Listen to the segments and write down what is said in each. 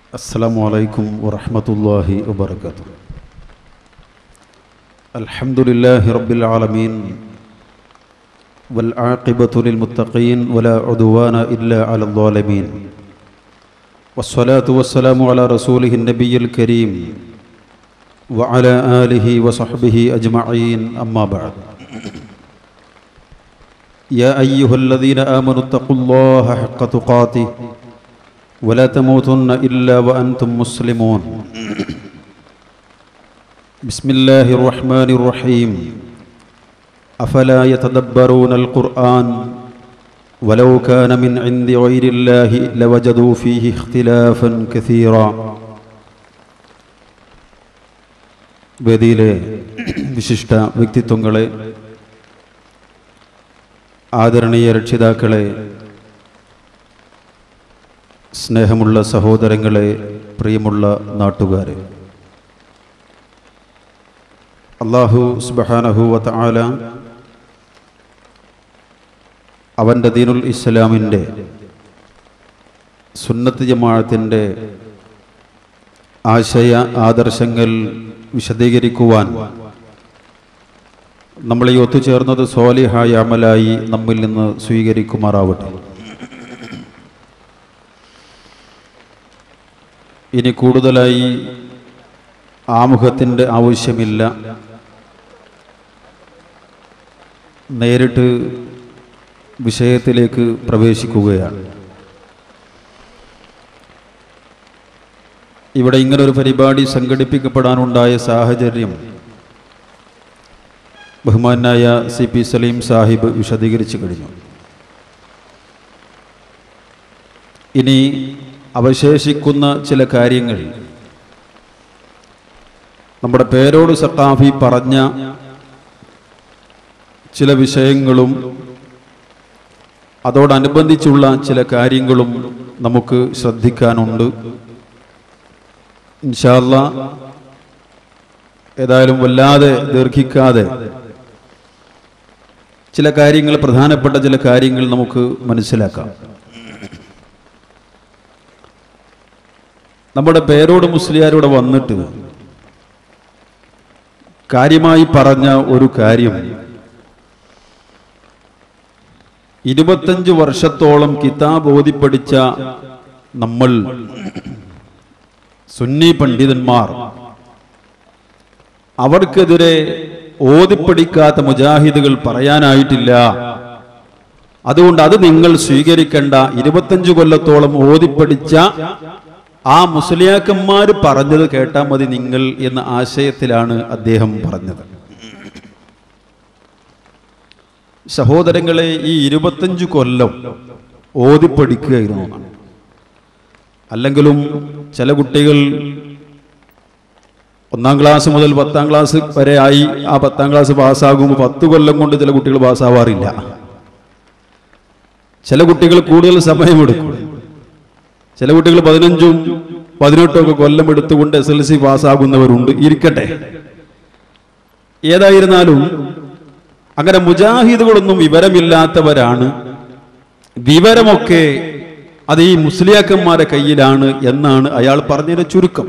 السلام عليكم ورحمة الله وبركاته الحمد لله رب العالمين والعاقبة للمتقين ولا عدوان إلا على الظالمين والصلاة والسلام على رسوله النبي الكريم وعلى آله وصحبه أجمعين أما بعد يا أيها الذين آمنوا اتقوا الله حق تقاته ولا تموتن إلا وأنتم مسلمون بسم الله الرحمن الرحيم أفلا يتدبرون القرآن ولو كان من عند غير الله لوجدوا فيه اختلافا كثيرا വേദിയിലെ വിശിഷ്ട വ്യക്തിത്വങ്ങളെ ആദരണീയ രക്ഷിതാക്കളെ സ്നേഹമുള്ള സഹോദരങ്ങളെ പ്രിയമുള്ള നാട്ടുകാരെ അള്ളാഹു സുബഹാനഹുവത്ത ആല അവൻ്റെ ദീനുൽ ഇസ്ലാമിൻ്റെ സുന്നത്ത് ജമാഅത്തിൻ്റെ ആശയ ആദർശങ്ങൾ വിശദീകരിക്കുവാൻ നമ്മൾ ഈ ഒത്തുചേർന്നത് സ്വാലിഹായ അമലായി നമ്മിൽ നിന്ന് സ്വീകരിക്കുമാറാവട്ടെ ഇനി കൂടുതലായി ആമുഖത്തിൻ്റെ ആവശ്യമില്ല നേരിട്ട് വിഷയത്തിലേക്ക് പ്രവേശിക്കുകയാണ് ഇവിടെ ഇങ്ങനൊരു പരിപാടി സംഘടിപ്പിക്കപ്പെടാനുണ്ടായ സാഹചര്യം ബഹുമാനായ സി പി സലീം സാഹിബ് വിശദീകരിച്ചു കഴിഞ്ഞു ഇനി അവശേഷിക്കുന്ന ചില കാര്യങ്ങൾ നമ്മുടെ പേരോട് സക്കാഫി പറഞ്ഞ ചില വിഷയങ്ങളും അതോടനുബന്ധിച്ചുള്ള ചില കാര്യങ്ങളും നമുക്ക് ശ്രദ്ധിക്കാനുണ്ട് ഇൻഷാല്ല ഏതായാലും വല്ലാതെ ദീർഘിക്കാതെ ചില കാര്യങ്ങൾ പ്രധാനപ്പെട്ട ചില കാര്യങ്ങൾ നമുക്ക് മനസ്സിലാക്കാം നമ്മുടെ പേരോട് മുസ്ലിയാരോട് വന്നിട്ട് കാര്യമായി പറഞ്ഞ ഒരു കാര്യം ഇരുപത്തഞ്ച് വർഷത്തോളം കിതാബ് ഓതിപ്പടിച്ച നമ്മൾ സുന്നി പണ്ഡിതന്മാർ അവർക്കെതിരെ ഓതിപ്പടിക്കാത്ത മുജാഹിദുകൾ പറയാനായിട്ടില്ല അതുകൊണ്ട് അത് നിങ്ങൾ സ്വീകരിക്കേണ്ട ഇരുപത്തഞ്ചു കൊല്ലത്തോളം ഓതിപ്പടിച്ച ആ മുസ്ലിയാക്കന്മാർ പറഞ്ഞത് കേട്ടാൽ മതി നിങ്ങൾ എന്ന ആശയത്തിലാണ് അദ്ദേഹം പറഞ്ഞത് സഹോദരങ്ങളെ ഈ ഇരുപത്തഞ്ചു കൊല്ലം ഓതിപ്പടിക്കുകയായിരുന്നു എന്നാണ്. അല്ലെങ്കിലും ചില കുട്ടികൾ ഒന്നാം ക്ലാസ് മുതൽ പത്താം ക്ലാസ് വരെ ആയി ആ പത്താം ക്ലാസ് പാസ്സാകുമ്പോൾ പത്ത് കൊല്ലം കൊണ്ട് ചില കുട്ടികൾ പാസ്സാവാറില്ല ചില കുട്ടികൾ കൂടുതൽ സമയമെടുക്കും ചില കുട്ടികൾ പതിനഞ്ചും പതിനെട്ടും ഒക്കെ കൊല്ലം എടുത്തുകൊണ്ട് എസ് എൽ സി പാസ്സാകുന്നവരുണ്ട് ഇരിക്കട്ടെ ഏതായിരുന്നാലും അങ്ങനെ മുജാഹിദുകളൊന്നും വിവരമില്ലാത്തവരാണ് വിവരമൊക്കെ അത് ഈ മുസ്ലിയാക്കന്മാരെ കയ്യിലാണ് എന്നാണ് അയാൾ പറഞ്ഞതിന്റെ ചുരുക്കം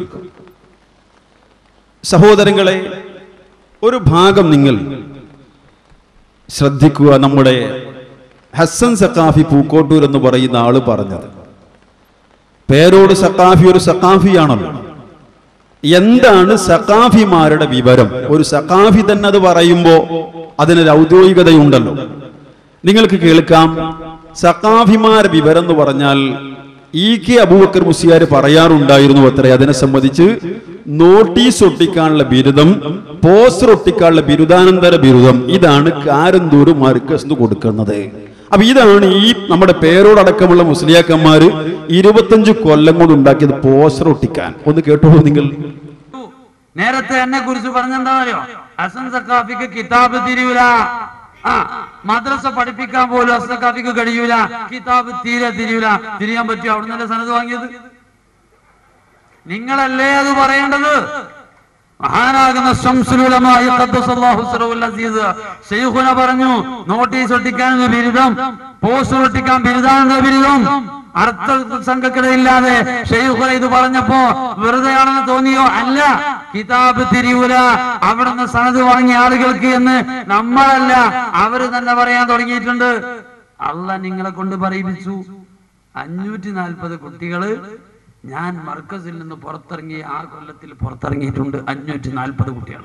സഹോദരങ്ങളെ ഒരു ഭാഗം നിങ്ങൾ ശ്രദ്ധിക്കുക നമ്മുടെ ഹസൻ സക്കാഫി പൂക്കോട്ടൂർ എന്ന് പറയുന്ന ആള് പറഞ്ഞത് പേരോട് സക്കാഫി ഒരു സക്കാഫിയാണല്ലോ എന്താണ് സക്കാഫിമാരുടെ വിവരം ഒരു സക്കാഫി തന്നെ അത് പറയുമ്പോ അതിനൊരു ഔദ്യോഗികതയുണ്ടല്ലോ നിങ്ങൾക്ക് കേൾക്കാം സക്കാഫിമാർ വിവരം എന്ന് പറഞ്ഞാൽ ഇ കെ അബൂബക്കർ മുസിയാർ പറയാറുണ്ടായിരുന്നു അത്രേ അതിനെ സംബന്ധിച്ച് നോട്ടീസ് ഒട്ടിക്കാനുള്ള ബിരുദം പോസ്റ്റർ ഒട്ടിക്കാനുള്ള ബിരുദാനന്തര ബിരുദം ഇതാണ് കാരന്തൂർ മർക്കസ് കൊടുക്കുന്നത് അപ്പൊ ഇതാണ് ഈ നമ്മുടെ പേരോടക്കമുള്ള മുസ്ലിയാക്കന്മാർ ഇരുപത്തഞ്ച് കൊല്ലം കൊണ്ട് ഉണ്ടാക്കിയത് പോസ്റ്റർ ഒട്ടിക്കാൻ ഒന്ന് കേട്ടോളൂ നിങ്ങൾ നേരത്തെ എന്നെ കുറിച്ച് പറഞ്ഞെന്താ അറിയോ ഹസൻ സക്കാഫിക്ക് കിതാബ് തിരിയൂല ആ മദ്രസ പഠിപ്പിക്കാൻ പോലും ഹസൻ സക്കാഫിക്ക് കഴിയൂല കിതാബ് തീരെ തിരിയൂല തിരിയാൻ പറ്റുമോ അവിടെ നിന്നല്ലേ സനത് വാങ്ങിയത് നിങ്ങളല്ലേ അത് പറയേണ്ടത് മഹാനാകുന്ന ശംസുലുലമായി ഖദ്ദസല്ലാഹു സിറഹുൽ അസീസ് ശൈഖുന പറഞ്ഞു നോട്ടീസ് ഒട്ടിക്കാൻ ഒരു ബിരുദം പോസ്റ്റർ ഒട്ടിക്കാൻ ബിരുദാനന്ദ ബിരുദം അർത്ഥ സംഘക്കിടയില്ലാതെ ഷെയ്ഖുന ഇത് പറഞ്ഞപ്പോ വെറുതെയാണെന്ന് തോന്നിയോ അല്ല കിതാബ് തിരിയൂല അവിടുന്ന് സനത് വാങ്ങിയ ആളുകൾക്ക് എന്ന് നമ്മളല്ല അവര് തന്നെ പറയാൻ തുടങ്ങിയിട്ടുണ്ട് അല്ല നിങ്ങളെ കൊണ്ട് പറയിപ്പിച്ചു അഞ്ഞൂറ്റി നാൽപ്പത് കുട്ടികള് ഞാൻ മർക്കസിൽ നിന്ന് പുറത്തിറങ്ങി ആ കൊല്ലത്തിൽ പുറത്തിറങ്ങിയിട്ടുണ്ട് അഞ്ഞൂറ്റി നാൽപ്പത് കുട്ടികൾ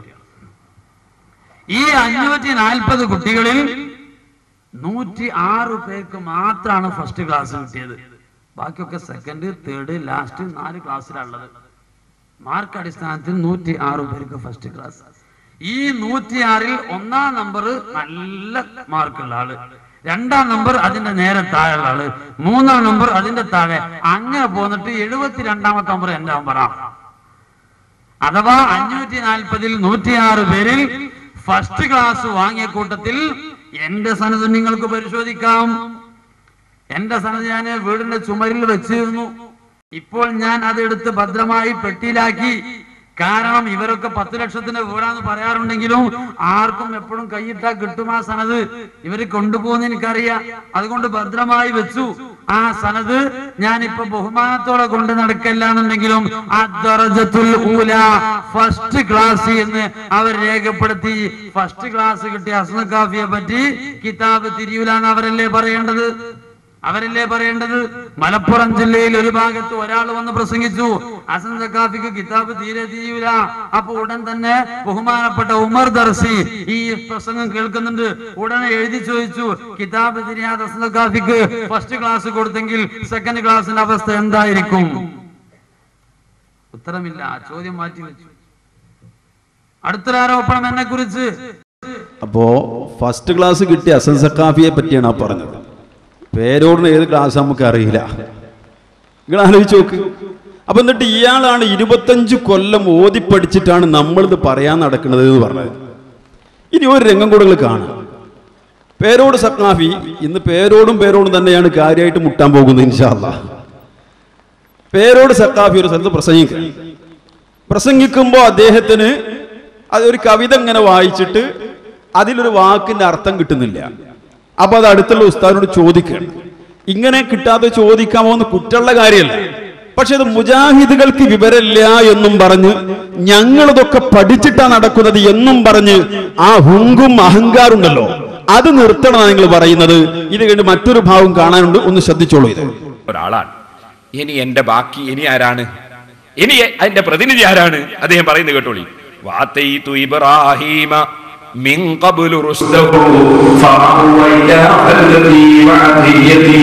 ഈ അഞ്ഞൂറ്റി നാൽപ്പത് കുട്ടികളിൽ നൂറ്റി ആറ് പേർക്ക് മാത്രമാണ് ഫസ്റ്റ് ക്ലാസ് കിട്ടിയത് ബാക്കിയൊക്കെ സെക്കൻഡ് തേർഡ് ലാസ്റ്റ് നാല് ക്ലാസ്സിലുള്ളത് മാർക്ക് അടിസ്ഥാനത്തിൽ നൂറ്റി ആറ് പേർക്ക് ഫസ്റ്റ് ക്ലാസ് ഈ നൂറ്റിയാറിൽ ഒന്നാം നമ്പർ നല്ല മാർക്കുള്ള ആള് രണ്ടാം നമ്പർ അതിന്റെ നേരെ താഴെയുള്ള ആള് മൂന്നാം നമ്പർ അതിന്റെ താഴെ അങ്ങനെ പോന്നിട്ട് എഴുപത്തിരണ്ടാമത്തെ നമ്പർ എന്റെ നമ്പറാ അഥവാ അഞ്ഞൂറ്റി നാൽപ്പതിൽ നൂറ്റിയാറ് പേരിൽ ഫസ്റ്റ് ക്ലാസ് വാങ്ങിയ കൂട്ടത്തിൽ എന്റെ സനത് നിങ്ങൾക്ക് പരിശോധിക്കാം എന്റെ സനത് ഞാൻ വീടിന്റെ ചുമരിൽ വെച്ചിരുന്നു ഇപ്പോൾ ഞാൻ അതെടുത്ത് ഭദ്രമായി പെട്ടിയിലാക്കി കാരണം ഇവരൊക്കെ പത്ത് ലക്ഷത്തിന്റെ വീടാന്ന് പറയാറുണ്ടെങ്കിലും ആർക്കും എപ്പോഴും കൈയിട്ടാ കിട്ടും ആ സനത് ഇവര് കൊണ്ടുപോകുന്ന എനിക്കറിയാം അതുകൊണ്ട് ഭദ്രമായി വെച്ചു ആ സനത് ഞാൻ ഇപ്പൊ ബഹുമാനത്തോടെ കൊണ്ട് നടക്കല്ല എന്നുണ്ടെങ്കിലും അദ്ദറജത്തുൽ ഊല ഫസ്റ്റ് ക്ലാസ് എന്ന് അവർ രേഖപ്പെടുത്തി ഫസ്റ്റ് ക്ലാസ് കിട്ടിയ അസ്ന കാഫിയെ പറ്റി കിതാബ് തിരിയൂല എന്ന് അവരല്ലേ പറയേണ്ടത് അവരല്ലേ പറയേണ്ടത് മലപ്പുറം ജില്ലയിൽ ഒരു ഭാഗത്ത് ഒരാൾ വന്ന് പ്രസംഗിച്ചു അസൻ സക്കാഫിക്ക് കിതാബ് തീരെ തിരിയൂല അപ്പൊ ഉടൻ തന്നെ ബഹുമാനപ്പെട്ട ഉമർ ദർസി ഈ പ്രസംഗം കേൾക്കുന്നുണ്ട് ഉടനെ എഴുതി ചോദിച്ചു കിതാബ് തിരിയാതെ അസൻ സക്കാഫിക്ക് ഫസ്റ്റ് ക്ലാസ് കൊടുത്തെങ്കിൽ സെക്കൻഡ് ക്ലാസ്സിന്റെ അവസ്ഥ എന്തായിരിക്കും ഉത്തരമില്ല ചോദ്യം മാറ്റി വെച്ചു അടുത്തൊരു ആരോപണം എന്നെ കുറിച്ച് അപ്പോ ഫസ്റ്റ് ക്ലാസ് കിട്ടിയ അസൻ സക്കാഫിയെ പറ്റിയാണ് ആ പറഞ്ഞത് പേരോടിന് ഏത് ക്ലാസ് നമുക്ക് അറിയില്ല നിങ്ങൾ ആലോചിച്ച് നോക്ക് അപ്പൊ എന്നിട്ട് ഇയാളാണ് ഇരുപത്തഞ്ച് കൊല്ലം ഓതി പഠിച്ചിട്ടാണ് നമ്മളിത് പറയാൻ നടക്കുന്നത് എന്ന് പറഞ്ഞത് ഇനി ഒരു രംഗം കൂടെ നിങ്ങൾ കാണാം പേരോട് സക്കാഫി ഇന്ന് പേരോടും പേരോടും തന്നെയാണ് കാര്യമായിട്ട് മുട്ടാൻ പോകുന്നത് ഇൻഷാല്ല പേരോട് സക്കാഫി ഒരു സ്ഥലത്ത് പ്രസംഗിക്കുക പ്രസംഗിക്കുമ്പോൾ അദ്ദേഹത്തിന് അതൊരു കവിത ഇങ്ങനെ വായിച്ചിട്ട് അതിലൊരു വാക്കിന്റെ അർത്ഥം കിട്ടുന്നില്ല അപ്പൊ അത് അടുത്തുള്ള ഉസ്താദിനോട് ചോദിക്കണം ഇങ്ങനെ കിട്ടാതെ ചോദിക്കാമോ എന്ന് കുറ്റമുള്ള കാര്യമല്ല പക്ഷെ അത് മുജാഹിദുകൾക്ക് വിവരമില്ല എന്നും പറഞ്ഞ് ഞങ്ങളിതൊക്കെ പഠിച്ചിട്ടാ നടക്കുന്നത് എന്നും പറഞ്ഞ് ആ ഹുങ്കും അഹങ്കാറുണ്ടല്ലോ അത് നിർത്തണമെന്നാണ് നിങ്ങൾ പറയുന്നത് ഇത് കഴിഞ്ഞ് മറ്റൊരു ഭാവം കാണാനുണ്ട് ഒന്ന് ശ്രദ്ധിച്ചോളൂ ഇത് ഒരാളാണ് ഇനി എന്റെ ബാക്കി ഇനി ആരാണ് ഇനി അതിന്റെ പ്രതിനിധി ആരാണ് അദ്ദേഹം പറയുന്നത് കേട്ടോളി വാത്തൈതു ഇബ്രാഹീമ മിൻ ഖബ്ലു റുസ്ദഹു ഫഅവ ഇലാ അല്ലദീ വഅദിയതി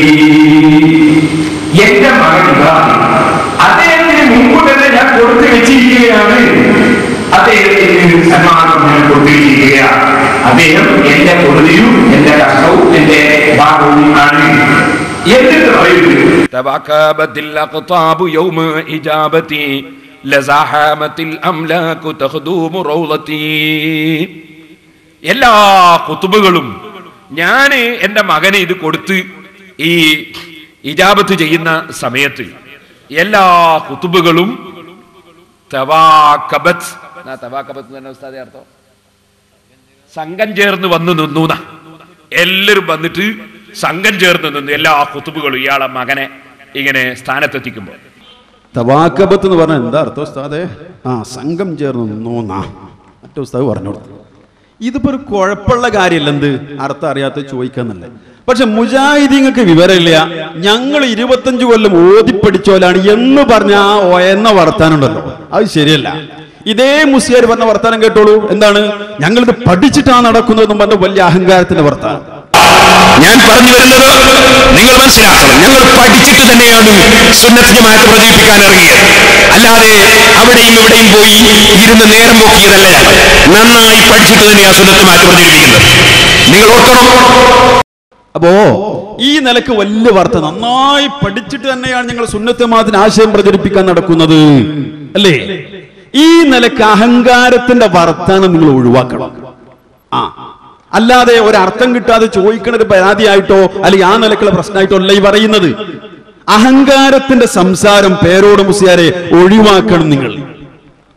എന്റെ മകൻ ഇബ്രാഹിം അദ്ദേഹത്തിന് മുമ്പ് തന്നെ ഞാൻ കൊടുത്തു വെച്ചിരിക്കുകയാണ് അദ്ദേഹത്തിന് സമ്മാനം ഞാൻ കൊടുത്തിരിക്കുകയാണ് അദ്ദേഹം എന്റെ പൊറുതിയും എന്റെ കഷ്ടവും എന്റെ ഭാഗവും ആണ് എന്നിട്ട് പറയുന്നു تباكبت الأقطاب يوم إجابتي لزحامت الأملاك تخدوم روضتي എല്ലാ കുത്തുബുകളും ഞാൻ എൻ്റെ മകനെ ഇത് കൊടുത്ത് ഈ ഇജാബത്ത് ചെയ്യുന്ന സമയത്ത് എല്ലാ കുത്തുബുകളും തവാക്കബത്ത് എന്നാ തവാക്കബത്ത് എന്ന് പറഞ്ഞ ഉസ്താദേ അർത്ഥം സംഘം ചേർന്ന് വന്ന് നിന്നു ന്നാ. എല്ലാവരും വന്നിട്ട് സംഘം ചേർന്ന് നിന്നു എല്ലാ കുത്തുബുകളും ഇയാളെ മകനെ ഇങ്ങനെ സ്ഥാനത്തെത്തിക്കുമ്പോൾ തവാക്കബത്ത് എന്ന് പറഞ്ഞാൽ എന്താ അർത്ഥം ഉസ്താദെ ആ സംഘം ചേർന്ന് നിന്നോന്നാ മറ്റേ ഉസ്താദ് പറഞ്ഞു കൊടുത്തു ഇതിപ്പോ ഒരു കുഴപ്പമുള്ള കാര്യമല്ല എന്ത് അർത്ഥം അറിയാത്ത ചോദിക്കാന്നല്ലേ പക്ഷെ മുജാഹിദീങ്ങൾക്ക് വിവരമില്ല ഞങ്ങൾ ഇരുപത്തഞ്ചു കൊല്ലം ഓതിപ്പടിച്ചോലാണ് എന്ന് പറഞ്ഞ ആ ഒയന്ന വർത്താനുണ്ടല്ലോ അത് ശരിയല്ല ഇതേ മുസ്ലിയാർ പറഞ്ഞ വർത്താനം കേട്ടോളൂ എന്താണ് ഞങ്ങളിത് പഠിച്ചിട്ടാണ് നടക്കുന്നതെന്നും പറഞ്ഞ വലിയ അഹങ്കാരത്തിന്റെ വർത്താനം ഞാൻ പറഞ്ഞു വരുന്നത് നിങ്ങൾ മനസ്സിലാക്കണം ഞങ്ങൾ പഠിച്ചിട്ട് തന്നെയാണ് സുന്നത്ത് ജമാഅത്ത് പ്രചരിപ്പിക്കാൻ ഇറങ്ങിയത് അല്ലാതെ അവിടെയും ഇവിടെയും പോയി ഇരുന്ന് നേരം പോക്കിയതല്ല ഞങ്ങൾ നന്നായി പഠിച്ചിട്ട് തന്നെയാണ് സുന്നത്ത് ജമാഅത്ത് പ്രചരിപ്പിക്കുന്നത് നിങ്ങൾ ഓർക്കണം അപ്പോ ഈ നിലക്ക് വലിയ വാർത്ത നന്നായി പഠിച്ചിട്ട് തന്നെയാണ് ഞങ്ങൾ സുന്നത്തമാത്തിന് ആശയം പ്രചരിപ്പിക്കാൻ നടക്കുന്നത് അല്ലേ ഈ നിലക്ക് അഹങ്കാരത്തിന്റെ വർത്താനം നിങ്ങൾ ഒഴിവാക്കണം ആ അല്ലാതെ ഒരർത്ഥം കിട്ടാതെ ചോദിക്കണ ഒരു പരാതിയായിട്ടോ അല്ലെങ്കിൽ ആ നിലക്കുള്ള പ്രശ്നമായിട്ടോ അല്ല ഈ പറയുന്നത് അഹങ്കാരത്തിന്റെ സംസാരം പേരോട് മുസിയാരെ ഒഴിവാക്കണം നിങ്ങൾ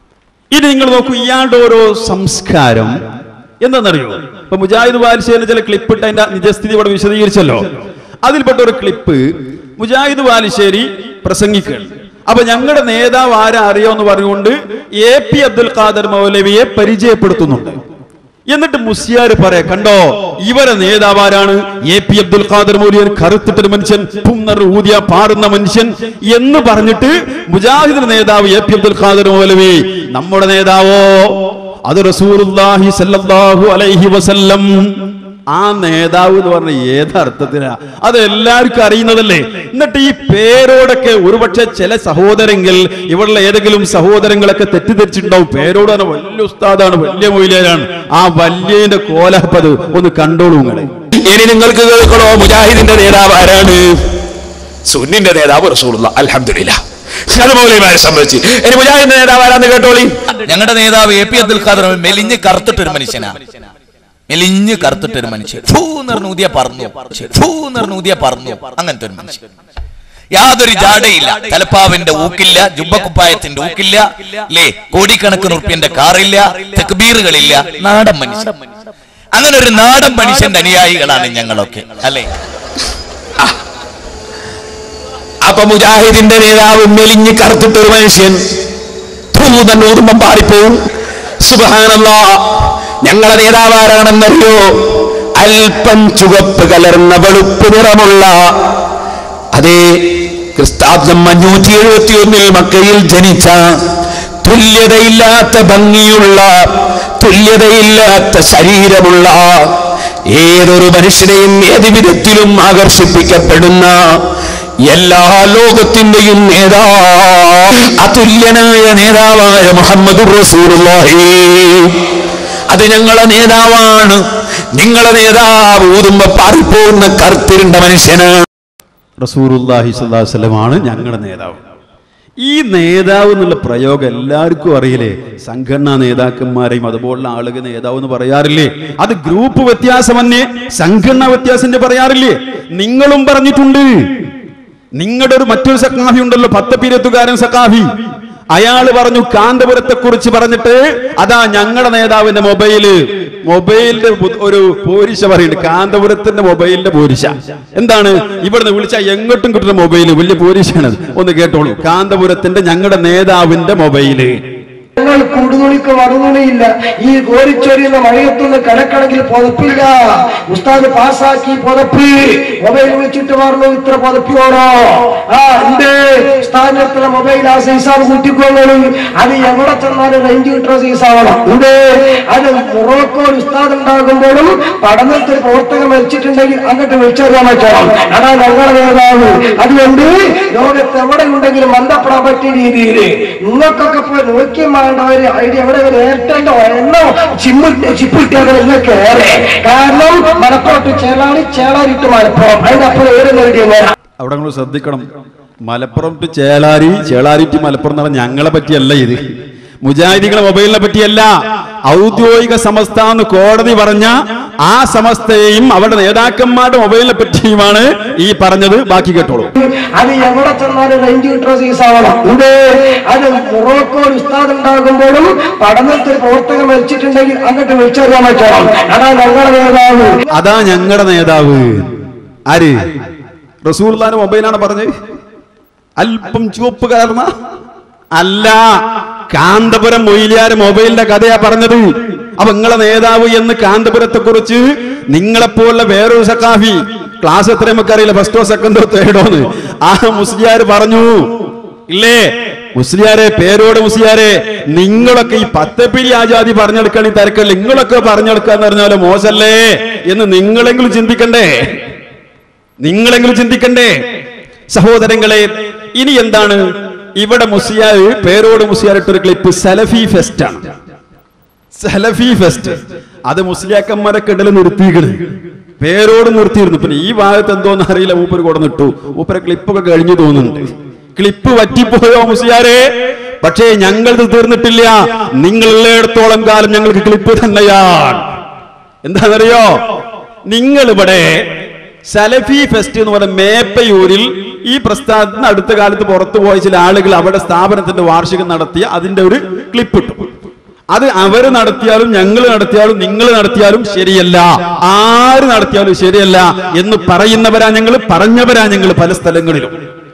ഇനി നിങ്ങൾ നോക്കൂ ഇയാളുടെ ഓരോ സംസ്കാരം എന്താണെന്നറിയോ ഇപ്പൊ മുജാഹിദ് ബാലിശ്ശേരി ചില ക്ലിപ്പ് ഇട്ട് അതിന്റെ നിജസ്ഥിതി ഇവിടെ വിശദീകരിച്ചല്ലോ അതിൽപ്പെട്ട ഒരു ക്ലിപ്പ് മുജാഹിദ് ബാലിശ്ശേരി പ്രസംഗിക്കുകയാണ് അപ്പൊ ഞങ്ങളുടെ നേതാവ് ആരാ അറിയോന്ന് പറഞ്ഞുകൊണ്ട് എ പി അബ്ദുൽ ഖാദർ മൗലവിയെ പരിചയപ്പെടുത്തുന്നുണ്ട് എന്നിട്ട് മുസ്ലിയാർ പറയാ കണ്ടോ ഇവരെ നേതാവാരാണ് എ പി അബ്ദുൽ ഖാദർ മൗലിയൻ കറുത്തിട്ടൊരു മനുഷ്യൻ പുന്നർ ഊതിയ പാടുന്ന മനുഷ്യൻ എന്ന് പറഞ്ഞിട്ട് മുജാഹിദ് നേതാവ് എ പി അബ്ദുൽ ഖാദർ മൗലവി നമ്മുടെ നേതാവോ അത് റസൂലുള്ളാഹി സല്ലല്ലാഹു അലൈഹി വസല്ലം ആ നേതാവ് എന്ന് പറഞ്ഞ ഏതർത്ഥത്തിനാ അത് എല്ലാവർക്കും അറിയുന്നതല്ലേ എന്നിട്ട് ഈ പേരോടൊക്കെ ഒരുപക്ഷെ ചില സഹോദരങ്ങൾ ഇവരുടെ ഏതെങ്കിലും സഹോദരങ്ങളൊക്കെ തെറ്റിദ്ധരിച്ചിട്ടുണ്ടാവും പേരോട് തന്നെ വലിയ ഉസ്താദാണ് വലിയ മൊയിലേരാണ് ആ വലിയതിന്റെ കോലപ്പത് ഒന്ന് കണ്ടോളൂ നിങ്ങളെ ഇനി നിങ്ങൾക്ക് കേൾക്കണോ മുജാഹിദിന്റെ നേതാവ് ആരാണ് സുന്നിന്റെ നേതാവ് റസൂലുള്ള അൽഹംദുലില്ല അത് മൗലവിമാരെ സംബന്ധിച്ച് ഇനി മുജാഹിദിന്റെ നേതാവ് ആരാന്ന് കേട്ടോളി ഞങ്ങളുടെ നേതാവ് എ പി അബ്ദുൽ ഖാദർ മെലിഞ്ഞ് കറുത്തിട്ടൊരു മനുഷ്യനാ മെലിഞ്ഞ് കറുത്തിട്ടൊരു മനുഷ്യൻ ഫൂ നിർന്നൂതിയ പറഞ്ഞു ഫൂ നിർന്നൂതിയ പറഞ്ഞു അങ്ങനത്തെ ഒരു മനുഷ്യൻ യാതൊരു ജാടയില്ല തലപ്പാവിന്റെ ഊക്കില്ല ജുബക്കുപ്പായത്തിന്റെ ഊക്കില്ല ലേ കോടിക്കണക്കിന് ഉറുപ്പ്യന്റെ കാറില്ല തെക്ബീറുകളില്ല നാടൻ മനുഷ്യൻ അങ്ങനെ ഒരു നാടൻ മനുഷ്യന്റെ അനുയായികളാണ് ഞങ്ങളൊക്കെ അല്ലേ അപ്പൊ മുജാഹിദിന്റെ നേതാവ് മെലിഞ്ഞ് കറുത്തിട്ടൊരു മനുഷ്യൻ ഭൂതൻ ഓർമ്മം പാറിപ്പോവും സുബഹാനല്ല ഞങ്ങളെ നേതാവ് ആരാണെന്നറിയോ അല്പം ചുവപ്പ് കലർന്ന വെളുപ്പ് നിറമുള്ള അതേ ക്രിസ്താബ്ദം അഞ്ഞൂറ്റി എഴുപത്തി ഒന്നിൽ മക്കയിൽ ജനിച്ച തുല്യതയില്ലാത്ത ഭംഗിയുള്ള തുല്യതയില്ലാത്ത ശരീരമുള്ള ഏതൊരു മനുഷ്യനെയും ഏത് വിധത്തിലും ആകർഷിപ്പിക്കപ്പെടുന്ന എല്ലാ ലോകത്തിന്റെയും നേതാ അതുല്യനായ നേതാവായ മുഹമ്മദ് റസൂലുള്ളാഹി അത് ഞങ്ങളെ നേതാവാണ് നിങ്ങളെ നേതാവ് ഊതുമ്പോ പാറിപ്പോകുന്ന കറുത്തിരുണ്ട മനുഷ്യനാണ് റസൂറുല്ലാഹി സ്വല്ലാസ്ലമാണ് ഞങ്ങളുടെ നേതാവ് ഈ നേതാവ് എന്നുള്ള പ്രയോഗം എല്ലാവർക്കും അറിയില്ലേ സംഘടനാ നേതാക്കന്മാരെയും അതുപോലുള്ള ആളുകൾ നേതാവ് എന്ന് പറയാറില്ലേ അത് ഗ്രൂപ്പ് വ്യത്യാസമന്യേ സംഘടനാ വ്യത്യാസം പറയാറില്ലേ നിങ്ങളും പറഞ്ഞിട്ടുണ്ട് നിങ്ങളുടെ ഒരു മറ്റൊരു സക്കാഫി ഉണ്ടല്ലോ പത്തപ്പീരത്തുകാരൻ സക്കാഫി അയാൾ പറഞ്ഞു കാന്തപുരത്തെ കുറിച്ച് പറഞ്ഞിട്ട് അതാ ഞങ്ങളുടെ നേതാവിന്റെ മൊബൈല് മൊബൈലിന്റെ ബു- ഒരു പോരിശ പറയുന്നുണ്ട് കാന്തപുരത്തിന്റെ മൊബൈലിന്റെ പോരിശ എന്താണ് ഇവിടുന്ന് വിളിച്ചാൽ എങ്ങോട്ടും കിട്ടുന്ന മൊബൈല് വലിയ പോരിശാണ് ഒന്ന് കേട്ടോളൂ കാന്തപുരത്തിന്റെ ഞങ്ങളുടെ നേതാവിന്റെ മൊബൈല് ഞങ്ങൾ കുടുതുണിക്ക് മറുതുണിയില്ല ഈ കോരിച്ചൊരിയുന്ന മഴയത്തുനിന്ന് കിടക്കണമെങ്കിൽ പുതപ്പില്ല ഉസ്താദ് പാസ്സാക്കി പുതപ്പ് മൊബൈൽ വിളിച്ചിട്ട് പറഞ്ഞു ഇത്ര പുതപ്പ് വേണോ ആ ഉണ്ട് ഉസ്താദിനെടുത്തുള്ള മൊബൈൽ ആ സൈസാവ് കൂട്ടിക്കൊള്ളു അത് എവിടെ ചെന്നാലും റേഞ്ച് കിട്ടുന്ന സൈസാവണം ഉണ്ട് അത് മൊറോക്കോ ഉസ്താദ് ഉണ്ടാകുമ്പോഴും പഠനത്തിൽ പ്രവർത്തകം മരിച്ചിട്ടുണ്ടെങ്കിൽ അങ്ങോട്ട് വിളിച്ചറിയാൻ പറ്റണം അതാ ഞങ്ങളുടെ നേതാവ് അതുകൊണ്ട് ലോകത്ത് എവിടെ ഉണ്ടെങ്കിലും ബന്ധപ്പെടാൻ പറ്റിയ രീതിയിൽ നിങ്ങൾക്കൊക്കെ പോയി നോക്കിയും വേണ്ട ഒരു ഐഡിയ എവിടെ ഒരു എയർടെലിന്റെ എണ്ണോ ചിമ്മ് ചിപ്പ് കിട്ടിയാൽ നിങ്ങൾക്ക് ഏറെ കാരണം മലപ്പുറത്ത് ചേളാണി ചേളാരിട്ട് മലപ്പുറം അതിന്റെ അപ്പുറം ഏറെ നേടിയ അവിടെ നിങ്ങൾ ശ്രദ്ധിക്കണം മലപ്പുറം ടു ചേളാരി ചേളാരി ടു മലപ്പുറം എന്ന് പറഞ്ഞാൽ ഞങ്ങളെ പറ്റിയല്ല ഇത് മുജാഹിദികളെ മൊബൈലിനെ പറ്റിയല്ല ഔദ്യോഗിക സമസ്ത എന്ന് കോടതി പറഞ്ഞ ആ സമസ്തയെയും അവരുടെ നേതാക്കന്മാരുടെ മൊബൈലിനെ പറ്റിയുമാണ് ഈ പറഞ്ഞത് ബാക്കി കേട്ടോളൂ അത് എവിടെ ചെന്നാലും റേഞ്ച് കിട്ടുന്ന സീസാവണം ഉണ്ട് അത് മൊറോക്കോ ഉസ്താദ് ഉണ്ടാകുമ്പോഴും പഠനത്തിൽ പ്രവർത്തകം മരിച്ചിട്ടുണ്ടെങ്കിൽ അങ്ങോട്ട് വിളിച്ചറിയാൻ പറ്റണം അതാ ഞങ്ങളുടെ നേതാവ് അതാ ഞങ്ങളുടെ നേതാവ് ആര് റസൂർദാന്റെ മൊബൈലാണ് പറഞ്ഞത് അല്പം ചുവപ്പ് കലർന്ന അല്ല കാന്തപുരം മൊയിലിയാര് മൊബൈലിന്റെ കഥയാ പറഞ്ഞത് അപ്പൊ നിങ്ങളെ നേതാവ് എന്ന് കാന്തപുരത്തെ കുറിച്ച് നിങ്ങളെപ്പോലുള്ള വേറൊരു സക്കാഫി ക്ലാസ് എത്ര നമുക്കറിയില്ല ഫസ്റ്റോ സെക്കൻഡോ തേർഡോന്ന് ആ മുസ്ലിയാർ പറഞ്ഞു ഇല്ലേ മുസ്ലിയാരെ പേരോട് മുസ്ലിയാരെ നിങ്ങളൊക്കെ ഈ പത്തപ്പിരി ആജാതി പറഞ്ഞെടുക്കണ തിരക്കല്ല നിങ്ങളൊക്കെ പറഞ്ഞെടുക്കാന്ന് പറഞ്ഞാലോ മോശല്ലേ എന്ന് നിങ്ങളെങ്കിലും ചിന്തിക്കണ്ടേ നിങ്ങളെങ്കിലും ചിന്തിക്കണ്ടേ സഹോദരങ്ങളെ ഇനി എന്താണ് ഇവിടെ മുസിയാർ പേരോട് മുസിയാറിട്ടൊരു ക്ലിപ്പ് സലഫി ഫെസ്റ്റ് ആണ് സലഫി ഫെസ്റ്റ് അത് മുസ്ലിയാക്കന്മാരൊക്കെ ഇടയിൽ നിർത്തിയിക്കണ് പേരോട് നിർത്തിയിരുന്നു പിന്നെ ഈ ഭാഗത്ത് എന്തോന്ന് അറിയില്ല മൂപ്പര് കൊടുന്നിട്ടു മൂപ്പരെ ക്ലിപ്പൊക്കെ കഴിഞ്ഞു തോന്നുന്നുണ്ട് ക്ലിപ്പ് പറ്റിപ്പോയോ മുസിയാരെ പക്ഷേ ഞങ്ങളത് തീർന്നിട്ടില്ല നിങ്ങൾ എല്ലായിടത്തോളം കാലം ഞങ്ങൾക്ക് ക്ലിപ്പ് തന്നെയാണ് എന്താണെന്നറിയോ നിങ്ങൾ ഇവിടെ സലഫി ഫെസ്റ്റ് എന്ന് പറയുന്ന മേപ്പയൂരിൽ ഈ പ്രസ്ഥാനത്തിന് അടുത്ത കാലത്ത് പുറത്തു പോയ ചില ആളുകൾ അവിടെ സ്ഥാപനത്തിന്റെ വാർഷികം നടത്തിയ അതിന്റെ ഒരു ക്ലിപ്പ് ഇട്ടു അത് അവര് നടത്തിയാലും ഞങ്ങൾ നടത്തിയാലും നിങ്ങൾ നടത്തിയാലും ശരിയല്ല ആര് നടത്തിയാലും ശരിയല്ല എന്ന് പറയുന്നവരാ ഞങ്ങൾ പറഞ്ഞവരാ ഞങ്ങൾ പല സ്ഥലങ്ങളിലും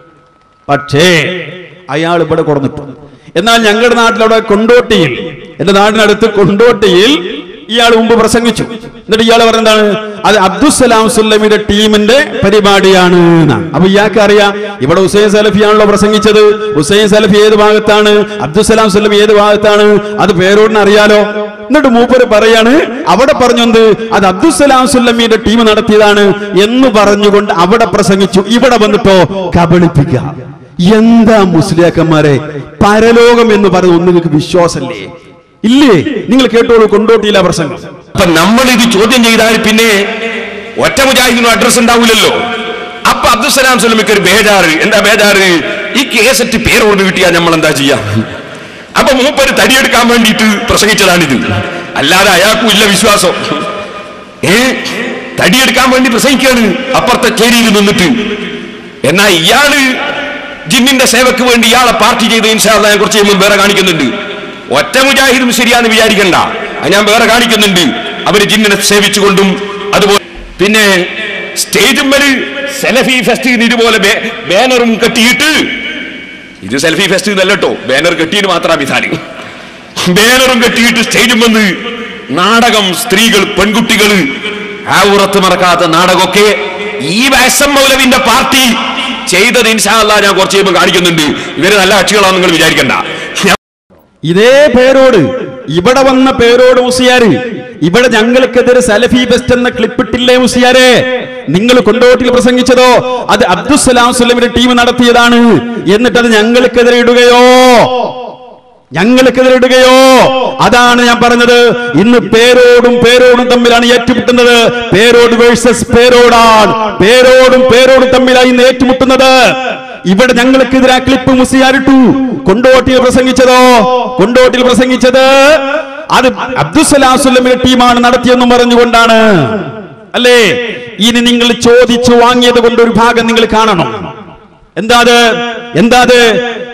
പക്ഷേ അയാൾ ഇവിടെ കൊടുന്നിട്ടു എന്നാൽ ഞങ്ങളുടെ നാട്ടിലവിടെ കൊണ്ടോട്ടിയിൽ എന്റെ നാടിനടുത്ത് കൊണ്ടോട്ടിയിൽ ഇയാൾ മുമ്പ് പ്രസംഗിച്ചു എന്നിട്ട് ഇയാൾ പറഞ്ഞെന്താണ് അത് അബ്ദുസലാം സുല്ലമിയുടെ ടീമിന്റെ പരിപാടിയാണ് എന്നാണ് അപ്പൊ ഇയാൾക്ക് അറിയാം ഇവിടെ ഹുസൈൻ സലഫിയാണല്ലോ പ്രസംഗിച്ചത് ഹുസൈൻ സലഫി ഏത് ഭാഗത്താണ് അബ്ദുസലാം സുല്ലമി ഏത് ഭാഗത്താണ് അത് പേരോടിന് അറിയാലോ എന്നിട്ട് മൂപ്പര് പറയാണ് അവിടെ പറഞ്ഞത് അത് അബ്ദുസലാം സുല്ലമിയുടെ ടീം നടത്തിയതാണ് എന്ന് പറഞ്ഞുകൊണ്ട് അവിടെ പ്രസംഗിച്ചു ഇവിടെ വന്നിട്ടോ കബളിപ്പിക്കുക എന്താ മുസ്ലിയാക്കന്മാരെ പരലോകം എന്ന് പറയുന്ന ഒന്ന് നിങ്ങൾക്ക് വിശ്വാസല്ലേ ഇല്ലേ നിങ്ങൾ കേട്ടോളൂ കൊണ്ടോട്ടിയില്ല പ്രസംഗം അപ്പൊ നമ്മൾ ഇത് ചോദ്യം ചെയ്താൽ പിന്നെ ഒറ്റ മുജാഹിദിനും അഡ്രസ് ഉണ്ടാവില്ലല്ലോ അപ്പൊ അബ്ദുസലാം സ്വലമിക്ക് ഒരു ബേജാറ് എന്താ ബേജാറ് ഈ കേസറ്റ് പേരോട് കിട്ടിയാൽ നമ്മൾ എന്താ ചെയ്യാ അപ്പൊ മൂപ്പര് തടിയെടുക്കാൻ വേണ്ടിയിട്ട് പ്രസംഗിച്ചതാണിത് അല്ലാതെ അയാൾക്കും ഇല്ല വിശ്വാസം ഏ തടിയെടുക്കാൻ വേണ്ടി പ്രസംഗിക്കാണ് അപ്പുറത്തെ ചേരിയിൽ നിന്നിട്ട് എന്നാ ഇയാള് ജിന്നിന്റെ സേവക്ക് വേണ്ടി ഇയാളെ പാർട്ടി ചെയ്ത് ഇൻഷാല്ല ഞാൻ കുറച്ച് കഴിയുമ്പോൾ വേറെ കാണിക്കുന്നുണ്ട് ഒറ്റ മുജാഹിദും ശരിയാന്ന് വിചാരിക്കണ്ട അത് ഞാൻ വേറെ കാണിക്കുന്നുണ്ട് അവര് ജിന്നിനെ സേവിച്ചുകൊണ്ടും അതുപോലെ പിന്നെ സ്റ്റേജും വരെ സെലഫി ഫെസ്റ്റിന് ഇതുപോലെ ബേ- ബാനറും കെട്ടിയിട്ട് ഇത് സെൽഫി ഫെസ്റ്റ് എന്നല്ല കേട്ടോ ബാനർ കെട്ടിയിട്ട് മാത്രം മിസാല് ബാനറും കെട്ടിയിട്ട് സ്റ്റേജും വന്ന് നാടകം സ്ത്രീകൾ പെൺകുട്ടികൾ ആ ഉറത്ത് മറക്കാത്ത നാടകമൊക്കെ ഈ വയസ്സം മൗലവിന്റെ പാർട്ടി ചെയ്തത് ഇൻഷാല്ല ഞാൻ കുറച്ച് കഴിയുമ്പോൾ കാണിക്കുന്നുണ്ട് ഇവര് നല്ല കക്ഷികളാണെന്ന് നിങ്ങൾ വിചാരിക്കണ്ട ഞാൻ ഇതേ പേരോട് ഇവിടെ വന്ന പേരോട് മുസിയാര് ഇവിടെ ഞങ്ങൾക്കെതിരെ സലഫി ബെസ്റ്റ് എന്ന ക്ലിപ്പിട്ടില്ലേ മുസിയാരെ നിങ്ങൾ കൊണ്ടോട്ടിൽ പ്രസംഗിച്ചതോ അത് അബ്ദുസലാം സുലമിന്റെ ടീം നടത്തിയതാണ് എന്നിട്ട് അത് ഞങ്ങൾക്കെതിരെ ഇടുകയോ ഞങ്ങൾക്കെതിരെ ഇടുകയോ അതാണ് ഞാൻ പറഞ്ഞത് ഇന്ന് പേരോടും പേരോടും തമ്മിലാണ് ഏറ്റുമുട്ടുന്നത് പേരോട് വേഴ്സസ് പേരോടാണ് പേരോടും പേരോടും തമ്മിലാണ് ഇന്ന് ഏറ്റുമുട്ടുന്നത് ഇവിടെ ഞങ്ങൾക്കെതിരെ ആ ക്ലിപ്പ് മുസിയാരിട്ടു കൊണ്ടോട്ടിയിൽ പ്രസംഗിച്ചതോ കൊണ്ടോട്ടിയിൽ പ്രസംഗിച്ചത് അത് അബ്ദുസലാം സുല്ലമിന്റെ ടീമാണ് നടത്തിയെന്നും പറഞ്ഞുകൊണ്ടാണ് അല്ലേ ഇനി നിങ്ങൾ ചോദിച്ചു വാങ്ങിയത് കൊണ്ട് ഒരു ഭാഗം നിങ്ങൾ കാണണം എന്താ അത് എന്താ അത്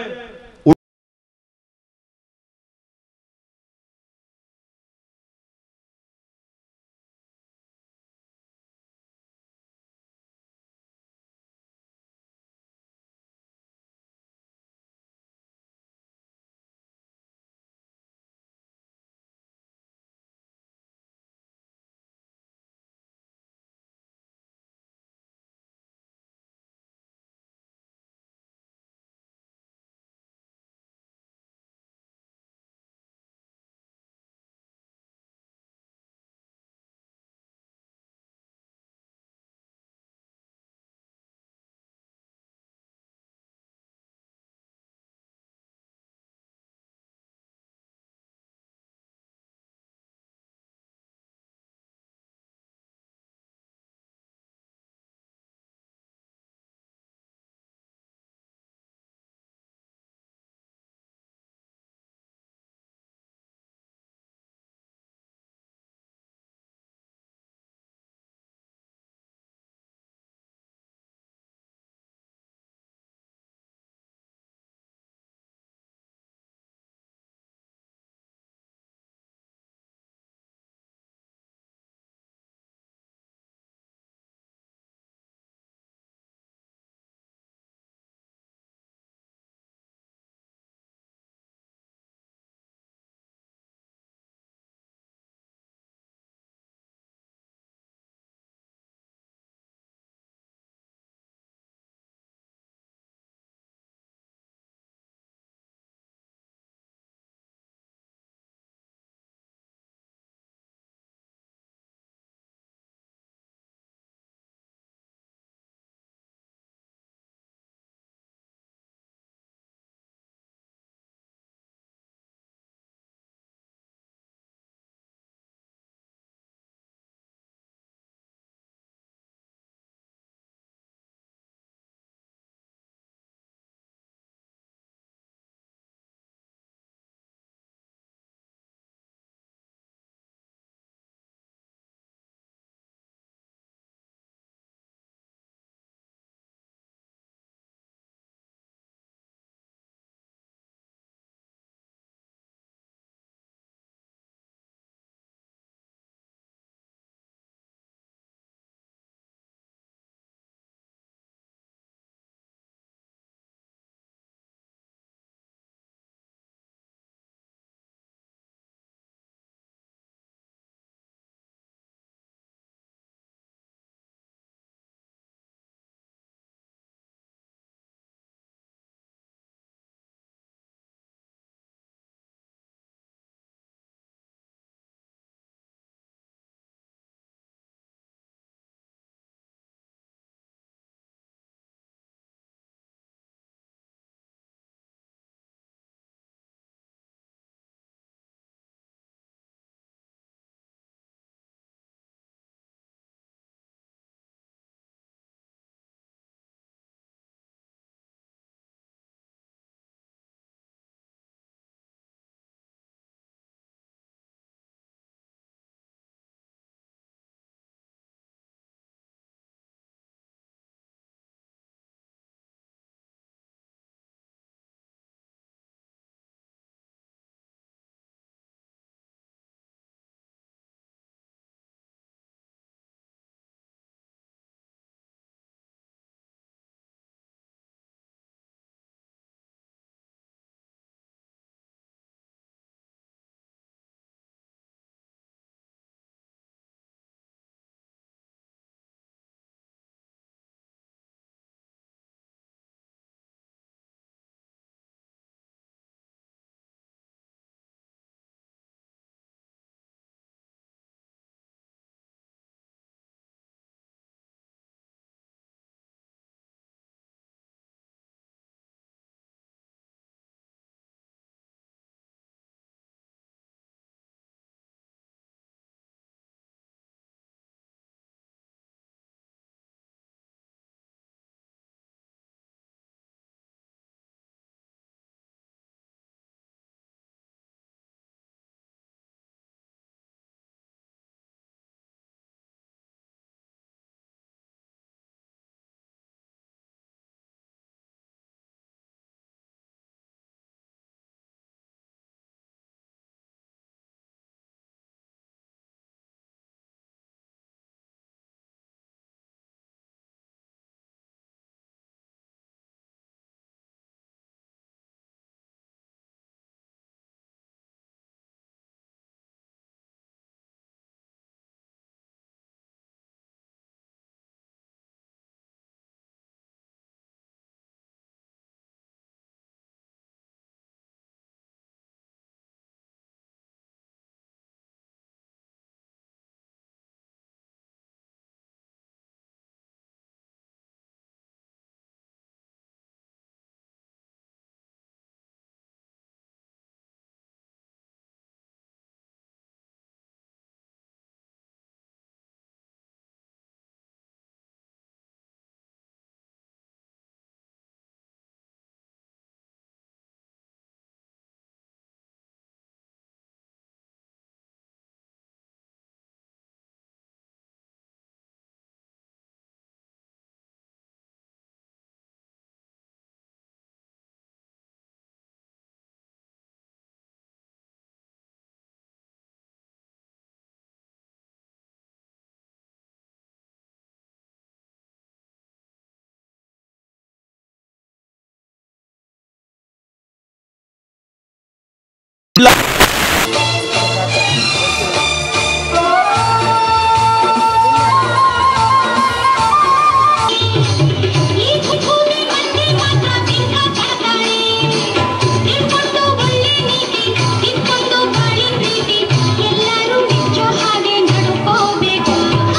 ಈ ಭೂಮಿ ಮಂದಿ ಮಾತ್ರ ತಿಂಗ ಚಾತಾಳೆ ತಿಳ್ಕೊಂಡು ಒಳ್ಳೆ ನೀತಿ ತಿಳ್ಕೊಂಡು ಬಾಳಿ ಪ್ರೀತಿ ಎಲ್ಲರೂ ಮೆಚ್ಚೋ ಹಾಗೆ ನಡ್ಕೋಬೇಕು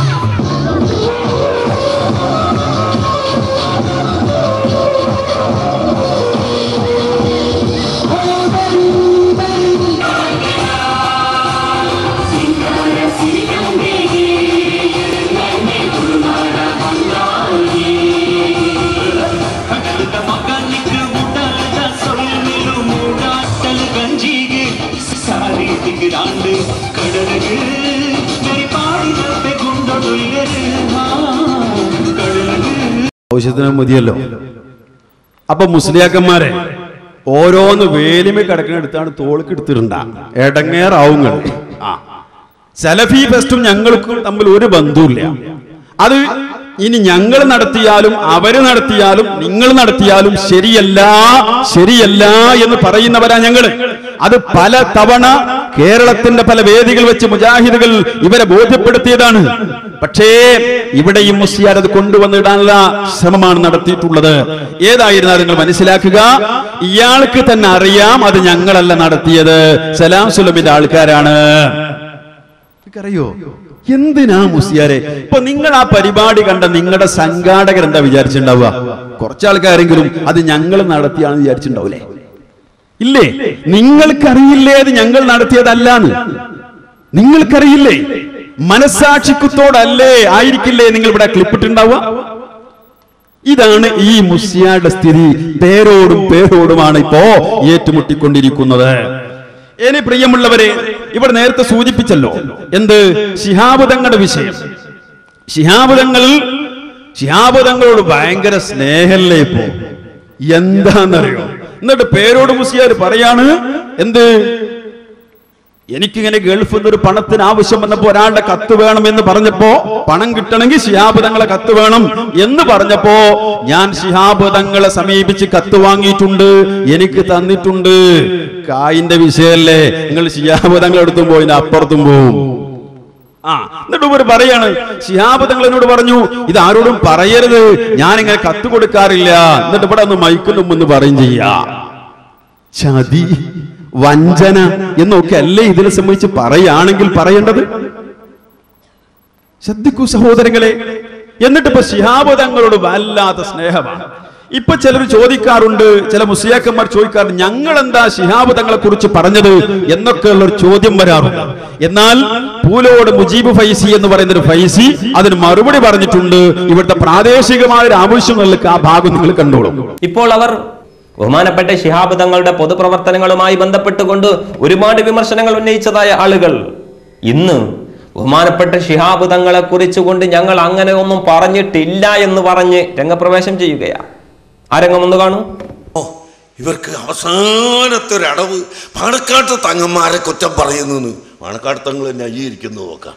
ಮಗನಿಗೆ ಮುಟ್ಟದ ಸೊಳ್ಳಿಲು ಮೂಡಾಟಲ್ ಗಂಜಿಗೆ ಸಾರಿ ತಿಗಿರಾಂಡು ಕಡಲಿಗೆ നെരിപ്പാടിനത്തെ കൊണ്ടൊഴുകരുത് കടലുകൾ ആവശ്യത്തിന് മതിയല്ലോ അപ്പൊ മുസ്ലിയാക്കന്മാരെ ഓരോന്ന് വേലിമ കിടക്കുന്ന എടുത്താണ് തോൾക്ക് എടുത്തിട്ടുണ്ട എടങ്ങേറാവുങ്ങൾ ആ സലഫി ഫെസ്റ്റും ഞങ്ങൾക്കും തമ്മിൽ ഒരു ബന്ധവുമില്ല അത് ഇനി ഞങ്ങൾ നടത്തിയാലും അവര് നടത്തിയാലും നിങ്ങൾ നടത്തിയാലും ശരിയല്ല ശരിയല്ല എന്ന് പറയുന്നവരാ ഞങ്ങള് അത് പല തവണ കേരളത്തിന്റെ പല വേദികൾ വെച്ച് മുജാഹിദുകൾ ഇവരെ ബോധ്യപ്പെടുത്തിയതാണ് പക്ഷേ ഇവിടെയും മുസ്ലിയാർ അത് കൊണ്ടുവന്നിടാനുള്ള ശ്രമമാണ് നടത്തിയിട്ടുള്ളത് ഏതായിരുന്നാലും നിങ്ങൾ മനസ്സിലാക്കുക ഇയാൾക്ക് തന്നെ അറിയാം അത് ഞങ്ങളല്ല നടത്തിയത് സലാം സുലമിന്റെ ആൾക്കാരാണ് അറിയോ എന്തിനാ മുസ്ലിയാരെ ഇപ്പൊ നിങ്ങൾ ആ പരിപാടി കണ്ട നിങ്ങളുടെ സംഘാടകർ എന്താ വിചാരിച്ചിട്ടുണ്ടാവുക കുറച്ചാൾക്കാരെങ്കിലും അത് ഞങ്ങൾ നടത്തിയാണെന്ന് വിചാരിച്ചിട്ടുണ്ടാവൂലേ ഇല്ലേ നിങ്ങൾക്കറിയില്ലേ അത് ഞങ്ങൾ നടത്തിയതല്ലാന്ന് നിങ്ങൾക്കറിയില്ലേ മനസാക്ഷിക്കുത്തോടല്ലേ ആയിരിക്കില്ലേ നിങ്ങൾ ഇവിടെ ക്ലിപ്പിട്ടുണ്ടാവുക ഇതാണ് ഈ മുസ്ലിയാരുടെ സ്ഥിതി പേരോടും പേരോടുമാണ് ഇപ്പോ ഏറ്റുമുട്ടിക്കൊണ്ടിരിക്കുന്നത് ഇനി പ്രിയമുള്ളവരെ ഇവിടെ നേരത്തെ സൂചിപ്പിച്ചല്ലോ എന്ത് ശിഹാബുദങ്ങളുടെ വിഷയം ശിഹാബുദങ്ങൾ ശിഹാബുദങ്ങളോട് ഭയങ്കര സ്നേഹല്ലേ ഇപ്പോ എന്താന്നറിയോ എന്നിട്ട് പേരോട് മുസ്ലിയാർ പറയാണ് എന്ത് എനിക്കിങ്ങനെ ഗൾഫിൽ നിന്ന് ഒരു പണത്തിന് ആവശ്യം വന്നപ്പോ ഒരാളുടെ കത്ത് വേണം എന്ന് പറഞ്ഞപ്പോ പണം കിട്ടണമെങ്കിൽ ശിഹാബ് തങ്ങളെ കത്ത് വേണം എന്ന് പറഞ്ഞപ്പോ ഞാൻ ശിഹാബ് തങ്ങളെ സമീപിച്ച് കത്ത് വാങ്ങിയിട്ടുണ്ട് എനിക്ക് തന്നിട്ടുണ്ട് കായിന്റെ വിഷയല്ലേ നിങ്ങൾ ശിഹാബ് തങ്ങളെടുത്തും പോയി അപ്പുറത്തും പോവും ആ എന്നിട്ട് ഇവർ പറയാണ് ശിഹാബ് തങ്ങൾ എന്നോട് പറഞ്ഞു ഇത് ആരോടും പറയരുത് ഞാൻ ഇങ്ങനെ കത്ത് കൊടുക്കാറില്ല എന്നിട്ട് ഇവിടെ ഒന്ന് മൈക്കുന്നു എന്ന് പറയും ചെയ്യാ ചതി വഞ്ചന എന്നൊക്കെ അല്ലേ ഇതിനെ സംബന്ധിച്ച് പറയുകയാണെങ്കിൽ പറയേണ്ടത് ശ്രദ്ധിക്കൂ സഹോദരങ്ങളെ എന്നിട്ട് ഇപ്പൊ ശിഹാബ് തങ്ങളോട് വല്ലാത്ത സ്നേഹമാണ് ഇപ്പൊ ചിലർ ചോദിക്കാറുണ്ട് ചില മുസ്ലിയാക്കന്മാർ ചോദിക്കാറുണ്ട് ഞങ്ങൾ എന്താ ശിഹാബ് തങ്ങളെ കുറിച്ച് പറഞ്ഞത് എന്നൊക്കെയുള്ള ഒരു ചോദ്യം വരാറുണ്ട് എന്നാൽ പൂലോട് മുജീബ് ഫൈസി എന്ന് പറയുന്ന ഒരു ഫൈസി അതിന് മറുപടി പറഞ്ഞിട്ടുണ്ട് ഇവിടുത്തെ പ്രാദേശികമായ ഒരു ആവശ്യങ്ങൾക്ക് ആ ഭാഗം നിങ്ങൾ കണ്ടോളൂ ഇപ്പോൾ അവർ ബഹുമാനപ്പെട്ട ശിഹാബ് തങ്ങളുടെ പൊതുപ്രവർത്തനങ്ങളുമായി ബന്ധപ്പെട്ടുകൊണ്ട് ഒരുപാട് വിമർശനങ്ങൾ ഉന്നയിച്ചതായ ആളുകൾ ഇന്ന് ബഹുമാനപ്പെട്ട ശിഹാബ് തങ്ങളെ കുറിച്ച് കൊണ്ട് ഞങ്ങൾ അങ്ങനെ ഒന്നും പറഞ്ഞിട്ടില്ല എന്ന് പറഞ്ഞ് രംഗപ്രവേശം ചെയ്യുകയാ ആ രംഗം ഒന്ന് കാണൂ ഓ ഇവർക്ക് അവസാനത്തെ ഒരു അടവ് പാണക്കാട്ട് തങ്ങന്മാരെ കുറ്റം പറയുന്നു പാണക്കാട് തങ്ങൾ തന്നെ അയ്യിരിക്കുന്നു നോക്കാം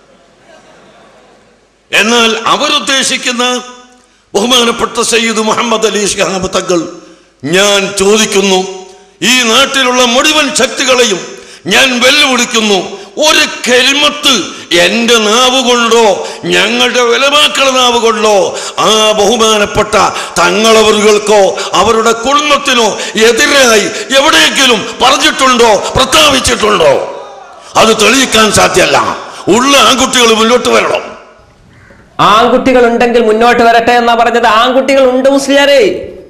എന്നാൽ അവരുദ്ദേശിക്കുന്ന ബഹുമാനപ്പെട്ട സയ്യിദ് മുഹമ്മദ് അലി ഷിഹാബ് തങ്ങൾ ഞാൻ ചോദിക്കുന്നു ഈ നാട്ടിലുള്ള മുഴുവൻ ശക്തികളെയും ഞാൻ വെല്ലുവിളിക്കുന്നു ഒരു കെൽമത്ത് എന്റെ നാവ് കൊണ്ടോ ഞങ്ങളുടെ വിലമാക്കളുടെ നാവ് കൊണ്ടോ ആ ബഹുമാനപ്പെട്ട തങ്ങളവറുകൾക്കോ അവരുടെ കുടുംബത്തിനോ എതിരായി എവിടെയെങ്കിലും പറഞ്ഞിട്ടുണ്ടോ പ്രസ്താവിച്ചിട്ടുണ്ടോ അത് തെളിയിക്കാൻ സാധ്യമല്ല ഉള്ള ആൺകുട്ടികൾ മുന്നോട്ട് വരണം ആൺകുട്ടികൾ ഉണ്ടെങ്കിൽ മുന്നോട്ട് വരട്ടെ എന്നാ പറഞ്ഞത് ആൺകുട്ടികൾ ഉണ്ട് മുസ്ലിയാരെ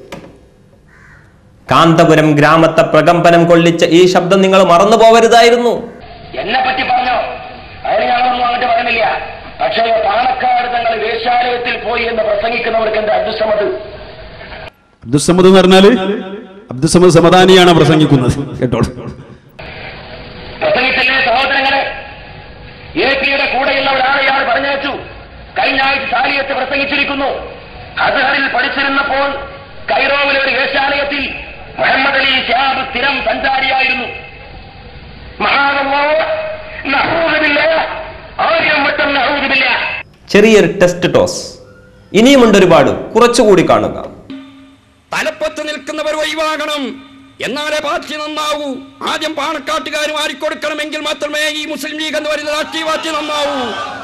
കാന്തപുരം ഗ്രാമത്തെ പ്രകമ്പനം കൊള്ളിച്ച ഈ ശബ്ദം നിങ്ങൾ മറന്നു പോവരുതായിരുന്നു എന്നെ പറ്റി പറഞ്ഞോ അതിന് ഞങ്ങളൊന്നും അങ്ങോട്ട് പറയുന്നില്ല പക്ഷേ പാണക്കാട് തങ്ങൾ വേശ്യാലയത്തിൽ പോയി എന്ന് പ്രസംഗിക്കുന്നവർക്ക് എന്റെ അദൃശ്യമത് അബ്ദുസമദ് എന്ന് പറഞ്ഞാല് അബ്ദുസമദ് സമദാനിയാണ് പ്രസംഗിക്കുന്നത് കേട്ടോളൂ പ്രസംഗിച്ചില്ലേ സഹോദരങ്ങളെ എ പിയുടെ കൂടെയുള്ള ഒരാളെ ഇയാൾ പറഞ്ഞയച്ചു കഴിഞ്ഞ ആഴ്ച സാലിയത്ത് പ്രസംഗിച്ചിരിക്കുന്നു അസഹറിൽ പഠിച്ചിരുന്നപ്പോൾ കൈറോവിലെ ഒരു വേശ്യാലയത്തിൽ മുഹമ്മദ് അലി ഷാബ് സ്ഥിരം സഞ്ചാരിയായിരുന്നു മഹാനല്ലോ നഹൂദില്ല ആര്യം വട്ടം നഹൂദില്ല ചെറിയൊരു ടെസ്റ്റ് ടോസ് ഇനിയുമുണ്ട് ഒരുപാട് കുറച്ചുകൂടി കാണുക തലപ്പത്ത് നിൽക്കുന്നവർ ഒഴിവാകണം എന്നാലേ പാർട്ടി നന്നാവൂ ആദ്യം പാണക്കാട്ടുകാർ മാറിക്കൊടുക്കണമെങ്കിൽ മാത്രമേ ഈ മുസ്ലിം ലീഗ് എന്ന് പറയുന്ന രാഷ്ട്രീയ പാർട്ടി നന്നാവൂ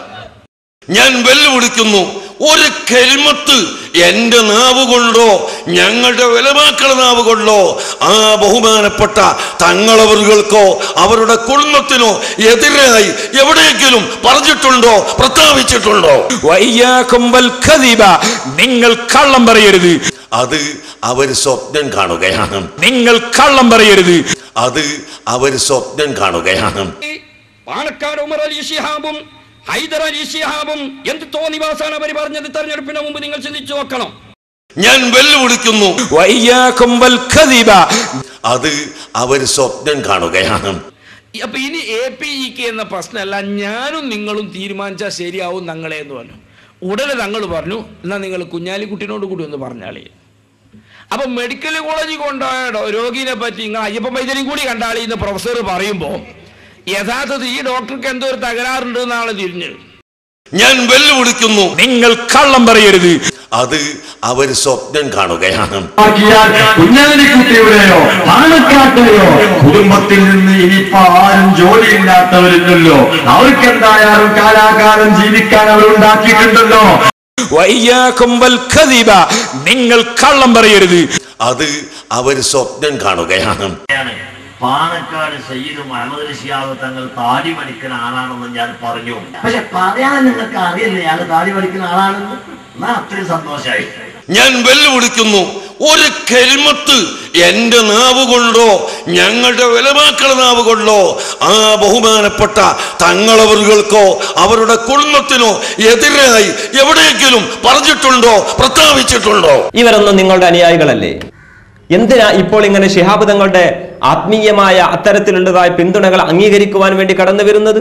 ഞാൻ വെല്ലുവിളിക്കുന്നു ഒരു കരിമത്ത് എന്റെ നാവ് കൊണ്ടോ ഞങ്ങളുടെ വിലമാക്കളുടെ നാവ് കൊണ്ടോ ആ ബഹുമാനപ്പെട്ട തങ്ങളവറുകൾക്കോ അവരുടെ കുടുംബത്തിനോ എതിരായി എവിടെയെങ്കിലും പറഞ്ഞിട്ടുണ്ടോ പ്രസ്താവിച്ചിട്ടുണ്ടോ വയ്യാക്കും വൽ ഖദീബ. നിങ്ങൾ കള്ളം പറയരുത് അത് അവർ സ്വപ്നം കാണുകയാണ് നിങ്ങൾ കള്ളം പറയരുത് അത് അവർ സ്വപ്നം കാണുകയാണ് പാണക്കാട് ഉമർ അലി ഷിഹാബും ഹൈദർ അലി ഷിഹാബും എന്ത് തോന്നിവാസാണ് അവർ പറഞ്ഞത് തെരഞ്ഞെടുപ്പിന് മുമ്പ് നിങ്ങൾ ചിന്തിച്ചു നോക്കണം ഞാൻ വെല്ലുവിളിക്കുന്നു വയ്യാക്കും വൽ ഖദീബ. അത് അവർ സ്വപ്നം കാണുകയാണ് അപ്പൊ ഇനി എ പി ഇക്ക് എന്ന പ്രശ്നമല്ല ഞാനും നിങ്ങളും തീരുമാനിച്ചാൽ ശരിയാവും ഞങ്ങളെ എന്ന് പറഞ്ഞു ഉടനെ തങ്ങൾ പറഞ്ഞു എന്നാ നിങ്ങൾ കുഞ്ഞാലിക്കുട്ടിനോട് കൂടി ഒന്ന് പറഞ്ഞാളി അപ്പൊ മെഡിക്കൽ കോളേജിൽ കൊണ്ടുപോയ ഡോ- രോഗിനെ പറ്റി നിങ്ങൾ അയ്യപ്പ വൈദ്യനും കൂടി കണ്ടാളി എന്ന് പ്രൊഫസർ പറയുമ്പോൾ യഥാർത്ഥത്തിൽ ഈ ഡോക്ടർക്ക് എന്തോ ഒരു തകരാറുണ്ട് എന്നാണ് തിരിഞ്ഞത് ഞാൻ വെല്ലുവിളിക്കുന്നു നിങ്ങൾ കള്ളം പറയരുത് അത് അവർ സ്വപ്നം കാണുകയാണ് ആക്കിയാൽ കുഞ്ഞാലിക്കുട്ടിയുടെയോ പാണക്കാട്ടെയോ കുടുംബത്തിൽ നിന്ന് ഇനിയിപ്പോ ആരും ജോലിയില്ലാത്തവരില്ലല്ലോ അവർക്ക് എന്തായാലും കാലാകാലം ജീവിക്കാൻ അവർ ഉണ്ടാക്കിയിട്ടുണ്ടല്ലോ വയ്യാക്കും വൽ ഖദീബ. നിങ്ങൾ കള്ളം പറയരുത് അത് അവർ സ്വപ്നം കാണുകയാണ് പാണക്കാട് സയ്യിദ് മുഹമ്മദ് ഷിയാബ് തങ്ങൾ താടി പഠിക്കുന്ന ആളാണെന്ന് ഞാൻ പറഞ്ഞു പക്ഷെ പറയാൻ നിങ്ങൾക്ക് അറിയില്ല അയാൾ താടി പഠിക്കുന്ന ആളാണെന്ന് എന്നാ അത്രയും സന്തോഷമായി ഞാൻ വെല്ലുവിളിക്കുന്നു ഒരു കരിമത്ത് എന്റെ നാവ് കൊണ്ടോ ഞങ്ങളുടെ വിലമാക്കളുടെ നാവ് കൊണ്ടോ ആ ബഹുമാനപ്പെട്ട തങ്ങളവറുകൾക്കോ അവരുടെ കുടുംബത്തിനോ എതിരായി എവിടെയെങ്കിലും പറഞ്ഞിട്ടുണ്ടോ പ്രസ്താവിച്ചിട്ടുണ്ടോ ഇവരൊന്നും നിങ്ങളുടെ അനുയായികളല്ലേ എന്തിനാ ഇപ്പോൾ ഇങ്ങനെ ശിഹാബ് തങ്ങളുടെ ആത്മീയമായ അത്തരത്തിലുള്ളതായ പിന്തുണകൾ അംഗീകരിക്കുവാൻ വേണ്ടി കടന്നു വരുന്നത്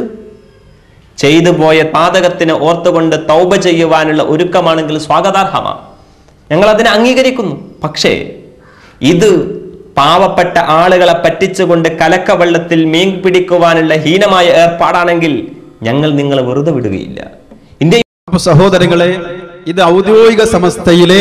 ചെയ്തു പോയ പാതകത്തിന് ഓർത്തുകൊണ്ട് തൗബ ചെയ്യുവാനുള്ള ഒരുക്കമാണെങ്കിൽ സ്വാഗതാർഹമാണ് ഞങ്ങൾ അതിനെ അംഗീകരിക്കുന്നു പക്ഷേ ഇത് പാവപ്പെട്ട ആളുകളെ പറ്റിച്ചുകൊണ്ട് കലക്കവെള്ളത്തിൽ മീൻ പിടിക്കുവാനുള്ള ഹീനമായ ഏർപ്പാടാണെങ്കിൽ ഞങ്ങൾ നിങ്ങളെ വെറുതെ വിടുകയില്ല ഇന്ത്യ അപ്പൊ സഹോദരങ്ങളെ ഇത് ഔദ്യോഗിക സമസ്തയിലെ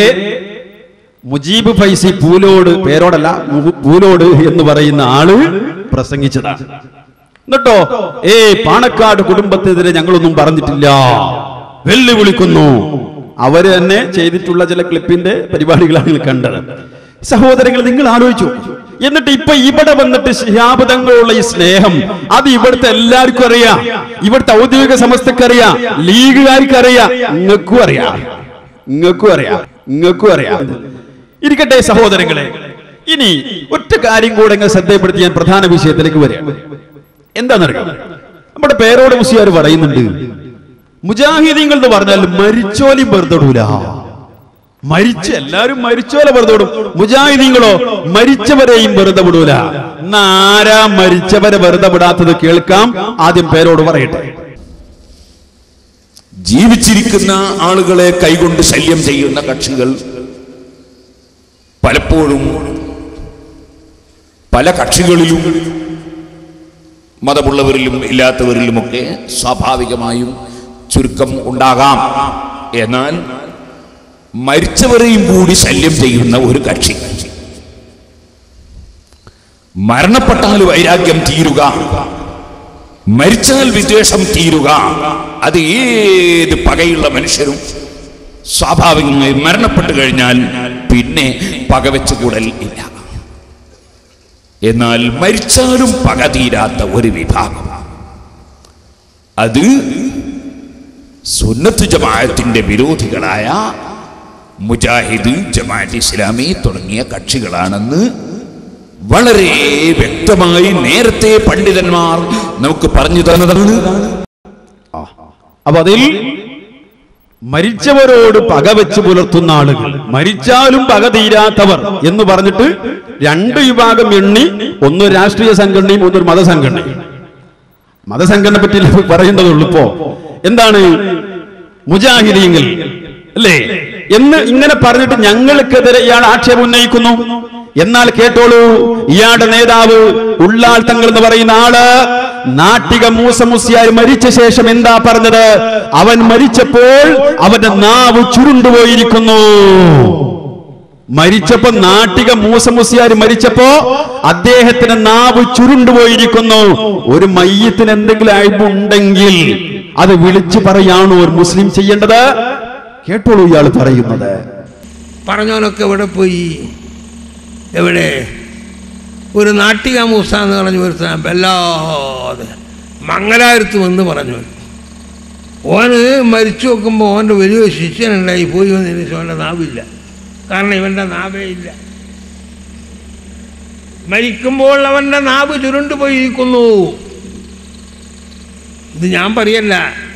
മുജീബ് ഫൈസി പൂലോട് പേരോടല്ല മു- പൂലോട് എന്ന് പറയുന്ന ആള് പ്രസംഗിച്ചതാണ് എന്നിട്ടോ ഏ പാണക്കാട് കുടുംബത്തിനെതിരെ ഞങ്ങളൊന്നും പറഞ്ഞിട്ടില്ല വെല്ലുവിളിക്കുന്നു അവര് തന്നെ ചെയ്തിട്ടുള്ള ചില ക്ലിപ്പിന്റെ പരിപാടികളാണ് നിങ്ങൾ കണ്ടത് സഹോദരങ്ങൾ നിങ്ങൾ ആലോചിച്ചു എന്നിട്ട് ഇപ്പൊ ഇവിടെ വന്നിട്ട് ശിഹാബദങ്ങളുള്ള ഈ സ്നേഹം അത് ഇവിടുത്തെ എല്ലാവർക്കും അറിയാം ഇവിടുത്തെ ഔദ്യോഗിക സമസ്തക്ക് അറിയാം ലീഗുകാർക്ക് അറിയാം നിങ്ങൾക്കും അറിയാം നിങ്ങൾക്കും അറിയാം നിങ്ങൾക്കും അറിയാം ഇരിക്കട്ടെ സഹോദരങ്ങളെ ഇനി ഒറ്റ കാര്യം കൂടെ നിങ്ങൾ ശ്രദ്ധയപ്പെടുത്തി ഞാൻ പ്രധാന വിഷയത്തിലേക്ക് വരിക എന്താണെന്നറിയാം നമ്മുടെ പേരോട് മുസിയാർ പറയുന്നുണ്ട് മുജാഹിദീങ്ങൾ എന്ന് പറഞ്ഞാൽ മരിച്ചോലി വെറുതെടൂല മരിച്ച എല്ലാരും മരിച്ചോലെ വെറുതെ വിടും മുജാഹിദീങ്ങളോ മരിച്ചവരെയും വെറുതെ വിടൂല എന്നാ ആരാ മരിച്ചവരെ വെറുതെ വിടാത്തത് കേൾക്കാം ആദ്യം പേരോട് പറയട്ടെ ജീവിച്ചിരിക്കുന്ന ആളുകളെ കൈകൊണ്ട് ശല്യം ചെയ്യുന്ന കക്ഷികൾ പലപ്പോഴും പല കക്ഷികളിലും മതമുള്ളവരിലും ഇല്ലാത്തവരിലുമൊക്കെ സ്വാഭാവികമായും ചുരുക്കം ഉണ്ടാകാം എന്നാൽ മരിച്ചവരെയും കൂടി ശല്യം ചെയ്യുന്ന ഒരു കക്ഷി മരണപ്പെട്ടാൽ വൈരാഗ്യം തീരുക മരിച്ചാൽ വിദ്വേഷം തീരുക അത് ഏത് പകയുള്ള മനുഷ്യരും സ്വാഭാവികമായി മരണപ്പെട്ടു കഴിഞ്ഞാൽ പിന്നെ പകവെച്ചുകൂടൽ ഇല്ല എന്നാൽ മരിച്ചാലും പക തീരാത്ത ഒരു വിഭാഗം അത് സുന്നത്ത് ജമാഅത്തിന്റെ വിരോധികളായ മുജാഹിദ് ജമാഅത്ത് ഇസ്ലാമി തുടങ്ങിയ കക്ഷികളാണെന്ന് വളരെ വ്യക്തമായി നേരത്തെ പണ്ഡിതന്മാർ നമുക്ക് പറഞ്ഞു തന്നതാണ് അപ്പൊ അതിൽ മരിച്ചവരോട് പക വെച്ച് പുലർത്തുന്ന ആളുകൾ മരിച്ചാലും പക തീരാത്തവർ എന്ന് പറഞ്ഞിട്ട് രണ്ട് വിഭാഗം എണ്ണി ഒന്ന് രാഷ്ട്രീയ സംഘടനയും ഒന്നൊരു മതസംഘടനയും മതസംഘടന പറ്റി പറയേണ്ടതുള്ളൂ ഇപ്പോ എന്താണ് മുജാഹിദീങ്ങൾ അല്ലേ എന്ന് ഇങ്ങനെ പറഞ്ഞിട്ട് ഞങ്ങൾക്കെതിരെ ഇയാൾ ആക്ഷേപം ഉന്നയിക്കുന്നു എന്നാൽ കേട്ടോളൂ ഇയാളുടെ നേതാവ് ഉള്ളാൾ തങ്ങൾ എന്ന് പറയുന്ന ആള് നാട്ടിക മൂസ മുസ്യാർ മരിച്ച ശേഷം എന്താ പറഞ്ഞത് അവൻ മരിച്ചപ്പോൾ അവന്റെ നാവ് ചുരുണ്ടുപോയിരിക്കുന്നു മരിച്ചപ്പോ നാട്ടിക മൂസ മുസ്ലിയാർ മരിച്ചപ്പോ അദ്ദേഹത്തിന് നാവ് ചുരുണ്ടുപോയിരിക്കുന്നു ഒരു മയ്യത്തിന് എന്തെങ്കിലും അയവുണ്ടെങ്കിൽ അത് വിളിച്ചു പറയാണോ ഒരു മുസ്ലിം ചെയ്യേണ്ടത് കേട്ടോളൂ ഇയാൾ പറയുന്നത് പറഞ്ഞവനൊക്കെ എവിടെ പോയി എവിടെ ഒരു നാട്ടിക മൂസ എന്ന് പറഞ്ഞ ഒരു സാ- വല്ലാതെ മംഗലാപുരത്ത് വന്ന് പറഞ്ഞു ഓന് മരിച്ചു നോക്കുമ്പോൾ ഓൻ്റെ വലിയൊരു ശിഷ്യനുണ്ടായി പോയി വന്നതിന് ശേഷം അവൻ്റെ നാവില്ല കാരണം ഇവൻ്റെ നാവേ ഇല്ല മരിക്കുമ്പോൾ അവൻ്റെ നാവ് ചുരുണ്ടു പോയിരിക്കുന്നു ഇത് ഞാൻ പറയല്ല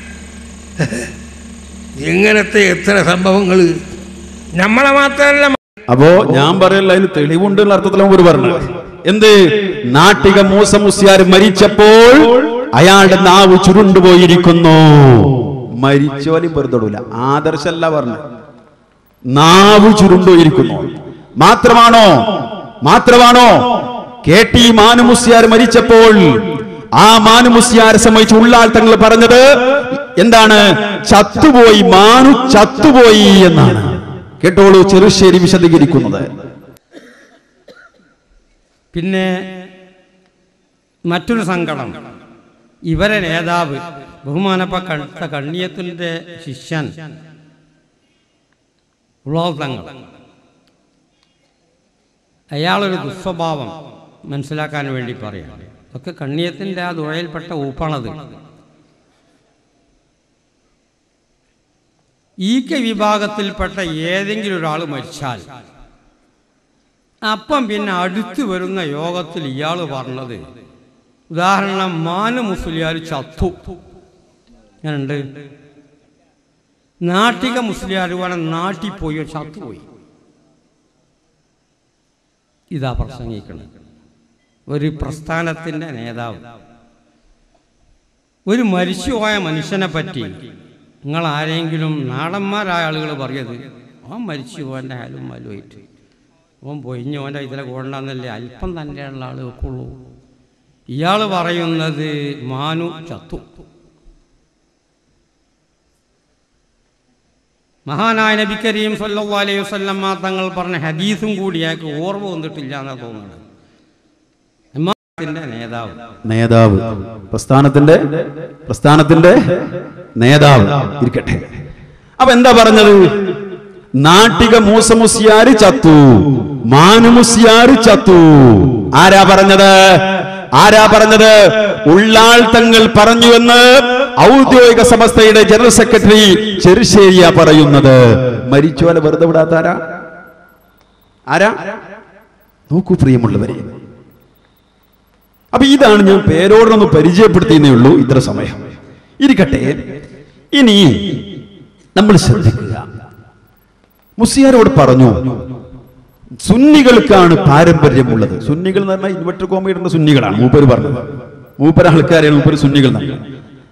ഇങ്ങനത്തെ എത്ര സംഭവങ്ങൾ നമ്മളെ മാത്രമല്ല അപ്പോ ഞാൻ പറയല്ല അതിന് തെളിവുണ്ട് എന്ന അർത്ഥത്തിലാണ് ഒരു പറഞ്ഞത് എന്ത് നാട്ടിക മൂസ മുസ്ലിയാർ മരിച്ചപ്പോൾ അയാളുടെ നാവ് ചുരുണ്ടുപോയിരിക്കുന്നു മരിച്ചോലും വെറുതൊടൂല ആദർശല്ല പറഞ്ഞത് നാവ് ചുരുണ്ടുപോയിരിക്കുന്നു മാത്രമാണോ മാത്രമാണോ കെ ടി മാനുമുസ്യാർ മരിച്ചപ്പോൾ ആ മാനുമുസ്യാരെ സംബന്ധിച്ച് ഉള്ളാൾ തങ്ങൾ പറഞ്ഞത് എന്താണ് ചത്തുപോയി മാനു ചത്തുപോയി എന്നാണ് കേട്ടോളൂ ചെറുശ്ശേരി വിശദീകരിക്കുന്നത് പിന്നെ മറ്റൊരു സങ്കടം ഇവരെ നേതാവ് ബഹുമാനപ്പെട്ട കടുത്ത കണ്ണിയത്തിൻ്റെ ശിഷ്യൻ ഉള്ളാവ് തങ്ങൾ അയാളൊരു ദുസ്വഭാവം മനസ്സിലാക്കാൻ വേണ്ടി പറയാം ഒക്കെ കണ്ണിയത്തിൻ്റെ ആ ദുഴയിൽപ്പെട്ട ഊപ്പാണത് ഈ കെ വിഭാഗത്തിൽപ്പെട്ട ഏതെങ്കിലും ഒരാൾ മരിച്ചാൽ അപ്പം പിന്നെ അടുത്ത് വരുന്ന യോഗത്തിൽ ഇയാൾ പറഞ്ഞത് ഉദാഹരണം മാന മുസ്ലിയാർ ചത്തു ഞാനുണ്ട് നാട്ടിക മുസ്ലിയാർ പോലെ നാട്ടിൽ പോയോ ചത്തുപോയി ഇതാ പ്രസംഗിക്കണം ഒരു പ്രസ്ഥാനത്തിൻ്റെ നേതാവ് ഒരു മരിച്ചുപോയ മനുഷ്യനെ പറ്റി നിങ്ങൾ ആരെങ്കിലും നാടന്മാരായ ആളുകൾ പറയത് അവൻ മരിച്ചു പോൻ്റെ ഹാലും മലുമായിട്ട് അവൻ പൊയിഞ്ഞ് ഓൻ്റെ ഇതിലെ കൊണ്ടെന്നല്ലേ അല്പം തൻ്റെ ഉള്ള ആൾ വെക്കുള്ളൂ ഇയാൾ പറയുന്നത് മാനു ചത്തു മഹാനായ നബി കരീം സല്ലല്ലാഹു അലൈഹി വസല്ലമ തങ്ങൾ പറഞ്ഞ ഹദീസും കൂടി അയാൾക്ക് ഓർമ്മ വന്നിട്ടില്ല എന്നാ തോന്നുന്നത് ഇമാമത്തിന്റെ നേതാവ് നേതാവ് പ്രസ്ഥാനത്തിന്റെ പ്രസ്ഥാനത്തിന്റെ നേതാവ് ഇരിക്കട്ടെ അപ്പൊ എന്താ പറഞ്ഞത് നാട്ടിക മൂസമുസ്യാര് ചത്തു മാനുമുസ്യാര് ചത്തു ആരാ പറഞ്ഞത് ആരാ പറഞ്ഞത് ഉള്ളാൾ തങ്ങൾ പറഞ്ഞുവെന്ന് ഔദ്യോഗിക സമസ്തയുടെ ജനറൽ സെക്രട്ടറി ചെറുശ്ശേരിയ പറയുന്നത് മരിച്ചോലെ വെറുതെ വിടാത്ത ആരാ ആരാ നോക്കൂ പ്രിയമുള്ളവരെ അപ്പൊ ഇതാണ് ഞാൻ പേരോടൊന്ന് പരിചയപ്പെടുത്തിയെന്നേ ഉള്ളൂ ഇത്ര സമയം ഇരിക്കട്ടെ ഇനി നമ്മൾ ശ്രദ്ധിക്കുക മുസ്ലിയാരോട് പറഞ്ഞു സുന്നികൾക്കാണ് പാരമ്പര്യമുള്ളത് സുന്നികൾ എന്ന് പറഞ്ഞാൽ ഇൻവെർട്ടർ കോമയിടുന്ന സുന്നികളാണ് മൂപ്പര് പറഞ്ഞത് മൂപ്പര ആൾക്കാരെയാണ് മൂപ്പര് സുന്നികൾ എന്ന് പറഞ്ഞത്.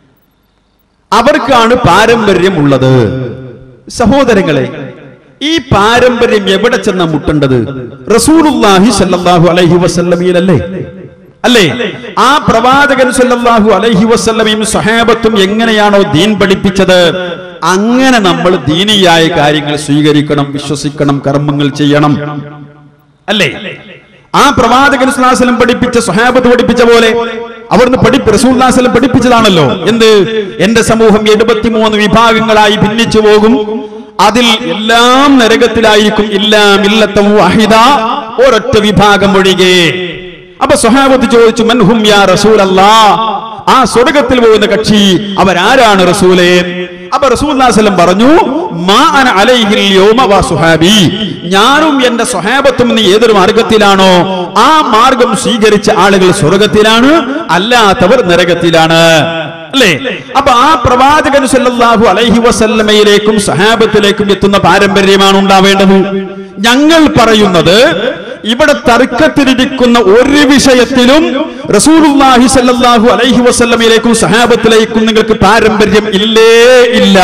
അവർക്കാണ് പാരമ്പര്യമുള്ളത് സഹോദരങ്ങളെ ഈ പാരമ്പര്യം എവിടെ ചെന്നാ മുട്ടേണ്ടത് റസൂലുള്ളാഹി സല്ലല്ലാഹു അലൈഹി വസല്ലമയിലല്ലേ അല്ലേ ആ പ്രവാചകൻ സല്ലല്ലാഹു അലൈഹി വസല്ലമയും സഹാബത്തും എങ്ങനെയാണോ ദീൻ പഠിപ്പിച്ചത് അങ്ങനെ നമ്മൾ ദീനിയായ കാര്യങ്ങൾ സ്വീകരിക്കണം വിശ്വസിക്കണം കർമ്മങ്ങൾ ചെയ്യണം അല്ലേ ആ പ്രവാചകൻ സുല്ലാസ്ലം പഠിപ്പിച്ച സ്വഹാബത്ത് പഠിപ്പിച്ച പോലെ അവിടുന്ന് പഠി റസൂല്ലാസ്ലം പഠിപ്പിച്ചതാണല്ലോ എന്ത് എന്റെ സമൂഹം എഴുപത്തിമൂന്ന് വിഭാഗങ്ങളായി ഭിന്നിച്ചു പോകും അതിൽ എല്ലാം നരകത്തിലായിരിക്കും എല്ലാം ഇല്ലത്തം വാഹിദ ഒരൊറ്റ വിഭാഗം ഒഴികെ അപ്പൊ സ്വഹാബത്ത് ചോദിച്ചു മൻഹും യാ റസൂൽ ആ സ്വർഗത്തിൽ പോകുന്ന കക്ഷി അവരാരാണ് റസൂലേ അപ്പൊ റസൂല്ലാസ്ലം പറഞ്ഞു മാ അന അലൈഹിൽ യൗമ വ സുഹാബി ഞാനും എന്റെ സ്വഹാബത്തും നീ ഏതൊരു മാർഗത്തിലാണോ ആ മാർഗം സ്വീകരിച്ച ആളുകൾ സ്വർഗത്തിലാണ് അല്ലാത്തവർ നരകത്തിലാണ് അല്ലേ അപ്പൊ ആ പ്രവാചകൻ സല്ലല്ലാഹു അലൈഹി വസല്ലമയിലേക്കും സഹാബത്തിലേക്കും എത്തുന്ന പാരമ്പര്യമാണ് ഉണ്ടാവേണ്ടത് ഞങ്ങൾ പറയുന്നത് ഇവിടെ തർക്കത്തിലിരിക്കുന്ന ഒരു വിഷയത്തിലും റസൂലുള്ളാഹി സല്ലല്ലാഹു അലൈഹി വസല്ലമയിലേക്കും സഹാബത്തിലേക്കും നിങ്ങൾക്ക് പാരമ്പര്യം ഇല്ലേ ഇല്ല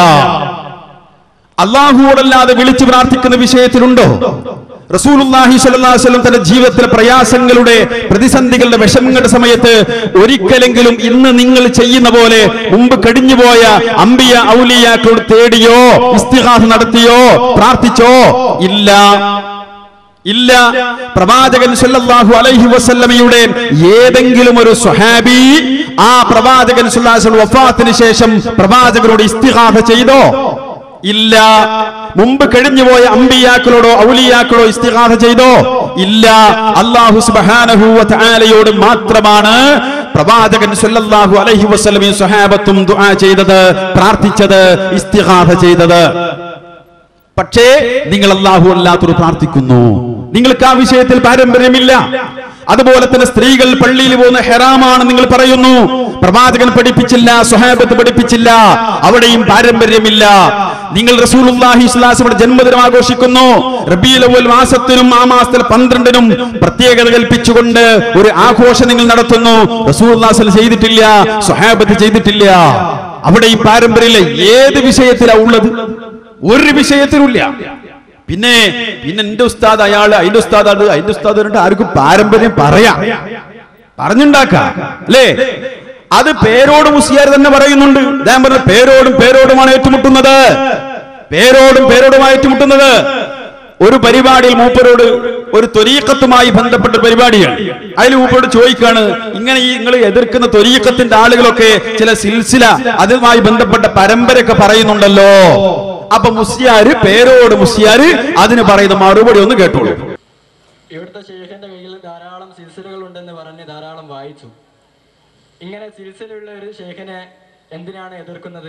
അള്ളാഹുവോടല്ലാതെ വിളിച്ചു പ്രാർത്ഥിക്കുന്ന വിഷയത്തിലുണ്ടോ റസൂലുള്ളാഹി സ്വല്ലല്ലാഹു അലൈഹി വസല്ലം തന്റെ ജീവിതത്തിലെ പ്രയാസങ്ങളുടെ പ്രതിസന്ധികളുടെ വിഷമങ്ങളുടെ സമയത്ത് ഒരിക്കലെങ്കിലും ഇന്ന് നിങ്ങൾ ചെയ്യുന്ന പോലെ മുമ്പ് കഴിഞ്ഞുപോയ അമ്പിയ ഔലിയാക്കളോട് തേടിയോ ഇസ്തിഹാസ് നടത്തിയോ പ്രാർത്ഥിച്ചോ ഇല്ല ഇല്ല പ്രവാചകൻ സല്ലല്ലാഹു അലൈഹി വസല്ലമയുടെ ഏതെങ്കിലും ഒരു സ്വഹാബി ആ പ്രവാചകൻ സല്ലല്ലാഹു അലൈഹി വസല്ലം വഫാത്തിന് ശേഷം പ്രവാചകനോട് ഇസ്തിഗാഥ ചെയ്തോ ഇല്ല മുമ്പ് കഴിഞ്ഞുപോയ അമ്പിയാക്കളോടോ ഔലിയാക്കളോ ഇസ്തിഗാഥ ചെയ്തോ ഇല്ല അല്ലാഹു സുബ്ഹാനഹു വ തആലയോട് മാത്രമാണ് പ്രവാചകൻ സല്ലല്ലാഹു അലൈഹി വസല്ലമയും സ്വഹാബത്തും ദുആ ചെയ്തത് പ്രാർത്ഥിച്ചത് ഇസ്തിഗാഥ ചെയ്തത് പക്ഷേ നിങ്ങൾ അല്ലാഹു അല്ലാത്തൊരു പ്രാർത്ഥിക്കുന്നു നിങ്ങൾക്ക് ആ വിഷയത്തിൽ പാരമ്പര്യമില്ല അതുപോലെ തന്നെ സ്ത്രീകൾ പള്ളിയിൽ പോകുന്ന ഹെറാമാണ് നിങ്ങൾ പറയുന്നു പ്രവാചകൻ പഠിപ്പിച്ചില്ല സ്വഹാബത്ത് പഠിപ്പിച്ചില്ല അവിടെയും പാരമ്പര്യമില്ല നിങ്ങൾ റസൂലുള്ളാഹി സ്വലാസയുടെ ജന്മദിനം ആഘോഷിക്കുന്നു റബീൽ അവൽ മാസത്തിനും ആ മാസത്തിൽ പന്ത്രണ്ടിനും പ്രത്യേകത കൽപ്പിച്ചുകൊണ്ട് ഒരു ആഘോഷം നിങ്ങൾ നടത്തുന്നു റസൂൽ ചെയ്തിട്ടില്ല സ്വഹാബത്ത് ചെയ്തിട്ടില്ല അവിടെയും പാരമ്പര്യമില്ല ഏത് വിഷയത്തിലാ ഉള്ളത് ഒരു വിഷയത്തിലുമില്ല പിന്നെ പിന്നെ എന്റെ ഉസ്താദ് അയാള് അതിന്റെ ഉസ്താദ് അത് അതിന്റെ ഉസ്താദ് പറഞ്ഞിട്ട് ആർക്കും പാരമ്പര്യം പറയാം പറഞ്ഞുണ്ടാക്കാം അല്ലേ അത് പേരോട് മുസിയാർ തന്നെ പറയുന്നുണ്ട് ഞാൻ പറഞ്ഞ പേരോടും പേരോടുമാണ് ഏറ്റുമുട്ടുന്നത് പേരോടും പേരോടുമായി ഏറ്റുമുട്ടുന്നത് ഒരു പരിപാടിയിൽ മൂപ്പരോട് ഒരു ത്വരീക്കത്തുമായി ബന്ധപ്പെട്ട പരിപാടിയാണ് അതിൽ മൂപ്പരോട് ചോദിക്കാണ് ഇങ്ങനെ ഈ നിങ്ങൾ എതിർക്കുന്ന ത്വരീക്കത്തിന്റെ ആളുകളൊക്കെ ചില സിൽസില അതുമായി ബന്ധപ്പെട്ട പരമ്പരയൊക്കെ പറയുന്നുണ്ടല്ലോ അപ്പൊ മുസ്ലിയാര് പേരോട് മുസ്ലിയാര് അതിന് പറയുന്ന മറുപടി ഒന്ന് കേട്ടോളൂ ഇവിടുത്തെ ഷെയ്ഖിന്റെ കയ്യിൽ ധാരാളം സിൽസിലകൾ ഉണ്ടെന്ന് പറഞ്ഞ് ധാരാളം വായിച്ചു ഇങ്ങനെ സിൽസിലുള്ള ഒരു ഷെയ്ഖിനെ എന്തിനാണ് എതിർക്കുന്നത്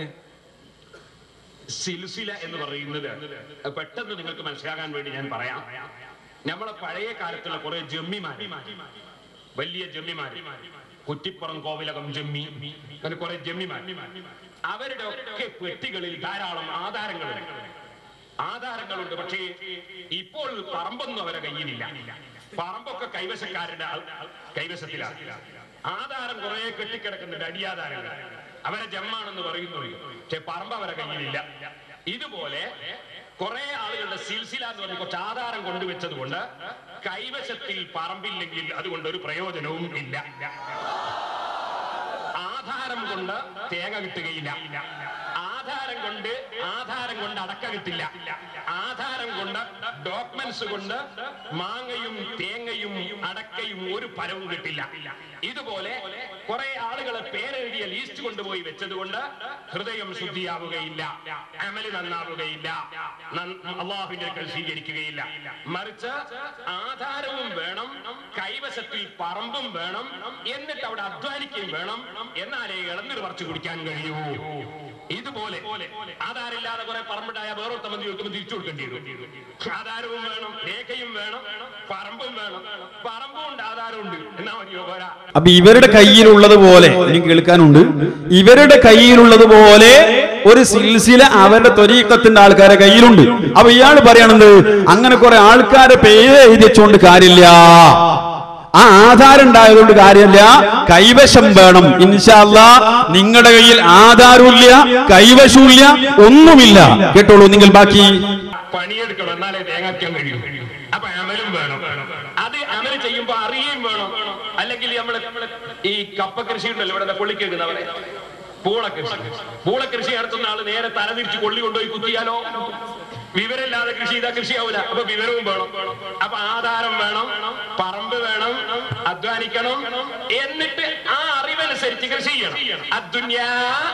സിൽസില എന്ന് പറയുന്നത് പെട്ടെന്ന് നിങ്ങൾക്ക് മനസ്സിലാകാൻ വേണ്ടി ഞാൻ പറയാം നമ്മളെ പഴയ കാലത്തുള്ള കുറെ ജമ്മിമാർ വലിയ ജമ്മിമാർ കുറ്റിപ്പുറം കോവിലകം ജമ്മി അങ്ങനെ കുറെ ജമ്മിമാർ അവരുടെ ഒക്കെ പെട്ടികളിൽ ധാരാളം ആധാരങ്ങളുണ്ട് ആധാരങ്ങളുണ്ട് പക്ഷേ ഇപ്പോൾ പറമ്പൊന്നും അവരെ കയ്യിലില്ല പറമ്പൊക്കെ കൈവശക്കാരുടെ ആൾ- കൈവശത്തിലാണ് ആധാരം കുറെ കെട്ടിക്കിടക്കുന്നുണ്ട് അടിയാധാരങ്ങൾ അവരെ ജമ്മാണെന്ന് പറയുന്നുണ്ട് പക്ഷെ പറമ്പ് അവരെ കയ്യിലില്ല ഇതുപോലെ കുറെ ആളുകളുടെ സിൽസില എന്ന് പറഞ്ഞ കുറച്ച് ആധാരം കൊണ്ടുവച്ചത് കൊണ്ട് കൈവശത്തിൽ പറമ്പില്ലെങ്കിൽ അതുകൊണ്ട് ഒരു പ്രയോജനവും ഇല്ല ആധാരം കൊണ്ട് തേങ്ങ കിട്ടുകയില്ല ആധാരം കൊണ്ട് ആധാരം കൊണ്ട് അടക്ക കിട്ടില്ല ആധാരം കൊണ്ട് ഡോക്യുമെന്റ്സ് കൊണ്ട് മാങ്ങയും തേങ്ങയും അടക്കയും ഒരു ഫലവും കിട്ടില്ല ഇതുപോലെ കുറെ ആളുകളെ പേരെഴുതിയ ലീസ്റ്റ് കൊണ്ടുപോയി വെച്ചതുകൊണ്ട് ഹൃദയം ശുദ്ധിയാവുകയില്ല അമല് നന്നാവുകയില്ല നൻ- അള്ളാഹുവിന്റെ അടുക്കൽ സ്വീകരിക്കുകയില്ല മറിച്ച് ആധാരവും വേണം കൈവശത്തിൽ പറമ്പും വേണം എന്നിട്ട് അവിടെ അധ്വാനിക്കുകയും വേണം എന്നാലേ ഇളനീർ പറിച്ചു കുടിക്കാൻ കഴിയൂ ഇതുപോലെ ആധാരമില്ലാതെ കുറെ പറമ്പുണ്ടായ വേറൊരുത്ത മന്തി ചോദിക്കുമ്പോൾ തിരിച്ചു കൊടുക്കേണ്ടി വരും ആധാരവും വേണം രേഖയും വേണം പറമ്പും വേണം പറമ്പും ഉണ്ട് ആധാരമുണ്ട് എന്നാ മതിയോ പോരാ അപ്പൊ ഇവരുടെ കയ്യിലുള്ളത് പോലെ എനിക്ക് കേൾക്കാനുണ്ട് ഇവരുടെ കയ്യിലുള്ളത് പോലെ ഒരു സിൽസില അവരുടെ ത്വരീക്കത്തിന്റെ ആൾക്കാരെ കയ്യിലുണ്ട് അപ്പൊ ഇയാൾ പറയണത് അങ്ങനെ കുറെ ആൾക്കാരെ പേര് എഴുതി വെച്ചോണ്ട് കാര്യമില്ല ആ ആധാരം ഉണ്ടായതുകൊണ്ട് കാര്യമില്ല കൈവശം വേണം ഇൻഷാല്ല നിങ്ങളുടെ കയ്യിൽ ആധാരമില്ല കൈവശമില്ല ഒന്നുമില്ല കേട്ടോളൂ നിങ്ങൾ ബാക്കി പണിയെടുക്കണം എന്നാലേ തേങ്ങാക്കാൻ കഴിയും അപ്പൊ അമലും വേണം അത് അമല് ചെയ്യുമ്പോ അറിയുകയും വേണം അല്ലെങ്കിൽ നമ്മള് ഈ കപ്പ കൃഷി ഉണ്ടല്ലോ ഇവിടെ കൊള്ളിക്കേക്കുന്നവരെ പൂളകൃഷി പൂളകൃഷി നടത്തുന്ന ആള് നേരെ തലതിരിച്ച് കൊള്ളി കൊണ്ടുപോയി കുത്തിയാലോ വിവരമില്ലാതെ കൃഷി ചെയ്താൽ കൃഷിയാവൂല അപ്പൊ വിവരവും വേണം അപ്പൊ ആധാരം വേണം പറമ്പ് വേണം അധ്വാനിക്കണം എന്നിട്ട് ആ അറിവനുസരിച്ച് കൃഷി ചെയ്യണം അദ്ദുന്യാ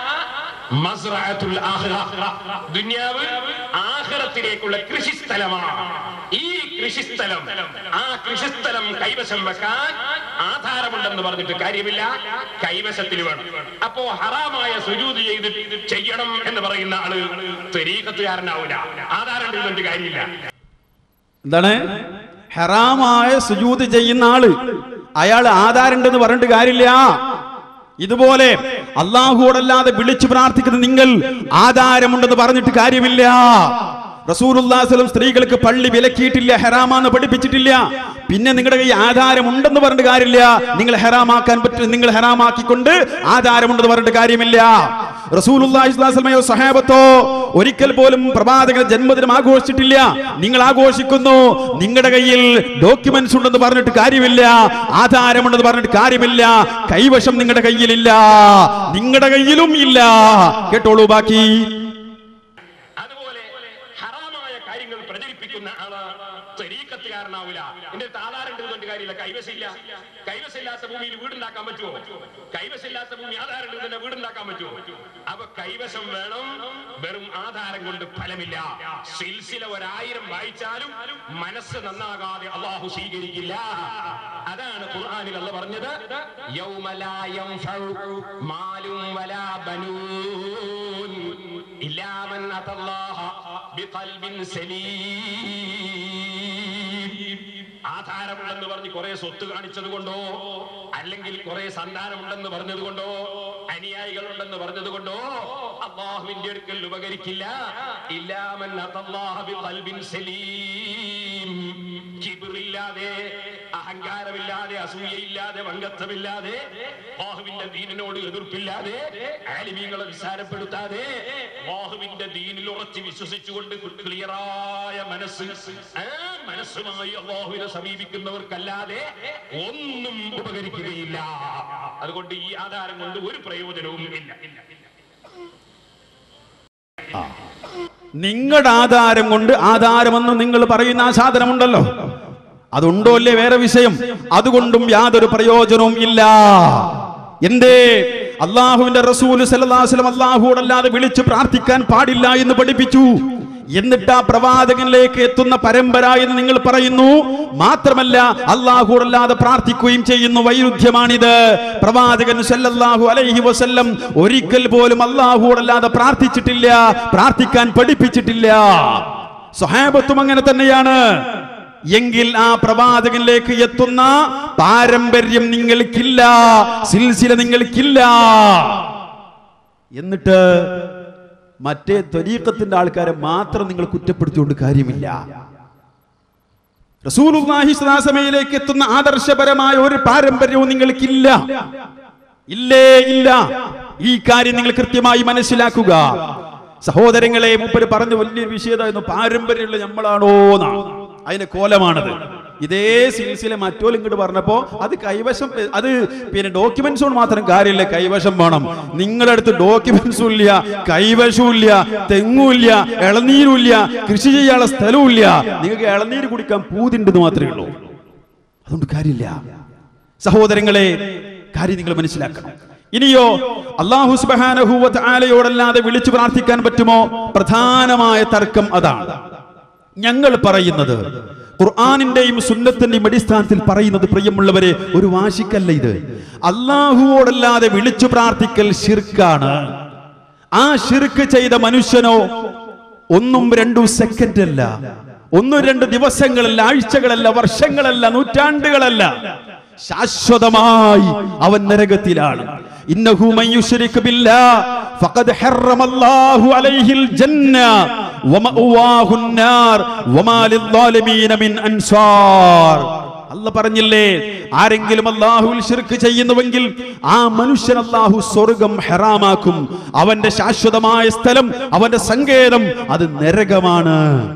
മസ്റഅത്തുൽ ആഖിറ. ദുനിയാവ് ആഖിറത്തിലേക്കുള്ള കൃഷിസ്ഥലമാണ് ഈ കൃഷിസ്ഥലം ആ കൃഷിസ്ഥലം കൈവശം വെക്കാൻ ആധാരമുണ്ടെന്ന് പറഞ്ഞിട്ട് കാര്യമില്ല കൈവശത്തിൽ വേണം അപ്പോ ഹറാമായ സുജൂത് ചെയ്ത് ചെയ്യണം എന്ന് പറയുന്ന ആള് തെരീക്കത്തുകാരനാവൂല ആധാരം ഉണ്ടെന്ന് കാര്യമില്ല എന്താണ് ഹറാമായ സുജൂത് ചെയ്യുന്ന ആള് അയാൾ ആധാരമുണ്ടെന്ന് പറഞ്ഞിട്ട് കാര്യമില്ല ഇതുപോലെ അള്ളാഹുവോടല്ലാതെ വിളിച്ചു പ്രാർത്ഥിക്കുന്ന നിങ്ങൾ ആധാരമുണ്ടെന്ന് പറഞ്ഞിട്ട് കാര്യമില്ല റസൂലുള്ളാഹി സ്ത്രീകൾക്ക് പള്ളി വിലക്കിയിട്ടില്ല ഹെറാമാന്ന് പഠിപ്പിച്ചിട്ടില്ല പിന്നെ നിങ്ങളുടെ കൈ ആധാരം ഉണ്ടെന്ന് പറഞ്ഞിട്ട് കാര്യമില്ല നിങ്ങൾ ഹെറാമാക്കാൻ പറ്റും നിങ്ങൾ ഹെറാമാക്കിക്കൊണ്ട് ആധാരമുണ്ടെന്ന് പറഞ്ഞിട്ട് കാര്യമില്ല റസൂലുള്ളാഹിസ്ലാമയോ സഹാബത്തോ ഒരിക്കൽ പോലും പ്രവാചകന്റെ ജന്മദിനം ആഘോഷിച്ചിട്ടില്ല നിങ്ങൾ ആഘോഷിക്കുന്നു നിങ്ങളുടെ കയ്യിൽ ഡോക്യുമെന്റ്സ് ഉണ്ടെന്ന് പറഞ്ഞിട്ട് കാര്യമില്ല ആധാരമുണ്ടെന്ന് പറഞ്ഞിട്ട് കാര്യമില്ല കൈവശം നിങ്ങളുടെ കയ്യിലില്ല നിങ്ങളുടെ കയ്യിലും ഇല്ല കേട്ടോളൂ ബാക്കി ഹറാമായ കാര്യങ്ങൾ പ്രചരിപ്പിക്കുന്ന ആള് തെരീക്കത്തുകാരനാവില്ല എന്റെ അടുത്ത് ആധാരം ഉണ്ട് കൊണ്ട് കാര്യമില്ല കൈവശമില്ല കൈവശമില്ലാത്ത ഭൂമിയിൽ വീടുണ്ടാക്കാൻ പറ്റുമോ കൈവശമില്ലാത്ത ഭൂമി ആധാരം ഉണ്ട് തന്നെ വീടുണ്ടാക്കാൻ പറ്റുമോ അപ്പൊ കൈവശം വേണം വെറും ആധാരം കൊണ്ട് ഫലമില്ല സിൽസില ഒരായിരം വായിച്ചാലും മനസ്സ് നന്നാകാതെ അള്ളാഹു സ്വീകരിക്കില്ല അതാണ് ഖുർആനിൽ അല്ല പറഞ്ഞത് യൗമലാ യൻഫഉ മാലും വലാ ബനൂൻ ഇല്ലാ മൻ അതല്ലാഹ ബിഖൽബിൻ സലീം ആധാരമുണ്ടെന്ന് പറഞ്ഞ് കുറെ സ്വത്ത് കാണിച്ചത് കൊണ്ടോ അല്ലെങ്കിൽ കുറെ സന്താനമുണ്ടെന്ന് പറഞ്ഞത് കൊണ്ടോ അനുയായികൾ ഉണ്ടെന്ന് പറഞ്ഞത് കൊണ്ടോ അള്ളാഹുവിന്റെ അടുക്കൽ ഉപകരിക്കില്ല ഇല്ലാമൻ അതല്ലാഹ ബിഖൽബിൻ സലീം കിബിറില്ലാതെ അഹങ്കാരമില്ലാതെ അസൂയയില്ലാതെ വങ്കത്വമില്ലാതെ ബാഹുവിന്റെ ദീനിനോട് എതിർപ്പില്ലാതെ ആലിമീങ്ങളെ നിസ്സാരപ്പെടുത്താതെ ബാഹുവിന്റെ ദീനിൽ ഉറച്ച് വിശ്വസിച്ചുകൊണ്ട് ക്ലിയറായ മനസ്സ് ആ മനസ്സുമായി അള്ളാഹുവിനെ സമീപിക്കുന്നവർക്കല്ലാതെ ഒന്നും ഉപകരിക്കുകയില്ല അതുകൊണ്ട് ഈ ആധാരം കൊണ്ട് ഒരു പ്രയോജനവും ഇല്ല നിങ്ങളുടെ ആധാരം കൊണ്ട് ആധാരമെന്ന് നിങ്ങൾ പറയുന്ന ആ സാധനമുണ്ടല്ലോ അതുണ്ടോ അല്ലേ വേറെ വിഷയം അതുകൊണ്ടും യാതൊരു പ്രയോജനവും ഇല്ല എന്തേ അള്ളാഹുവിന്റെ റസൂല് സല്ലാസ്ലം അള്ളാഹുവോടല്ലാതെ വിളിച്ച് പ്രാർത്ഥിക്കാൻ പാടില്ല എന്ന് പഠിപ്പിച്ചു എന്നിട്ട് ആ പ്രവാചകനിലേക്ക് എത്തുന്ന പരമ്പര എന്ന് നിങ്ങൾ പറയുന്നു മാത്രമല്ല അള്ളാഹുടല്ലാതെ പ്രാർത്ഥിക്കുകയും ചെയ്യുന്നു വൈരുദ്ധ്യമാണിത് പ്രവാചകൻ സല്ലല്ലാഹു അലൈഹി വസല്ലം ഒരിക്കൽ പോലും അള്ളാഹുടല്ലാതെ പ്രാർത്ഥിച്ചിട്ടില്ല പ്രാർത്ഥിക്കാൻ പഠിപ്പിച്ചിട്ടില്ല സ്വഹാബത്തും അങ്ങനെ തന്നെയാണ് എങ്കിൽ ആ പ്രവാചകനിലേക്ക് എത്തുന്ന പാരമ്പര്യം നിങ്ങൾക്കില്ല സിൽസില നിങ്ങൾക്കില്ല എന്നിട്ട് മറ്റേ ത്വരീക്കത്തിന്റെ ആൾക്കാരെ മാത്രം നിങ്ങൾ കുറ്റപ്പെടുത്തിക്കൊണ്ട് കാര്യമില്ല റസൂലുള്ളാഹി സ്വലാസമയിലേക്ക് എത്തുന്ന ആദർശപരമായ ഒരു പാരമ്പര്യവും നിങ്ങൾക്കില്ല ഇല്ലേ ഇല്ല ഈ കാര്യം നിങ്ങൾ കൃത്യമായി മനസ്സിലാക്കുക സഹോദരങ്ങളെ മൂപ്പര് പറഞ്ഞ വലിയൊരു വിഷയതായിരുന്നു പാരമ്പര്യമുള്ള നമ്മളാണോ എന്നാണ് അതിന്റെ കോലമാണത് ഇതേ സിൽസിലെ മറ്റോലും ഇങ്ങോട്ട് പറഞ്ഞപ്പോ അത് കൈവശം അത് പിന്നെ ഡോക്യുമെന്റ്സ് കൊണ്ട് മാത്രം കാര്യമില്ല കൈവശം വേണം നിങ്ങളുടെ അടുത്ത് ഡോക്യുമെന്റ്സും ഇല്ല കൈവശവും ഇല്ല തെങ്ങും ഇല്ല ഇളനീരും ഇല്ല കൃഷി ചെയ്യാനുള്ള സ്ഥലവും ഇല്ല നിങ്ങൾക്ക് ഇളനീര് കുടിക്കാൻ പൂതിണ്ടെന്ന് മാത്രമേ ഉള്ളൂ അതുകൊണ്ട് കാര്യമില്ല സഹോദരങ്ങളെ കാര്യം നിങ്ങൾ മനസ്സിലാക്കണം ഇനിയോ അള്ളാഹു സുബാനഹൂവത്ത് ആലയോടല്ലാതെ വിളിച്ചു പ്രാർത്ഥിക്കാൻ പറ്റുമോ പ്രധാനമായ തർക്കം അതാണ് ഞങ്ങൾ പറയുന്നത് ഖുർആാനിന്റെയും സുന്നത്തിന്റെയും അടിസ്ഥാനത്തിൽ പറയുന്നത് പ്രിയമുള്ളവരെ ഒരു വാശിക്കല്ല ഇത് അള്ളാഹുവോടല്ലാതെ വിളിച്ചു പ്രാർത്ഥിക്കൽ ഷിർക്കാണ് ആ ഷിർക്ക് ചെയ്ത മനുഷ്യനോ ഒന്നും രണ്ടും സെക്കൻഡ് അല്ല ഒന്നും രണ്ട് ദിവസങ്ങളല്ല ആഴ്ചകളല്ല വർഷങ്ങളല്ല നൂറ്റാണ്ടുകളല്ല ശാശ്വതമായി അവൻ നരകത്തിലാണ് ഇന്നഹു മൻ യുശ്രിക് ബില്ലാഹ് ഫഖദ് ഹറമല്ലാഹു അലൈഹിൽ ജന്ന വമഅവാഹു النار വമാ ലിദ്ദാലിമീന മിൻ അൻസാർ അല്ല പറഞ്ഞില്ലേ ആരെങ്കിലും അള്ളാഹുവിൽ ശിർക്ക് ചെയ്യുന്നുവെങ്കിൽ ആ മനുഷ്യൻ അള്ളാഹു സ്വർഗം ഹെറാമാക്കും അവന്റെ ശാശ്വതമായ സ്ഥലം അവന്റെ സങ്കേതം അത് നരകമാണ്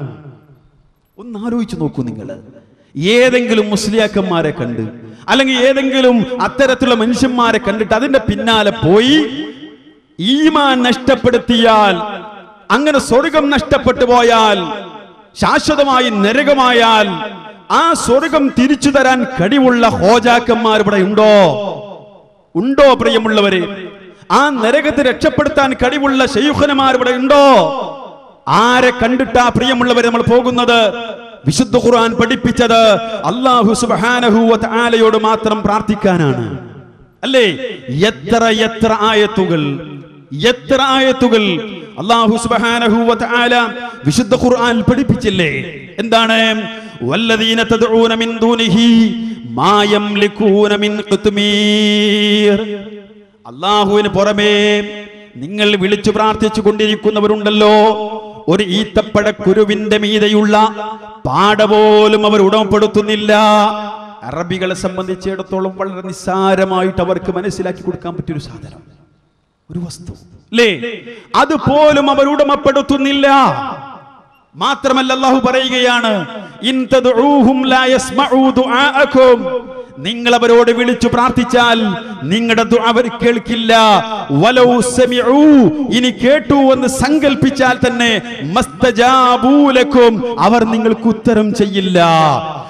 ഒന്ന് ആലോചിച്ചു നോക്കൂ നിങ്ങൾ ഏതെങ്കിലും മുസ്ലിയാക്കന്മാരെ കണ്ട് അല്ലെങ്കിൽ ഏതെങ്കിലും അത്തരത്തിലുള്ള മനുഷ്യന്മാരെ കണ്ടിട്ട് അതിന്റെ പിന്നാലെ പോയി ഈമാൻ നഷ്ടപ്പെടുത്തിയാൽ അങ്ങനെ സ്വർഗം നഷ്ടപ്പെട്ടു പോയാൽ ശാശ്വതമായി നരകമായാൽ ആ സ്വർഗം തിരിച്ചു തരാൻ കഴിവുള്ള ഹോജാക്കന്മാർ ഇവിടെ ഉണ്ടോ ഉണ്ടോ പ്രിയമുള്ളവരെ ആ നരകത്തെ രക്ഷപ്പെടുത്താൻ കഴിവുള്ള ശൈഖനമാർ ഇവിടെ ഉണ്ടോ ആരെ കണ്ടിട്ടാ പ്രിയമുള്ളവരെ നമ്മൾ പോകുന്നത് വിശുദ്ധ ഖുർആൻ പഠിപ്പിച്ചത് അള്ളാഹു സുബ്ഹാനഹു വ തആലയോട് മാത്രം പ്രാർത്ഥിക്കാനാണ് അല്ലേ എത്ര എത്ര ആയത്തുകൾ എത്ര ആയത്തുകൾ അള്ളാഹു സുബ്ഹാനഹു വ തആല വിശുദ്ധ ഖുർആൻ പഠിപ്പിച്ചില്ലേ എന്താണ് വല്ലദീന തദ്ഊന മിൻ ദൂനിഹി മാ യംലികൂന മിൻ ഖിത്മീർ അള്ളാഹുവിന് പുറമേ നിങ്ങൾ വിളിച്ചു പ്രാർത്ഥിച്ചു കൊണ്ടിരിക്കുന്നവരുണ്ടല്ലോ ഒരു ഈത്തപ്പഴ കുരുവിന്റെ മീതെയുള്ള പാട പോലും അവർ ഉടമപ്പെടുത്തുന്നില്ല അറബികളെ സംബന്ധിച്ചിടത്തോളം വളരെ നിസ്സാരമായിട്ട് അവർക്ക് മനസ്സിലാക്കി കൊടുക്കാൻ പറ്റിയൊരു സാധനം ഒരു വസ്തു അല്ലേ അതുപോലും അവർ ഉടമപ്പെടുത്തുന്നില്ല മാത്രമല്ല അള്ളാഹു പറയുകയാണ് ഇൻ തദ്ഊഹും ലാ യസ്മഊ ദുആഅക്കും നിങ്ങൾ അവരോട് വിളിച്ചു പ്രാർത്ഥിച്ചാൽ നിങ്ങളുടെ ദുആ അവർ കേൾക്കില്ല വലൗ സമിഉ ഇനി കേട്ടു എന്ന് സങ്കൽപ്പിച്ചാൽ തന്നെ മസ്തജാബൂ ലക്കും അവർ നിങ്ങൾക്ക് ഉത്തരം ചെയ്യില്ല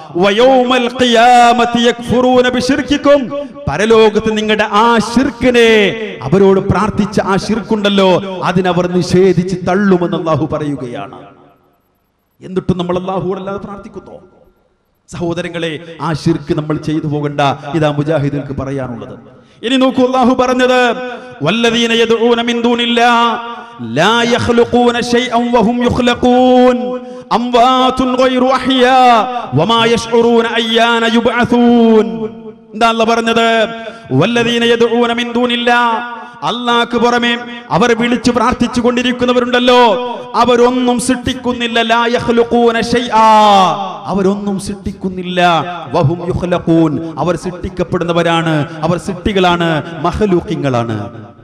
വയൗമൽ ഖിയാമത്തി യക്ഫുറൂന ബിശിർക്കിക്കും പരലോകത്ത് നിങ്ങളുടെ ആ ശിർക്കിനെ അവരോട് പ്രാർത്ഥിച്ച ആ ശിർക്കുണ്ടല്ലോ അതിനവർ നിഷേധിച്ച് തള്ളുമെന്ന് അള്ളാഹു പറയുകയാണ് എന്നിട്ടും നമ്മൾ അല്ലാഹുവോടല്ലാതെ പ്രാർത്ഥിക്കുന്നു സഹോദരങ്ങളെ ആ ശിർക്ക് നമ്മൾ ചെയ്തു പോകണ്ട ഇതാ മുജാഹിദുകൾക്ക് പറയാനുള്ളത് ഇനി നോക്കൂ അല്ലാഹു പറഞ്ഞത് വല്ലദീന യദ്ഊന മിൻ ദൂനില്ലാ ലാ യഖ്ലുഖൂന ശൈഅൻ വഹും യുഖ്ലഖൂൻ അംവാതുൻ ഗൈറു അഹ്യാ വമാ യശ്ഉറൂന അയ്യാന യുബ്അസൂൻ എന്താ അല്ലാഹ് പറഞ്ഞത് വല്ലദീന യദ്ഊന മിൻ ദൂനില്ലാ അള്ളാഹ്ക്ക് പുറമെ അവർ വിളിച്ചു പ്രാർത്ഥിച്ചു കൊണ്ടിരിക്കുന്നവരുണ്ടല്ലോ അവരൊന്നും സൃഷ്ടിക്കുന്നില്ല ലാ യഖ്ലുഖൂന ശൈആ അവരൊന്നും സൃഷ്ടിക്കുന്നില്ല വഹും യുഖ്ലഖൂൻ അവർ സൃഷ്ടിക്കപ്പെടുന്നവരാണ് അവർ സൃഷ്ടികളാണ് മഹലൂക്കിങ്ങളാണ്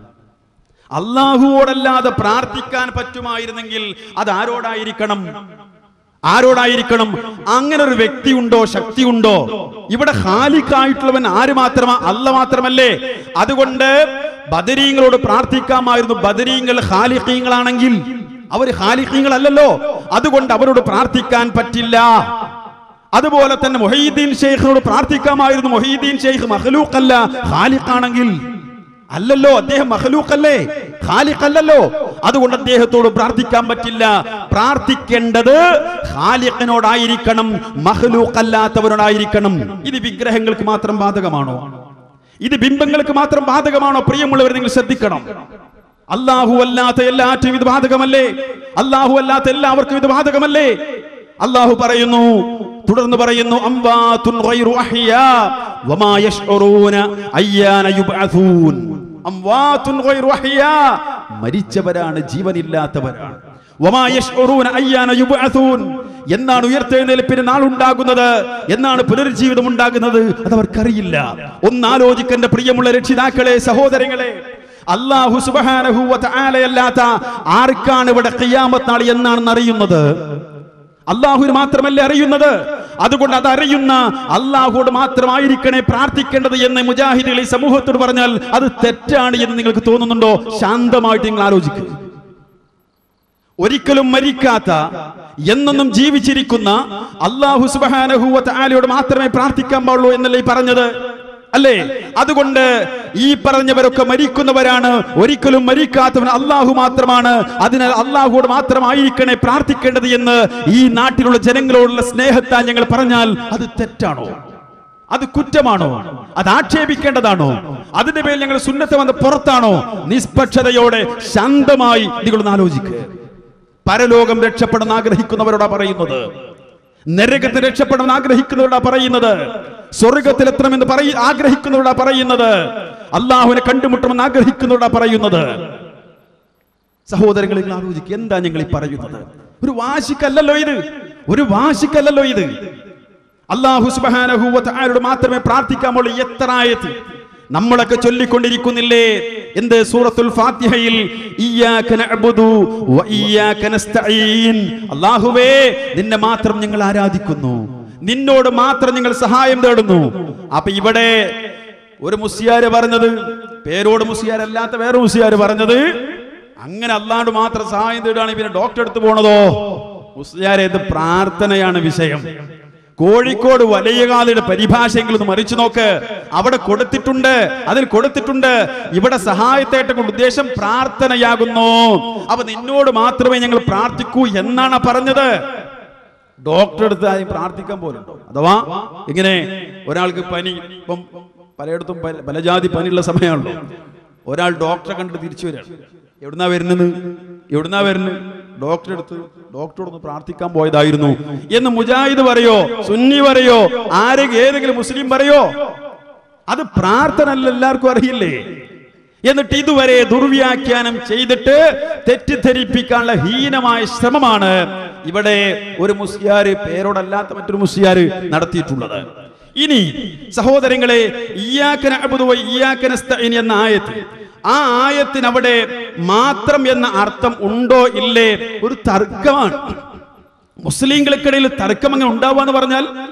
അള്ളാഹുവോടല്ലാതെ പ്രാർത്ഥിക്കാൻ പറ്റുമായിരുന്നെങ്കിൽ അത് ആരോടായിരിക്കണം ആരോടായിരിക്കണം അങ്ങനെ ഒരു വ്യക്തി ഉണ്ടോ ശക്തി ഉണ്ടോ ഇവിടെ ഹാലിക്കായിട്ടുള്ളവൻ ആര് മാത്രമാ അല്ല മാത്രമല്ലേ അതുകൊണ്ട് ബദരീങ്ങളോട് പ്രാർത്ഥിക്കാമായിരുന്നു ബദരീങ്ങൾ ഹാലിഖീങ്ങളാണെങ്കിൽ അവർ ഹാലിഖീങ്ങളല്ലല്ലോ അതുകൊണ്ട് അവരോട് പ്രാർത്ഥിക്കാൻ പറ്റില്ല അതുപോലെ തന്നെ മൊഹീദ്ദീൻ ഷെയ്ഖിനോട് പ്രാർത്ഥിക്കാമായിരുന്നു മൊഹീദ്ദീൻ ഷെയ്ഖ് മഹലൂക്കല്ല ഖാലിഖാണെങ്കിൽ അല്ലല്ലോ അദ്ദേഹം മഹലൂക്കല്ലേ ഖാലിഖല്ലല്ലോ അതുകൊണ്ട് അദ്ദേഹത്തോട് പ്രാർത്ഥിക്കാൻ പറ്റില്ല പ്രാർത്ഥിക്കേണ്ടത് ഖാലിഖിനോടായിരിക്കണം മഹലൂക്കല്ലാത്തവരോടായിരിക്കണം ഇത് വിഗ്രഹങ്ങൾക്ക് മാത്രം ബാധകമാണോ ഇത് ബിംബങ്ങൾക്ക് മാത്രം ബാധകമാണോ പ്രിയമുള്ളവർ നിങ്ങൾ ശ്രദ്ധിക്കണം അല്ലാഹു അല്ലാത്ത എല്ലാറ്റിനും ഇത് ബാധകമല്ലേ അല്ലാഹു അല്ലാത്ത എല്ലാവർക്കും ഇത് ബാധകമല്ലേ അല്ലാഹു പറയുന്നു തുടർന്ന് പറയുന്നു അംവാതുൻ ഗൈറു അഹ്യാ വമാ യശ്ഉറൂന അയ്യാന യുബ്അസൂൻ അംവാതുൻ ഗൈറു അഹ്യാ മരിച്ചവരാണ് ജീവനില്ലാത്തവരാണ് വമാ യശ്ഉറൂന അയ്യാന യുബ്അസൂൻ എന്നാണ് ഉയർത്തെഴുന്നേൽപ്പിന് നാളുണ്ടാകുന്നത് എന്നാണ് പുനരുജ്ജീവിതം ഉണ്ടാകുന്നത് അത് അവർക്കറിയില്ല ഒന്നാലോചിക്കേണ്ട പ്രിയമുള്ള രക്ഷിതാക്കളെ സഹോദരങ്ങളെ അള്ളാഹു സുബ്ഹാനഹു വ തആലയല്ലാത്ത ആർക്കാണ് ഇവിടെ ഖിയാമത്ത് നാൾ എന്നാണെന്ന് അറിയുന്നത് അള്ളാഹുവിന് മാത്രമല്ലേ അറിയുന്നത് അതുകൊണ്ട് അത് അറിയുന്ന അള്ളാഹുവോട് മാത്രമായിരിക്കണേ പ്രാർത്ഥിക്കേണ്ടത് എന്ന് മുജാഹിദുകൾ ഈ സമൂഹത്തോട് പറഞ്ഞാൽ അത് തെറ്റാണ് എന്ന് നിങ്ങൾക്ക് തോന്നുന്നുണ്ടോ ശാന്തമായിട്ട് നിങ്ങൾ ആലോചിക്കുക ഒരിക്കലും മരിക്കാത്ത എന്നെന്നും ജീവിച്ചിരിക്കുന്ന അള്ളാഹു സുബാനഹുവത്ത് ആലയോട് മാത്രമേ പ്രാർത്ഥിക്കാൻ പാടുള്ളൂ എന്നല്ലേ ഈ പറഞ്ഞത് അല്ലേ അതുകൊണ്ട് ഈ പറഞ്ഞവരൊക്കെ മരിക്കുന്നവരാണ് ഒരിക്കലും മരിക്കാത്തവൻ അള്ളാഹു മാത്രമാണ് അതിനാൽ അള്ളാഹുവോട് മാത്രമായിരിക്കണേ പ്രാർത്ഥിക്കേണ്ടത് എന്ന് ഈ നാട്ടിലുള്ള ജനങ്ങളോടുള്ള സ്നേഹത്താൽ ഞങ്ങൾ പറഞ്ഞാൽ അത് തെറ്റാണോ അത് കുറ്റമാണോ അത് ആക്ഷേപിക്കേണ്ടതാണോ അതിന്റെ പേരിൽ ഞങ്ങൾ സുന്നത്ത് വന്ന് പുറത്താണോ നിഷ്പക്ഷതയോടെ ശാന്തമായി നിങ്ങളൊന്ന് ആലോചിക്കുക പരലോകം രക്ഷപ്പെടാൻ ആഗ്രഹിക്കുന്നവരോടാ പറയുന്നത് നരകത്തിൽ രക്ഷപ്പെടാൻ ആഗ്രഹിക്കുന്നവരോടാ പറയുന്നത് സ്വർഗത്തിൽ എത്തണമെന്ന് പറയ ആഗ്രഹിക്കുന്നവരോടാ പറയുന്നത് അള്ളാഹുവിനെ കണ്ടുമുട്ടണമെന്ന് ആഗ്രഹിക്കുന്നവരോടാ പറയുന്നത് സഹോദരങ്ങൾ നിങ്ങൾ ആലോചിക്കുക എന്താ ഞങ്ങൾ ഈ പറയുന്നത് ഒരു വാശിക്കല്ലല്ലോ ഇത് ഒരു വാശിക്കല്ലല്ലോ ഇത് അള്ളാഹു സുബാനഹൂവത്ത് മാത്രമേ പ്രാർത്ഥിക്കാമുള്ളൂ എത്ര ആയത്ത് നമ്മളൊക്കെ ചൊല്ലിക്കൊണ്ടിരിക്കുന്നില്ലേ എന്ത് സൂറത്തുൽ ഫാത്തിഹയിൽ ഇയ്യാക നഅ്ബുദു വ ഇയ്യാക നസ്തഈൻ അല്ലാഹുവേ നിന്നെ മാത്രം ഞങ്ങൾ ആരാധിക്കുന്നു നിന്നോട് മാത്രം ഞങ്ങൾ സഹായം തേടുന്നു അപ്പൊ ഇവിടെ ഒരു മുസ്ലിയാര് പറഞ്ഞത് പേരോട് മുസ്ലിയാരല്ലാത്ത വേറെ മുസ്ലിയാര് പറഞ്ഞത് അങ്ങനെ അല്ലാണ്ട് മാത്രം സഹായം തേടുകയാണ് പിന്നെ ഡോക്ടർ അടുത്ത് പോണതോ മുസ്ലിയാരെ ഇത് പ്രാർത്ഥനയാണ് വിഷയം കോഴിക്കോട് വലിയകാലയുടെ പരിഭാഷയെങ്കിലും മറിച്ചു നോക്ക് അവിടെ കൊടുത്തിട്ടുണ്ട് അതിൽ കൊടുത്തിട്ടുണ്ട് ഇവിടെ സഹായത്തേട്ട കൊണ്ട് ഉദ്ദേശം പ്രാർത്ഥനയാകുന്നു അപ്പൊ നിന്നോട് മാത്രമേ ഞങ്ങൾ പ്രാർത്ഥിക്കൂ എന്നാണ് പറഞ്ഞത് ഡോക്ടറെ അടുത്ത് ആദ്യം പ്രാർത്ഥിക്കാൻ പോലുണ്ടോ അഥവാ ഇങ്ങനെ ഒരാൾക്ക് പനി ഇപ്പം പലയിടത്തും പല- പല ജാതി പനിയുള്ള സമയമാണല്ലോ ഒരാൾ ഡോക്ടറെ കണ്ടിട്ട് തിരിച്ചു വരികയാണ് എവിടുന്നാ വരുന്നത് എവിടുന്നാ വരുന്നത് ഡോക്ടറെ അടുത്ത് ഡോക്ടറോടൊന്ന് പ്രാർത്ഥിക്കാൻ പോയതായിരുന്നു എന്ന് മുജാഹിദ് പറയോ സുന്നി പറയോ ആരെങ്കിലും ഏതെങ്കിലും മുസ്ലിം പറയോ അത് പ്രാർത്ഥന അല്ല എല്ലാവർക്കും അറിയില്ലേ എന്നിട്ട് ഇതുവരെ ദുർവ്യാഖ്യാനം ചെയ്തിട്ട് തെറ്റിദ്ധരിപ്പിക്കാനുള്ള ഹീനമായ ശ്രമമാണ് ഇവിടെ ഒരു മുസ്ലിയാര് പേരോടല്ലാത്ത മറ്റൊരു മുസ്ലിയാര് നടത്തിയിട്ടുള്ളത് ഇനി സഹോദരങ്ങളെ ഇയ്യാക്കന അബ്ദു വ ഇയ്യാക നസ്തഈൻ എന്ന ആയത്ത് ആ ആയത്തിന് അവിടെ മാത്രം എന്ന അർത്ഥം ഉണ്ടോ ഇല്ലേ ഒരു തർക്കമാണ് മുസ്ലിങ്ങൾക്കിടയിൽ തർക്കം അങ്ങനെ ഉണ്ടാവുക എന്ന് പറഞ്ഞാൽ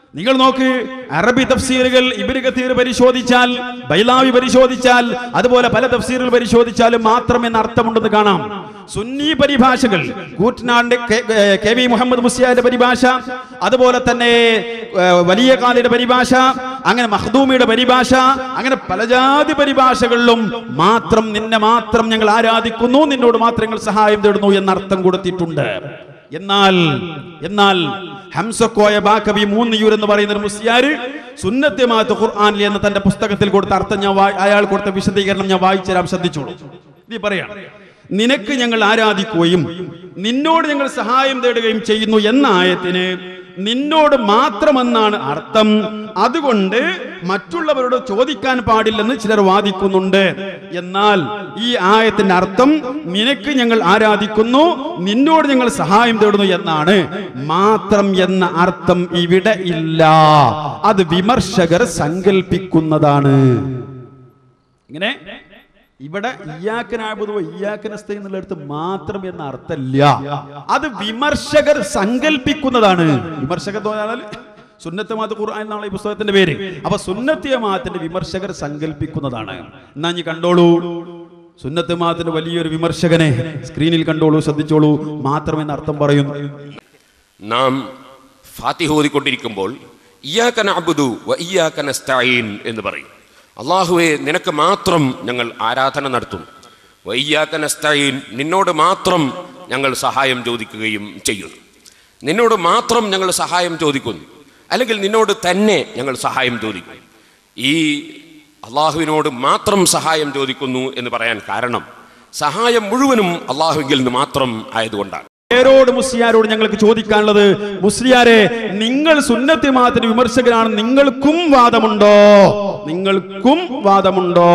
നിങ്ങൾ നോക്ക് അറബി തഫ്സീറുകൾ ഇബ്നു കത്തീർ പരിശോധിച്ചാൽ ബൈലാവി പരിശോധിച്ചാൽ അതുപോലെ പല തഫ്സീറുകൾ പരിശോധിച്ചാലും മാത്രം എന്ന അർത്ഥമുണ്ടെന്ന് കാണാം സുന്നി പരിഭാഷകൾ കൂറ്റനാടിന്റെ കെ- ഏ, കെ വി മുഹമ്മദ് മുസ്ലിയാന്റെ പരിഭാഷ അതുപോലെ തന്നെ ഏ, വലിയ കാലിയുടെ പരിഭാഷ അങ്ങനെ മഖ്ദൂമിയുടെ പരിഭാഷ അങ്ങനെ പലജാതി പരിഭാഷകളിലും മാത്രം നിന്നെ മാത്രം ഞങ്ങൾ ആരാധിക്കുന്നു നിന്നോട് മാത്രം ഞങ്ങൾ സഹായം തേടുന്നു എന്ന അർത്ഥം കൊടുത്തിട്ടുണ്ട് എന്നാൽ എന്നാൽ ഹംസക്കോയ ബാക്കവി മൂന്നിയൂർ എന്ന് പറയുന്ന ഒരു മുസ്ലിയാര് സുന്നത്യമാത്ത ഖുർആാനിൽ എന്ന തന്റെ പുസ്തകത്തിൽ കൊടുത്ത അർത്ഥം ഞാൻ വായി- അയാൾ കൊടുത്ത വിശദീകരണം ഞാൻ വായിച്ചു തരാം ശ്രദ്ധിച്ചോളൂ നീ പറയാം നിനക്ക് ഞങ്ങൾ ആരാധിക്കുകയും നിന്നോട് ഞങ്ങൾ സഹായം തേടുകയും ചെയ്യുന്നു എന്ന ആയത്തിന് നിന്നോട് മാത്രമെന്നാണ് അർത്ഥം അതുകൊണ്ട് മറ്റുള്ളവരോട് ചോദിക്കാൻ പാടില്ലെന്ന് ചിലർ വാദിക്കുന്നുണ്ട് എന്നാൽ ഈ ആയത്തിന്റെ അർത്ഥം നിനക്ക് ഞങ്ങൾ ആരാധിക്കുന്നു നിന്നോട് ഞങ്ങൾ സഹായം തേടുന്നു എന്നാണ് മാത്രം എന്ന അർത്ഥം ഇവിടെ ഇല്ല അത് വിമർശകർ സങ്കല്പിക്കുന്നതാണ് ഇങ്ങനെ ഇവിടെ ഇയാക്കനാബുദോ ഇയാക്കനസ്ഥ എന്നുള്ളിടത്ത് മാത്രം എന്ന അർത്ഥമില്ല അത് വിമർശകർ സങ്കല്പിക്കുന്നതാണ് വിമർശകർ എന്ന് പറഞ്ഞാൽ സുന്നത്തമാത്ത് ഖുർആൻ എന്നാണ് ഈ പുസ്തകത്തിന്റെ പേര് അപ്പൊ സുന്നത്തിയമാത്തിന്റെ വിമർശകർ സങ്കല്പിക്കുന്നതാണ് എന്നാ നീ കണ്ടോളൂ സുന്നത്തമാത്തിന്റെ വലിയൊരു വിമർശകനെ സ്ക്രീനിൽ കണ്ടോളൂ ശ്രദ്ധിച്ചോളൂ മാത്രം എന്ന അർത്ഥം പറയുന്നു നാം ഫാത്തിഹ ഓതിക്കൊണ്ടിരിക്കുമ്പോൾ ഇയ്യാക നഅ്ബുദു വ ഇയ്യാക നസ്തഈൻ എന്ന് പറയും അള്ളാഹുവെ നിനക്ക് മാത്രം ഞങ്ങൾ ആരാധന നടത്തും വ ഇയ്യാക നസ്തഈൻ നിന്നോട് മാത്രം ഞങ്ങൾ സഹായം ചോദിക്കുകയും ചെയ്യുന്നു നിന്നോട് മാത്രം ഞങ്ങൾ സഹായം ചോദിക്കുന്നു അല്ലെങ്കിൽ നിന്നോട് തന്നെ ഞങ്ങൾ സഹായം ചോദിക്കും ഈ അള്ളാഹുവിനോട് മാത്രം സഹായം ചോദിക്കുന്നു എന്ന് പറയാൻ കാരണം സഹായം മുഴുവനും അള്ളാഹുവിൽ നിന്ന് മാത്രം ആയതുകൊണ്ടാണ് പേരോട് മുസ്ലിയാരോട് ഞങ്ങൾക്ക് ചോദിക്കാനുള്ളത് മുസ്ലിയാരെ നിങ്ങൾ സുന്നത്തി മാത്തിന് വിമർശകരാണ് നിങ്ങൾക്കും വാദമുണ്ടോ നിങ്ങൾക്കും വാദമുണ്ടോ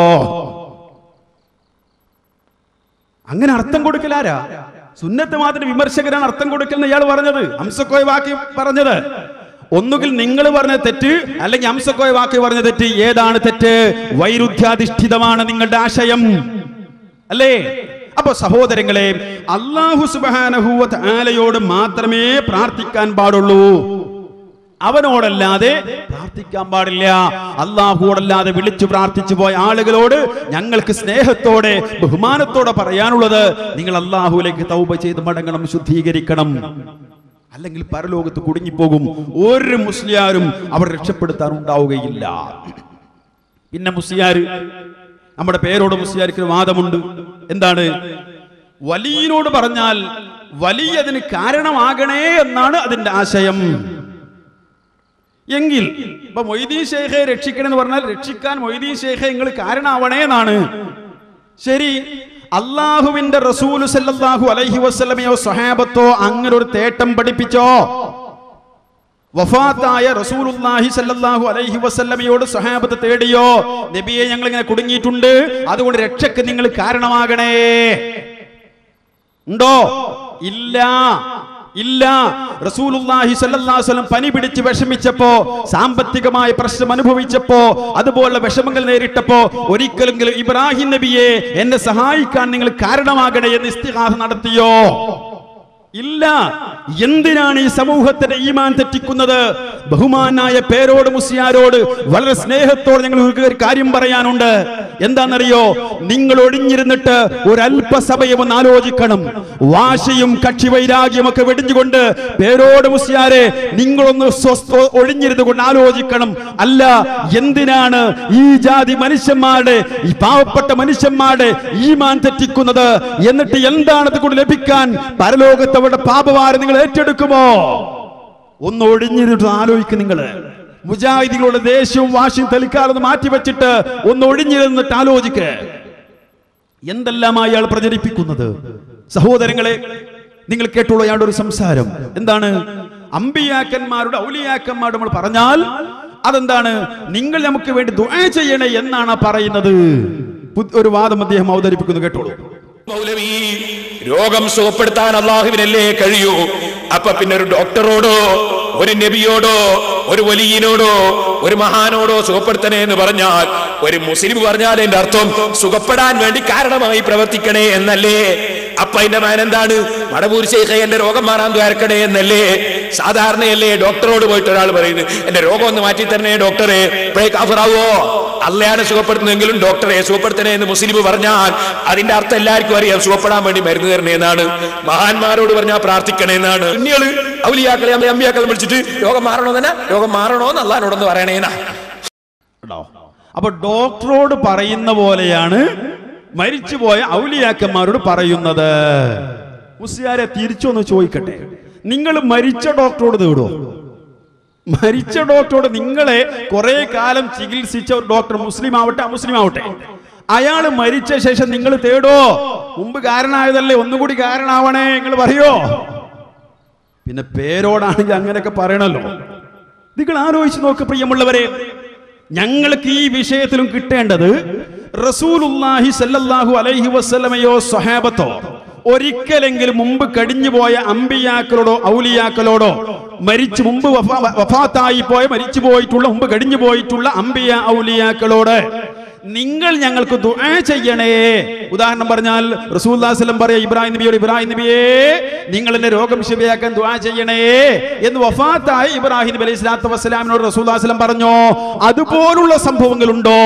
അങ്ങനെ അർത്ഥം കൊടുക്കലാരാ സുന്നത്ത് മാത്തിന് വിമർശകരാണ് അർത്ഥം കൊടുക്കൽ ഇയാൾ പറഞ്ഞത് ഹംസക്കോയ വാക്കി പറഞ്ഞത് ഒന്നുകിൽ നിങ്ങൾ പറഞ്ഞ തെറ്റ് അല്ലെങ്കിൽ ഹംസക്കോയ വാക്കി പറഞ്ഞ തെറ്റ് ഏതാണ് തെറ്റ് വൈരുദ്ധ്യാധിഷ്ഠിതമാണ് നിങ്ങളുടെ ആശയം അല്ലേ അപ്പൊ സഹോദരങ്ങളെ അള്ളാഹു സുബാനഹൂവത്ത് ആലയോട് മാത്രമേ പ്രാർത്ഥിക്കാൻ പാടുള്ളൂ അവനോടല്ലാതെ പ്രാർത്ഥിക്കാൻ പാടില്ല അള്ളാഹുവോടല്ലാതെ വിളിച്ചു പ്രാർത്ഥിച്ചു പോയ ആളുകളോട് ഞങ്ങൾക്ക് സ്നേഹത്തോടെ ബഹുമാനത്തോടെ പറയാനുള്ളത് നിങ്ങൾ അള്ളാഹുലേക്ക് തൗബ ചെയ്ത് മടങ്ങണം ശുദ്ധീകരിക്കണം അല്ലെങ്കിൽ പരലോകത്ത് കുടുങ്ങിപ്പോകും ഒരു മുസ്ലിയാരും അവർ രക്ഷപ്പെടുത്താൻ ഉണ്ടാവുകയില്ല പിന്നെ മുസ്ലിയാർ നമ്മുടെ പേരോട് മുസ്ലിയാർക്ക് ഒരു വാദമുണ്ട് എന്താണ് വലിയനോട് പറഞ്ഞാൽ വലിയ അതിന് കാരണമാകണേ എന്നാണ് അതിന്റെ ആശയം എങ്കിൽ ഇപ്പൊ മൊയ്തീൻ ഷേഖെ രക്ഷിക്കണം എന്ന് പറഞ്ഞാൽ രക്ഷിക്കാൻ മൊയ്തീൻ ഷേഖെ നിങ്ങൾ കാരണമാവണേ എന്നാണ് ശരി അള്ളാഹുവിന്റെ റസൂല് സല്ലല്ലാഹു അലൈഹി വസല്ലമയോ സ്വഹാബത്തോ അങ്ങനെ ഒരു തേട്ടം പഠിപ്പിച്ചോ വഫാത്തായ റസൂലുള്ളാഹി സല്ലല്ലാഹു അലൈഹി വസല്ലമയോട് സ്വഹാബത്ത് തേടിയോ നബിയെ ഞങ്ങൾ ഇങ്ങനെ കുടുങ്ങിയിട്ടുണ്ട് അതുകൊണ്ട് രക്ഷക്ക് നിങ്ങൾ കാരണമാകണേ ഉണ്ടോ ഇല്ല ഇല്ല റസൂലുള്ളാഹി സ്വല്ലല്ലാഹു അലൈഹി വസല്ലം പനി പിടിച്ച് വിഷമിച്ചപ്പോ സാമ്പത്തികമായ പ്രശ്നം അനുഭവിച്ചപ്പോ അതുപോലുള്ള വിഷമങ്ങൾ നേരിട്ടപ്പോ ഒരിക്കലെങ്കിലും ഇബ്രാഹിം നബിയെ എന്നെ സഹായിക്കാൻ നിങ്ങൾ കാരണമാകണേ എന്ന് ഇസ്തിഹാസ നടത്തിയോ ഇല്ല എന്തിനാണ് ഈ സമൂഹത്തിന്റെ ഈമാൻ തെറ്റിക്കുന്നത് ബഹുമാനായ പേരോട് മുസ്ലിയാരോട് വളരെ സ്നേഹത്തോടെ ഞങ്ങൾ ഒരു കാര്യം പറയാനുണ്ട് എന്താണെന്നറിയോ നിങ്ങൾ ഒഴിഞ്ഞിരുന്നിട്ട് ഒരല്പസമയം ഒന്ന് ആലോചിക്കണം വാശിയും കക്ഷി വൈരാഗ്യം ഒക്കെ വെടിഞ്ഞുകൊണ്ട് പേരോട് മുസ്ലിയാരെ നിങ്ങളൊന്ന് സ്വസ്ഥ ഒഴിഞ്ഞിരുന്നു കൊണ്ട് ആലോചിക്കണം അല്ല എന്തിനാണ് ഈ ജാതി മനുഷ്യന്മാരുടെ ഈ പാവപ്പെട്ട മനുഷ്യന്മാരുടെ ഈമാൻ തെറ്റിക്കുന്നത് എന്നിട്ട് എന്താണ് അതുകൊണ്ട് ലഭിക്കാൻ പരലോകത്ത് അവരുടെ പാപഭാരം നിങ്ങൾ ഏറ്റെടുക്കുമോ ഒന്ന് ഒഴിഞ്ഞിരുന്നിട്ട് ആലോചിക്കും നിങ്ങൾ മുജാഹിദികളുടെ ദേഷ്യവും വാശിയും തെളിക്കാറൊന്ന് മാറ്റിവെച്ചിട്ട് ഒന്ന് ഒഴിഞ്ഞിരുന്നിട്ട് ആലോചിക്ക് എന്തെല്ലാം അയാൾ പ്രചരിപ്പിക്കുന്നത് സഹോദരങ്ങളെ നിങ്ങൾ കേട്ടോളൂ അയാളുടെ ഒരു സംസാരം എന്താണ് അമ്പിയാക്കന്മാരുടെ ഔലിയാക്കന്മാരുടെ നമ്മൾ പറഞ്ഞാൽ അതെന്താണ് നിങ്ങൾ നമുക്ക് വേണ്ടി ദുആ ചെയ്യണേ എന്നാണ് ആ പറയുന്നത് പു- ഒരു വാദം അദ്ദേഹം അവതരിപ്പിക്കുന്നു കേട്ടോളൂ മൗലവി രോഗം സുഖപ്പെടുത്താൻ അള്ളാഹുവിനല്ലേ കഴിയൂ അപ്പൊ പിന്നെ ഒരു ഡോക്ടറോടോ ഒരു നബിയോടോ ഒരു വലിയനോടോ ഒരു മഹാനോടോ സുഖപ്പെടുത്തണേ എന്ന് പറഞ്ഞാൽ ഒരു മുസ്ലിം പറഞ്ഞാൽ എന്റെ അർത്ഥം സുഖപ്പെടാൻ വേണ്ടി കാരണമായി പ്രവർത്തിക്കണേ എന്നല്ലേ അപ്പൊ അതിന്റെ മാൻ എന്താണ് മടവൂർ ശൈഖ എന്റെ രോഗം മാറാൻ ദ്വാരക്കണേ എന്നല്ലേ സാധാരണയല്ലേ ഡോക്ടറോട് പോയിട്ട് ഒരാൾ പറയുന്നത് എന്റെ രോഗം ഒന്ന് മാറ്റി തരണേ ഡോക്ടറെ ഇപ്പോഴേ കാഫറാവോ അല്ലയാണ് സുഖപ്പെടുത്തുന്നെങ്കിലും ഡോക്ടറെ സുഖപ്പെടുത്തണേ എന്ന് മുസ്ലിം പറഞ്ഞാൽ അതിന്റെ അർത്ഥം എല്ലാവർക്കും അറിയാം സുഖപ്പെടാൻ വേണ്ടി മരുന്ന് തരണേ എന്നാണ് മഹാന്മാരോട് പറഞ്ഞാൽ പ്രാർത്ഥിക്കണേ എന്നാണ് കുഞ്ഞുകള് ഔലിയാക്കളെ അമ്മ അമ്പിയാക്കളെ വിളിച്ചിട്ട് രോഗം മാറണോ തന്നെ രോഗം മാറണോ എന്ന് അള്ളഹാനോടൊന്ന് പറയണേന്നാ അപ്പൊ ഡോക്ടറോട് പറയുന്ന പോലെയാണ് മരിച്ചുപോയ ഔലിയാക്കന്മാരോട് പറയുന്നത് മുസ്ലിയാരെ തിരിച്ചൊന്ന് ചോദിക്കട്ടെ നിങ്ങൾ മരിച്ച ഡോക്ടറോട് തേടുവോ മരിച്ച ഡോക്ടറോട് നിങ്ങളെ കുറെ കാലം ചികിത്സിച്ച ഒരു ഡോക്ടർ മുസ്ലിം ആവട്ടെ അമുസ്ലിം ആവട്ടെ അയാൾ മരിച്ച ശേഷം നിങ്ങൾ തേടോ മുമ്പ് കാരണമായതല്ലേ ഒന്നും കൂടി കാരണമാവണേ നിങ്ങൾ പറയോ പിന്നെ പേരോടാണെങ്കിൽ അങ്ങനെയൊക്കെ പറയണല്ലോ നിങ്ങൾ ആലോചിച്ച് നോക്ക് പ്രിയമുള്ളവരെ ഞങ്ങൾക്ക് ഈ വിഷയത്തിലും കിട്ടേണ്ടത് റസൂലുല്ലാഹി സല്ലല്ലാഹു അലൈഹി വസല്ലമയോ സ്വഹാബത്തോ ഒരിക്കലെങ്കിലും മുമ്പ് കഴിഞ്ഞുപോയ അമ്പിയാക്കളോടോ ഔലിയാക്കളോടോ മരിച്ചു മുമ്പ് വഫാ- വഫാത്തായി പോയ മരിച്ചു പോയിട്ടുള്ള മുമ്പ് കഴിഞ്ഞു പോയിട്ടുള്ള അമ്പിയ ഔലിയാക്കളോട് നിങ്ങൾ ഞങ്ങൾക്ക് ദുആ ചെയ്യണേ ഉദാഹരണം പറഞ്ഞാൽ റസൂല്ലാസ്ലം പറയാ ഇബ്രാഹിം നബിയോട് ഇബ്രാഹിം നബിയേ നിങ്ങൾ എന്നെ രോഗം ശരിയാക്കാൻ ദുആ ചെയ്യണേ എന്ന് വഫാത്തായ ഇബ്രാഹിം നബി അലൈഹി സ്വലാത്തു വസ്സലാമിനോട് റസൂല്ലാസ്ലം പറഞ്ഞോ അതുപോലുള്ള സംഭവങ്ങളുണ്ടോ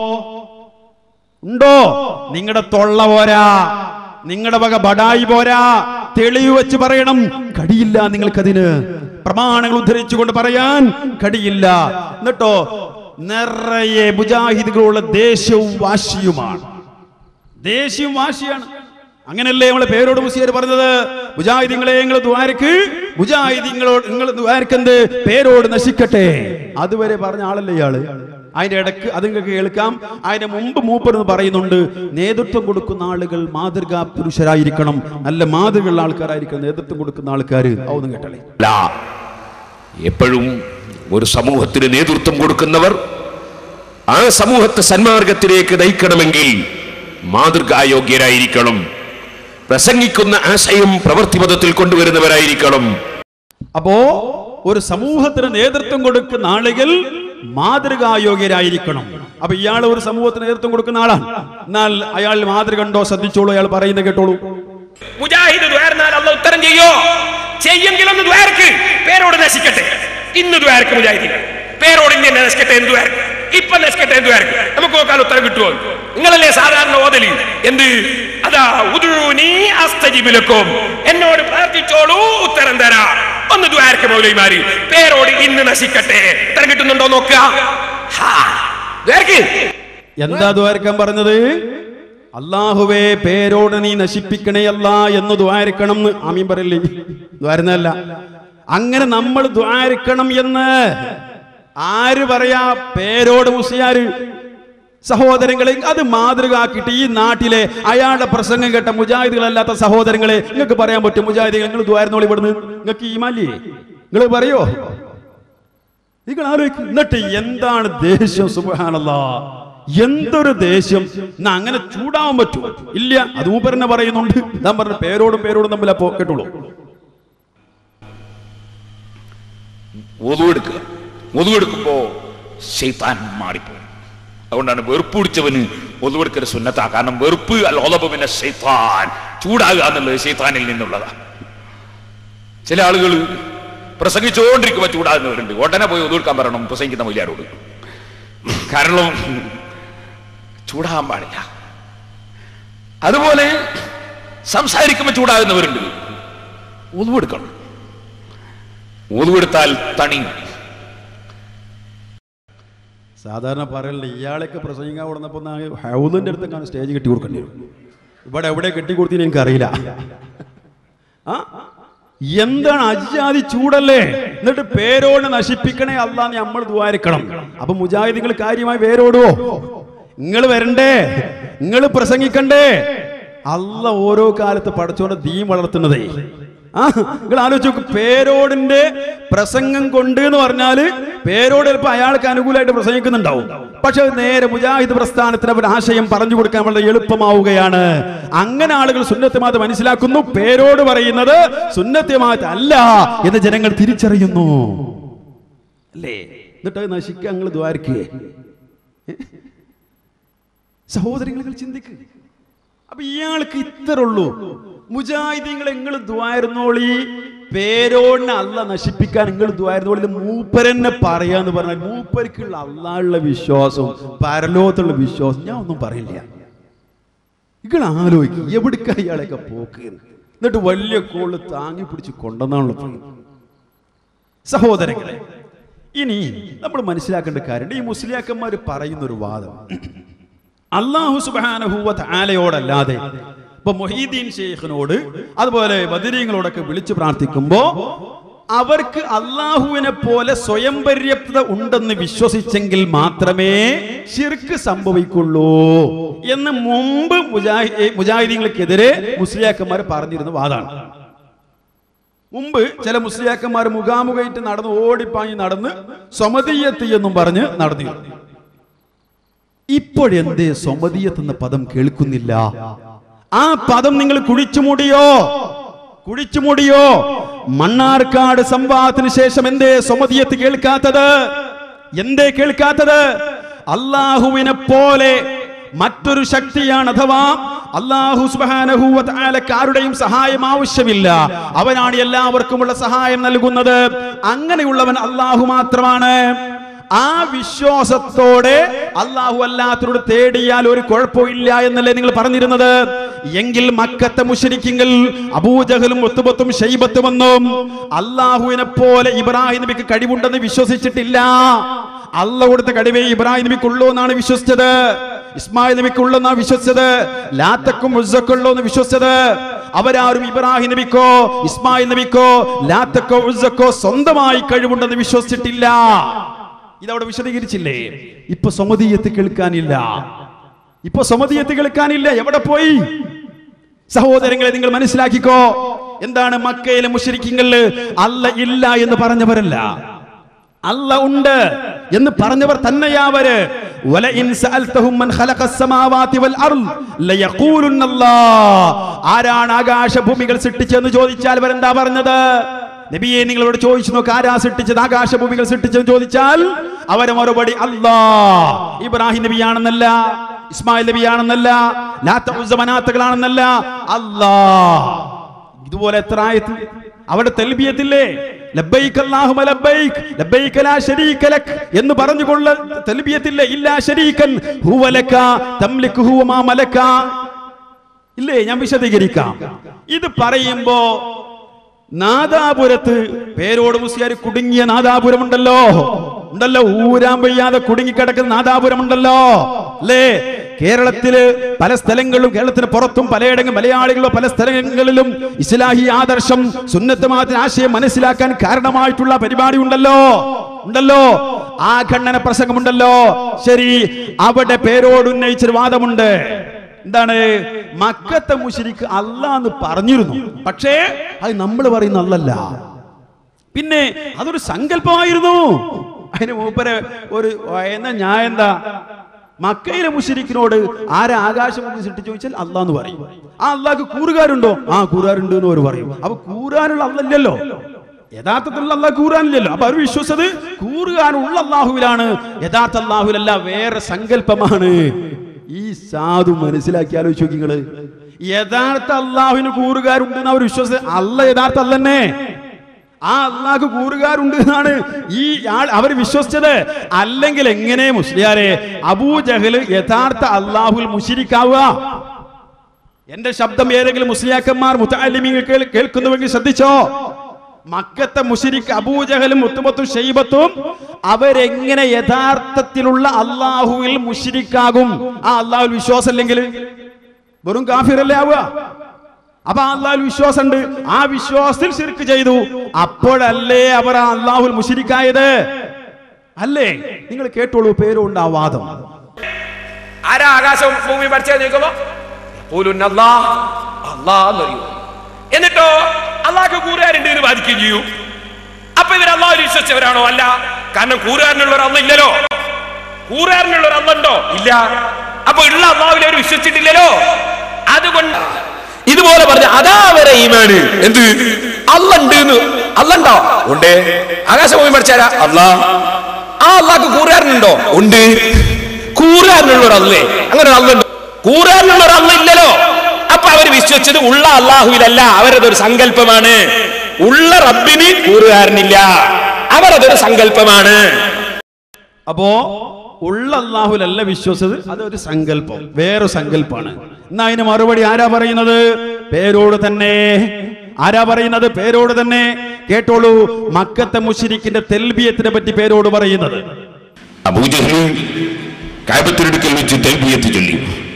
ഉണ്ടോ നിങ്ങളുടെ തൊള്ള പോരാ നിങ്ങളുടെ വക ബടായി പോരാ തെളിവ് വെച്ച് പറയണം കടിയില്ല നിങ്ങൾക്കതിന് പ്രമാണങ്ങൾ ഉദ്ധരിച്ചുകൊണ്ട് പറയാൻ കടിയില്ല എന്നിട്ടോ നിറയെ മുജാഹിദുകളുള്ള ദേഷ്യവും വാശിയുമാണ് ദേഷ്യവും വാശിയാണ് അങ്ങനല്ലേ നമ്മളെ പേരോട് മുസിയർ പറഞ്ഞത് മുജാഹിദിങ്ങളെ നിങ്ങൾ ദ്വാരക്ക് മുജാഹിദിങ്ങളോട് നിങ്ങൾ ദ്വാരക്ക് എന്ത് പേരോട് നശിക്കട്ടെ അതുവരെ പറഞ്ഞ ആളല്ലേ ഇയാള് അതിന്റെ ഇടക്ക് അത് നിങ്ങൾക്ക് കേൾക്കാം അതിന്റെ മുമ്പ് മൂപ്പർ എന്ന് പറയുന്നുണ്ട് നേതൃത്വം കൊടുക്കുന്ന ആളുകൾ മാതൃകാ പുരുഷരായിരിക്കണം നല്ല മാതൃകയുള്ള ആൾക്കാരായിരിക്കണം നേതൃത്വം കൊടുക്കുന്ന ആൾക്കാർ അതൊന്നും കേട്ടല്ലേ അല്ല എപ്പോഴും ഒരു സമൂഹത്തിന് നേതൃത്വം കൊടുക്കുന്നവർ ആ സമൂഹത്തെ സന്മാർഗത്തിലേക്ക് നയിക്കണമെങ്കിൽ മാതൃകായോഗ്യരായിരിക്കണം പ്രസംഗിക്കുന്ന ആശയം പ്രവൃത്തിപഥത്തിൽ കൊണ്ടുവരുന്നവരായിരിക്കണം അപ്പോ ഒരു സമൂഹത്തിന് നേതൃത്വം കൊടുക്കുന്ന ആളുകൾ മാതൃകായോഗ്യരായിരിക്കണം അപ്പൊ ഇയാൾ ഒരു സമൂഹത്തിന് നേതൃത്വം കൊടുക്കുന്ന ആളാണ് എന്നാൽ അയാൾ മാതൃക ഉണ്ടോ ശ്രദ്ധിച്ചോളൂ അയാൾ പറയുന്നത് കേട്ടോളൂ മുജാഹിദ് ദ്വാരന്നാൽ അല്ല ഉത്തരം ചെയ്യോ ചെയ്യെങ്കിലൊന്ന് ദ്വാരക്ക് പേരോട് നശിക്കട്ടെ ഇന്ന് ദ്വാരക്ക് മുജാഹിദ് പേരോട് ഇന്ന് തന്നെ നശിക്കട്ടെ എന്ന് ദ്വാരക്ക് ഇപ്പൊ നശിക്കട്ടെ എന്ന് ദ്വാരക്ക് നമുക്ക് നോക്കാൻ ഉത്തരം കിട്ടുമോ നിങ്ങളല്ലേ സാധാരണ ഓതലി എന്ത് അതാ ഉദുനി അസ്തജിബിലക്കും എന്നോട് പ്രാർത്ഥിച്ചോളൂ ഉത്തരം തരാ ഒന്ന് ദ്വാരക്ക് മൗലൈമാര് പേരോട് ഇന്ന് നശിക്കട്ടെ ഉത്തരം കിട്ടുന്നുണ്ടോ നോക്കുക ഹാ, ദ്വാരക്ക് എന്താ ദ്വാരക്കാൻ പറഞ്ഞത് അള്ളാഹുവേ പേരോട് നീ നശിപ്പിക്കണേ അല്ല എന്ന് ദ്വാരക്കണം എന്ന് ആമീൻ പറയില്ലേ ദ്വാരുന്നല്ല അങ്ങനെ നമ്മൾ ദ്വാരക്കണം എന്ന് ആര് പറയാ പേരോട് മുസ്ലിയാര് സഹോദരങ്ങളെ അത് മാതൃകയാക്കിയിട്ട് ഈ നാട്ടിലെ അയാളുടെ പ്രസംഗം കേട്ട മുജാഹിദുകളല്ലാത്ത സഹോദരങ്ങളെ നിങ്ങൾക്ക് പറയാൻ പറ്റും മുജാഹിദുകൾ നിങ്ങൾ ദ്വാരുന്നോളി ഇവിടുന്ന് നിങ്ങൾക്ക് ഈ മാലി നിങ്ങൾ പറയോ നിങ്ങൾ ആലോചിക്കും എന്നിട്ട് എന്താണ് ദേഷ്യം സുബഹാനല്ല എന്തൊരു ദേഷ്യം എന്നാ അങ്ങനെ ചൂടാവാൻ പറ്റുമോ ഇല്ല അത് മൂപ്പരനെ പറയുന്നുണ്ട് ഞാൻ പറഞ്ഞ പേരോടും പേരോടും തമ്മിൽ അപ്പോ കേട്ടോളൂ ഒതുവെടുക്കുക ഒതുവെടുക്കുമ്പോ ശൈത്താൻ മാറിപ്പോകും അതുകൊണ്ടാണ് വെറുപ്പ് പിടിച്ചവന് ഒതുവെടുക്കൽ സുന്നത്താ കാരണം വെറുപ്പ് അല്ലോലപ്പ് പിന്നെ ശൈത്താൻ ചൂടാകുക എന്നുള്ളത് ശൈത്താനിൽ നിന്നുള്ളതാ ചില ആളുകൾ പ്രസംഗിച്ചുകൊണ്ടിരിക്കുമ്പോൾ ചൂടാകുന്നവരുണ്ട് ഉടനെ പോയി ഒതുവെടുക്കാൻ പറയണം പ്രസംഗിക്കുന്ന മൊയ്യാരോട് കാരണം ചൂടാകാൻ പാടില്ല അതുപോലെ സംസാരിക്കുമ്പോൾ ചൂടാകുന്നവരുണ്ട് ഒതുവെടുക്കണം ഒതുവെടുത്താൽ തണി സാധാരണ പറയലില്ല ഇയാളൊക്കെ പ്രസംഗിക്കാൻ കൊടുന്നപ്പോ ഹൗദിന്റെ അടുത്തൊക്കെയാണ് സ്റ്റേജ് കെട്ടി കൊടുക്കേണ്ടി വരും ഇവിടെ എവിടെ കെട്ടി കൊടുത്തിന് എനിക്ക് അറിയില്ല ആ എന്താണ് അജാതി ചൂടല്ലേ എന്നിട്ട് പേരോട് നശിപ്പിക്കണേ അല്ലാന്ന് നമ്മൾ ദ്വാരിക്കണം അപ്പൊ മുജാഹിദികൾ കാര്യമായി പേരോടുവോ നിങ്ങൾ വരണ്ടേ നിങ്ങൾ പ്രസംഗിക്കണ്ടേ അല്ല ഓരോ കാലത്ത് പഠിച്ചോണ്ട് ദീം വളർത്തുന്നതേ ആ നിങ്ങൾ ആലോചിച്ച് നോക്ക് പേരോടിന്റെ പ്രസംഗം കൊണ്ട് എന്ന് പറഞ്ഞാല് പേരോട് ചിലപ്പോൾ അയാൾക്ക് അനുകൂലമായിട്ട് പ്രസംഗിക്കുന്നുണ്ടാവും പക്ഷെ അത് നേരെ മുജാഹിദ് പ്രസ്ഥാനത്തിന് ഒരു ആശയം പറഞ്ഞു കൊടുക്കാൻ വളരെ എളുപ്പമാവുകയാണ് അങ്ങനെ ആളുകൾ സുന്നത്തിമാത് മനസ്സിലാക്കുന്നു പേരോട് പറയുന്നത് സുന്നത്തിമാത് അല്ല എന്ന് ജനങ്ങൾ തിരിച്ചറിയുന്നു അല്ലേ എന്നിട്ട് അത് നശിക്കാൻ നിങ്ങൾ ദ്വാരിക്കുകയെ സഹോദരങ്ങൾ ചിന്തിക്കുക അപ്പൊ ഇയാൾക്ക് ഇത്ര ഉള്ളൂ മുജാഹിദീങ്ങൾ നിങ്ങൾ ദ്വായിരുന്നോളി പേരോടിനെ അല്ല നശിപ്പിക്കാൻ നിങ്ങൾ ദ്വായിരുന്നോളി ഇത് മൂപ്പരെന്നെ പറയാന്ന് പറഞ്ഞാൽ മൂപ്പർക്കുള്ള അള്ളാഹുള്ള വിശ്വാസവും പരലോകത്തുള്ള വിശ്വാസം ഞാൻ ഒന്നും പറയില്ല നിങ്ങൾ ആലോചിക്കും എവിടേക്കാ ഇയാളെയൊക്കെ പോക്ക് എന്ന്. എന്നിട്ട് വലിയ കോള് താങ്ങി പിടിച്ച് കൊണ്ടെന്നാണല്ലോ പറയുന്നത് സഹോദരങ്ങളെ ഇനി നമ്മൾ മനസ്സിലാക്കേണ്ട കാര്യമുണ്ട് ഈ മുസ്ലിയാക്കന്മാർ പറയുന്ന ഒരു വാദം അള്ളാഹു സുബാനഹൂവത്ത് ആലയോടല്ലാതെ ഇപ്പൊ മൊഹീദ്ദീൻ ഷെയ്ഖിനോട് അതുപോലെ ബദരീങ്ങളോടൊക്കെ വിളിച്ചു പ്രാർത്ഥിക്കുമ്പോ അവർക്ക് അള്ളാഹുവിനെ പോലെ സ്വയം പര്യാപ്തത ഉണ്ടെന്ന് വിശ്വസിച്ചെങ്കിൽ മാത്രമേ ഷിർക്ക് സംഭവിക്കുള്ളൂ എന്ന് മുമ്പ് മുജാഹി മുജാഹിദീങ്ങൾക്കെതിരെ മുസ്ലിയാക്കന്മാർ പറഞ്ഞിരുന്ന വാദമാണ് മുമ്പ് ചില മുസ്ലിയാക്കന്മാർ മുഖാമുഖമായിട്ട് നടന്ന് ഓടിപ്പാഞ്ഞ് നടന്ന് സ്വമതീയത്ത് എന്നും പറഞ്ഞ് നടന്നിരുന്നു ഇപ്പോഴെന്തേ സ്വമതീയത്ത് എന്ന പദം കേൾക്കുന്നില്ല ആ പദം നിങ്ങൾ കുഴിച്ചുമൂടിയോ കുഴിച്ചുമൂടിയോ മണ്ണാർക്കാട് സംവാദത്തിന് ശേഷം എന്തേ സ്വമതീയത്ത് കേൾക്കാത്തത് എന്തേ കേൾക്കാത്തത് അള്ളാഹുവിനെ പോലെ മറ്റൊരു ശക്തിയാണ് അഥവാ അള്ളാഹു സുബാനഹൂവത്ത് ആരുടെയും സഹായം ആവശ്യമില്ല അവനാണ് എല്ലാവർക്കുമുള്ള സഹായം നൽകുന്നത് അങ്ങനെയുള്ളവൻ അള്ളാഹു മാത്രമാണ് ആ വിശ്വാസത്തോടെ അള്ളാഹു അല്ലാത്തവരോട് തേടിയാൽ ഒരു കുഴപ്പമില്ല എന്നല്ലേ നിങ്ങൾ പറഞ്ഞിരുന്നത് എങ്കിൽ മക്കത്തെ മുഷരിക്കിങ്കിൽ അബൂജഹലും ഒത്തുപൊത്തും ഷെയ്ബത്തുമെന്നും അള്ളാഹുവിനെ പോലെ ഇബ്രാഹിം നബിക്ക് കഴിവുണ്ടെന്ന് വിശ്വസിച്ചിട്ടില്ല അള്ള കൊടുത്ത കഴിവേ ഇബ്രാഹിം നബിക്കുള്ളൂ എന്നാണ് വിശ്വസിച്ചത് ഇസ്മായിൽ നബിക്കുള്ളെന്നാണ് വിശ്വസിച്ചത് ലാത്തക്കും ഉസ്സക്കുള്ളൂ എന്ന് വിശ്വസിച്ചത് അവരാരും ഇബ്രാഹിം നബിക്കോ ഇസ്മായിൽ നബിക്കോ ലാത്തക്കോ ഉസ്സക്കോ സ്വന്തമായി കഴിവുണ്ടെന്ന് വിശ്വസിച്ചിട്ടില്ല ഇതവിടെ വിശദീകരിച്ചില്ലേ ഇപ്പൊ സ്വമതീയത്ത് കേൾക്കാനില്ല ഇപ്പൊ സ്വമതീയത്ത് കേൾക്കാനില്ല എവിടെ പോയി സഹോദരങ്ങളെ നിങ്ങൾ മനസ്സിലാക്കിക്കോ എന്താണ് മക്കയിലെ മുഷരിക്കിങ്ങളിൽ അല്ല ഇല്ല എന്ന് പറഞ്ഞവരല്ല അല്ല ഉണ്ട് എന്ന് പറഞ്ഞവർ തന്നെയാവര് വലഇൻ സഅൽതഹും മൻ ഖലഖസ് സമാവാതി വൽ അർള് ലയഖൂലുന്ന അല്ലാഹ് ആരാണ് ആകാശഭൂമികൾ സൃഷ്ടിച്ചതെന്ന് ചോദിച്ചാൽ അവരെന്താ പറഞ്ഞത് നബിയെ നിങ്ങളോട് ചോദിച്ചു നോക്ക് ആരാ സൃഷ്ടിച്ചത് ആകാശഭൂമികൾ സൃഷ്ടിച്ചതെന്ന് ചോദിച്ചാൽ അവരെ മറുപടി അല്ലാ ഇബ്രാഹിം നബിയാണെന്നല്ല ഇസ്മായിൽ നബിയാണെന്നല്ല ലാത്ത ഉസ്സ മനാത്തകളാണെന്നല്ല അല്ലാ ഇതുപോലെ എത്ര ആയത്ത് അവിടെ തെൽബിയത്തില്ലേ ലബ്ബൈക് അല്ലാഹുമ ലബ്ബൈക് ലബ്ബൈക ലാ ശരീക ലക് എന്ന് പറഞ്ഞുകൊള്ള തെൽബിയത്തില്ലേ ഇല്ലാ ശരീകൻ ഹുവ ലക തംലിക് ഹുവ മാ മലക ഇല്ലേ ഞാൻ വിശദീകരിക്കാം ഇത് പറയുമ്പോ നാദാപുരത്ത് പേരോട് മുസ്ലിയാർ കുടുങ്ങിയ നാദാപുരം ഉണ്ടല്ലോ ഉണ്ടല്ലോ ഊരാൻ വയ്യാതെ കുടുങ്ങിക്കിടക്കുന്ന നാദാപുരം ഉണ്ടല്ലോ അല്ലേ കേരളത്തില് പല സ്ഥലങ്ങളിലും കേരളത്തിന് പുറത്തും പലയിടങ്ങളും മലയാളികളും പല സ്ഥലങ്ങളിലും ഇസ്ലാഹി ആദർശം സുന്നത്തമാത്തിന് ആശയം മനസ്സിലാക്കാൻ കാരണമായിട്ടുള്ള പരിപാടി ഉണ്ടല്ലോ ഉണ്ടല്ലോ ആ ഖണ്ഡന പ്രസംഗമുണ്ടല്ലോ ശരി അവിടെ പേരോട് ഉന്നയിച്ചൊരു വാദമുണ്ട് എന്താണ് മക്കത്തെ മുഷിരിക്ക് അല്ല എന്ന് പറഞ്ഞിരുന്നു പക്ഷേ അത് നമ്മൾ പറയുന്ന അല്ലല്ല പിന്നെ അതൊരു സങ്കല്പമായിരുന്നു അതിന് മൂപ്പര് ഒരു എന്നാ ഞാൻ എന്താ മക്കയിലെ മുഷിരിക്കിനോട് ആരെ ആകാശം ഒന്ന് സൃഷ്ടിച്ചു ചോദിച്ചാൽ അല്ലാ എന്ന് പറയും ആ അള്ളാഹ്ക്ക് കൂറുകാരുണ്ടോ ആ കൂറുകാരുണ്ട് എന്ന് അവർ പറയും അപ്പൊ കൂറാനുള്ള അല്ലല്ലോ യഥാർത്ഥത്തിലുള്ള അള്ളാഹ് കൂറാനില്ലല്ലോ അപ്പൊ അവർ വിശ്വസത് കൂറുകാനുള്ള അള്ളാഹുവിലാണ് യഥാർത്ഥ അള്ളാഹുവിലല്ല വേറെ സങ്കല്പമാണ് ഈ സാധു മനസ്സിലാക്കി ആലോചിച്ച് നോക്കി നിങ്ങള് യഥാർത്ഥ അള്ളാഹുവിന് കൂറുകാരുണ്ട് എന്ന് അവർ വിശ്വസിച്ചത് അല്ല യഥാർത്ഥ അല്ലെന്നെ ആ അള്ളാഹ് കൂറുകാരുണ്ട് എന്നാണ് ഈ ആൾ അവർ വിശ്വസിച്ചത് അല്ലെങ്കിൽ എങ്ങനെ മുസ്ലിയാരെ അബൂജഹല് യഥാർത്ഥ അള്ളാഹുൽ മുഷിരിക്കാവുക എന്റെ ശബ്ദം ഏതെങ്കിലും മുസ്ലിയാക്കന്മാർ മുത്തലിമിങ്ങൾ കേൾക്കുന്നുവെങ്കിൽ ശ്രദ്ധിച്ചോ മക്കത്തെ മുഷിരിക്ക് അബൂജഹലും മുത്തുമത്തും ഷെയ്ബത്തും അവരെങ്ങനെ യഥാർത്ഥത്തിലുള്ള അള്ളാഹുവിൽ മുഷിരിക്കാകും ആ അള്ളാഹുൽ വിശ്വാസം അല്ലെങ്കിൽ വെറും കാഫിറല്ലേ ആവുക അപ്പൊ അള്ളാഹുൽ വിശ്വാസമുണ്ട് ആ വിശ്വാസത്തിൽ ശിർക്ക് ചെയ്തു അപ്പോഴല്ലേ അവർ ആ അള്ളാഹുൽ മുഷിരിക്കായത് അല്ലേ നിങ്ങൾ കേട്ടോളൂ പേരുണ്ട് ആ വാദം ആരാ ആകാശവും ഭൂമി പഠിച്ചത് ചോദിക്കുമ്പോ യഖൂലുന്ന അല്ലാഹ്, അല്ലാഹ് എന്ന് പറയും. എന്നിട്ടോ അള്ളാഹ്ക്ക് കൂറുകാരുണ്ട് എന്ന് ബാധിക്കുകയും ചെയ്യും അപ്പൊ ഇവർ അള്ളാഹു വിശ്വസിച്ചവരാണോ അല്ല കാരണം കൂറുകാരനുള്ള ഒരു അള്ള ഇല്ലല്ലോ കൂറുകാരനുള്ള ഒരു അള്ള ഉണ്ടോ ഇല്ല അപ്പൊ ഉള്ള അള്ളാഹുവിനെ അവർ വിശ്വസിച്ചിട്ടില്ലല്ലോ അതുകൊണ്ട് ഇതുപോലെ പറഞ്ഞ അതാ വരെ ഈമാന് എന്ത് അല്ല ഉണ്ട് എന്ന് അല്ല ഉണ്ടോ ഉണ്ട് ആകാശഭൂമി പഠിച്ചാരാ അല്ലാ ആ അള്ളാഹ്ക്ക് കൂറുകാരനുണ്ടോ ഉണ്ട് കൂറുകാരനുള്ള ഒരു അല്ലേ അങ്ങനെ ഒരു അള്ള ഉണ്ട് കൂറുകാരനുള്ള ഒരു അള്ള ഇല്ലല്ലോ അപ്പൊ അപ്പൊ അവർ വിശ്വസിച്ചത് ഉള്ള അള്ളാഹുവിലല്ല അവരതൊരു സങ്കല്പമാണ് ഉള്ള റബ്ബിന് കൂറുകാരനില്ല അവരതൊരു സങ്കല്പമാണ് അപ്പോ ഉള്ള അള്ളാഹുലല്ല വിശ്വസത് അതൊരു സങ്കല്പം വേറെ സങ്കല്പമാണ് എന്നാ അതിന് മറുപടി ആരാ പറയുന്നത് പേരോട് തന്നെ ആരാ പറയുന്നത് പേരോട് തന്നെ കേട്ടോളൂ മക്കത്തെ മുഷിരിക്കിന്റെ തെൽബിയത്തിനെ പറ്റി പേരോട് പറയുന്നത് അബൂജഹലും കാബത്തിനടുക്കൽ വെച്ച് തെൽബിയത്ത് ചൊല്ലി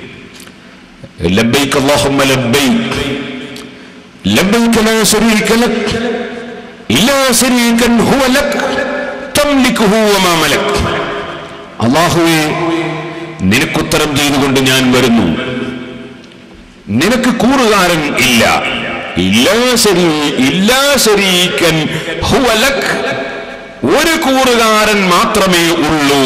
ലബ്ബൈക്ക് അല്ലാഹുമ്മ ലബ്ബൈക്ക് ലബ്ബൈക്ക് ലാ ശരീക ലക് ഇല്ലാ ശരീകൻ ഹുവ ലക് തംലിക്കുഹു വമാ മലക് അല്ലാഹുവേ നിനക്കുത്തരം ചെയ്തുകൊണ്ട് ഞാൻ വരുന്നു നിനക്ക് കൂറുകാരൻ ഇല്ല ഇല്ലാ ശരീ ഇല്ലാ ശരീകൻ ഹുവ ലക് ഒരു കൂറുകാരൻ മാത്രമേ ഉള്ളൂ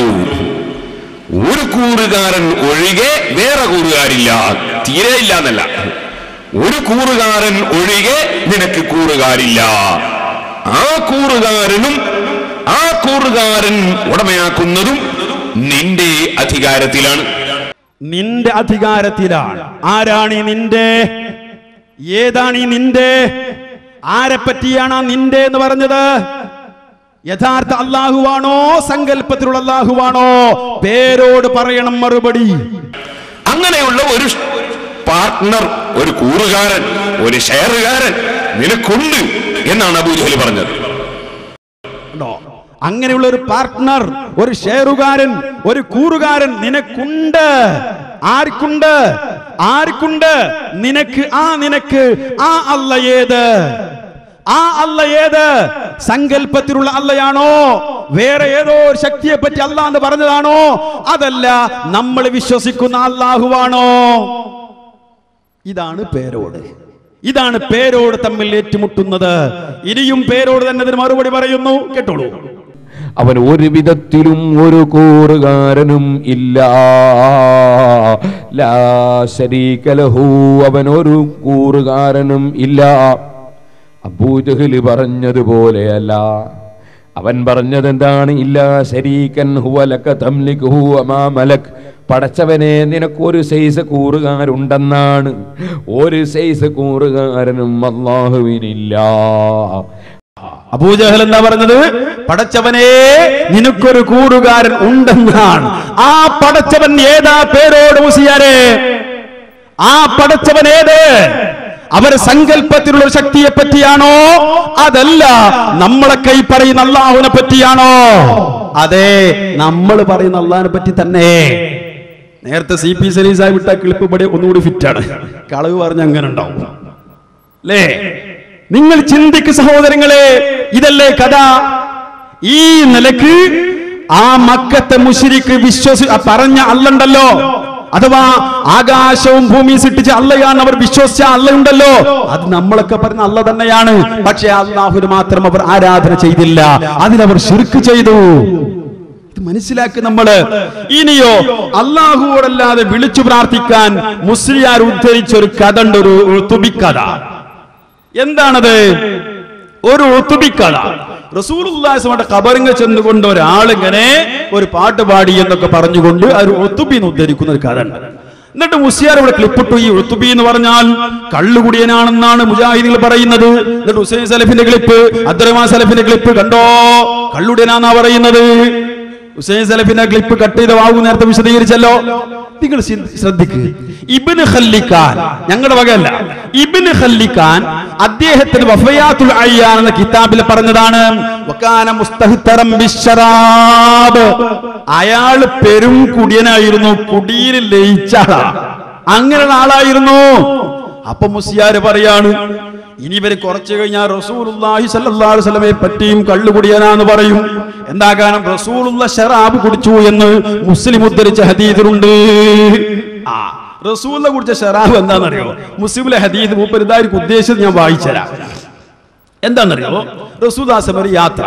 ഒരു കൂറുകാരൻ ഒഴികെ വേറെ കൂറുകാരില്ല തീരെ ഇല്ല എന്നല്ല ഒരു കൂറുകാരൻ ഒഴികെ നിനക്ക് കൂറുകാരില്ല ആ കൂറുകാരനും ആ കൂറുകാരൻ ഉടമയാക്കുന്നതും നിന്റെ അധികാരത്തിലാണ് നിന്റെ അധികാരത്തിലാണ് ആരാണ് ഈ നിന്റെ ഏതാണ് ഈ നിന്റെ ആരെ പറ്റിയാണ് ആ നിന്റെ എന്ന് പറഞ്ഞത് യഥാർത്ഥ അള്ളാഹുവാണോ സങ്കല്പത്തിലുള്ള അള്ളാഹുവാണോ പേരോട് പറയണം മറുപടി അങ്ങനെയുള്ള ഒരു പാർട്ട്ണർ ഒരു കൂറുകാരൻ ഒരു ഷെയറുകാരൻ നിനക്കുണ്ട് എന്നാണ് അബൂജഹൽ പറഞ്ഞത് ഉണ്ടോ അങ്ങനെയുള്ള ഒരു പാർട്ട്ണർ ഒരു ഷെയറുകാരൻ ഒരു കൂറുകാരൻ നിനക്കുണ്ട് ആർക്കുണ്ട് ആർക്കുണ്ട് നിനക്ക് ആ നിനക്ക് ആ അല്ല ഏത് ആ അല്ല ഏത് സങ്കല്പത്തിലുള്ള അല്ലയാണോ വേറെ ഏതോ ഒരു ശക്തിയെ പറ്റി അല്ല എന്ന് പറഞ്ഞതാണോ അതല്ല നമ്മൾ വിശ്വസിക്കുന്ന അള്ളാഹുവാണോ ഇതാണ് പേരോട് ഇതാണ് പേരോട് തമ്മിൽ ഏറ്റുമുട്ടുന്നത് ഇനിയും പേരോട് തന്നെ ഇതിന് മറുപടി പറയുന്നു കേട്ടോളൂ അവൻ ഒരു വിധത്തിലും ഒരു കൂറുകാരനും ഇല്ല ലാ ശരീക ലഹു അവൻ ഒരു കൂറുകാരനും ഇല്ല അബൂജഹല് പറഞ്ഞതുപോലെയല്ല അവൻ പറഞ്ഞത് എന്താണ് ഇല്ല ശരീക്കൻ ഹുവലക തംലിക് അമാ മലക് പടച്ചവനെ നിനക്കൊരു സൈസ് കൂറുകാരുണ്ടെന്നാണ് ഒരു സൈസ് കൂറുകാരനും അള്ളാഹുവിനില്ല അബൂജഹൽ എന്താ പറഞ്ഞത് പടച്ചവനെ നിനക്കൊരു കൂറുകാരൻ ഉണ്ടെന്നാണ് ആ പടച്ചവൻ ഏതാ പേരോട് മുസിയാരെ ആ പടച്ചവൻ ഏത് അവർ സങ്കല്പത്തിലുള്ള ഒരു ശക്തിയെ പറ്റിയാണോ അതല്ല നമ്മളെ കൈ പറയുന്ന അള്ളാഹുവിനെ പറ്റിയാണോ അതെ നമ്മൾ പറയുന്ന അള്ളാഹിനെ പറ്റി തന്നെ നേരത്തെ സി പി സലീസായി വിട്ട ക്ലിപ്പ് ഇവിടെ ഒന്നുകൂടി ഫിറ്റാണ് കളവ് പറഞ്ഞ അങ്ങനെ ഉണ്ടാവും അല്ലേ നിങ്ങൾ ചിന്തിക്ക് സഹോദരങ്ങളെ ഇതല്ലേ കഥ ഈ നിലക്ക് ആ മക്കത്തെ മുഷിരിക്ക് വിശ്വസി ആ പറഞ്ഞ അല്ലുണ്ടല്ലോ അഥവാ ആകാശവും ഭൂമിയും സൃഷ്ടിച്ച അല്ലയാണ് അവർ വിശ്വസിച്ച അല്ലയുണ്ടല്ലോ അത് നമ്മളൊക്കെ പറഞ്ഞ അല്ല തന്നെയാണ് പക്ഷെ അള്ളാഹുന് മാത്രം അവർ ആരാധന ചെയ്തില്ല അതിനവർ ശിർക്ക് ചെയ്തു ഇത് മനസ്സിലാക്കി നമ്മള് ഇനിയോ അള്ളാഹുവോടല്ലാതെ വിളിച്ചു പ്രാർത്ഥിക്കാൻ മുസ്ലിയാർ ഉദ്ധരിച്ച ഒരു കഥ ഉണ്ട് ഒരു തുബിക്കഥ എന്താണത് ഒരു ഒത്തുബിക്കഥ റസൂലുള്ളാഹിയുടെ കബറിങ്ങ ചെന്നുകൊണ്ട് ഒരാളിങ്ങനെ ഒരു പാട്ട് പാടി എന്നൊക്കെ പറഞ്ഞുകൊണ്ട് ആ ഒരു ഒത്തുബി ഉദ്ധരിക്കുന്ന ഒരു കഥ ഉണ്ട് എന്നിട്ട് മുസ്ലിയാർ ഇവിടെ ക്ലിപ്പിട്ടു ഈ ഒത്തുബി എന്ന് പറഞ്ഞാൽ കള്ളുകുടിയനാണെന്നാണ് മുജാഹിദികൾ പറയുന്നത് എന്നിട്ട് ഹുസൈൻ സലഫിന്റെ ക്ലിപ്പ് അബ്ദുറഹ്മാൻ സലഫിന്റെ ക്ലിപ്പ് കണ്ടോ കള്ളുടിയനാന്നാ പറയുന്നത് ഹുസൈൻ സലഫിന്റെ ക്ലിപ്പ് കട്ട് ചെയ്ത വാങ്ങു നേരത്തെ വിശദീകരിച്ചല്ലോ നിങ്ങൾ ചിന്ത- ശ്രദ്ധിക്ക് ഇബിന് ഖല്ലിക്കാൻ ഞങ്ങളുടെ വകയല്ല ഇബിന് ഖല്ലിക്കാൻ അദ്ദേഹത്തിന് വഫയാത്തുൽ അയ്യാൻ എന്ന കിതാബിൽ പറഞ്ഞതാണ് വകാന മുസ്തഹ്തറം ബിശ്ശറാബ് അയാൾ പെരും കുടിയനായിരുന്നു കുടിയിൽ ലയിച്ച ആളാ അങ്ങനെ ആളായിരുന്നു അപ്പൊ മുസ്ലിയാര് പറയാണ് ഇനി ഇവര് കുറച്ചു കഴിഞ്ഞാൽ റസൂലുള്ളാഹി സ്വല്ലല്ലാഹു അലൈഹി വസല്ലമയെ പറ്റിയും കള്ളുകുടിയനാന്ന് പറയും എന്താ കാരണം റസൂലുള്ള ഷറാബ് കുടിച്ചു എന്ന് മുസ്ലിം ഉദ്ധരിച്ച ഹദീദിലുണ്ട് ആ റസൂലിനെ കുടിച്ച ഷറാബ് എന്താണെന്നറിയോ മുസ്ലിമിലെ ഹദീദ് മൂപ്പർ ഇതായിരിക്കും ഉദ്ദേശിച്ചത് ഞാൻ വായിച്ചുതരാം എന്താണെന്നറിയോ റസൂദാസം ഒരു യാത്ര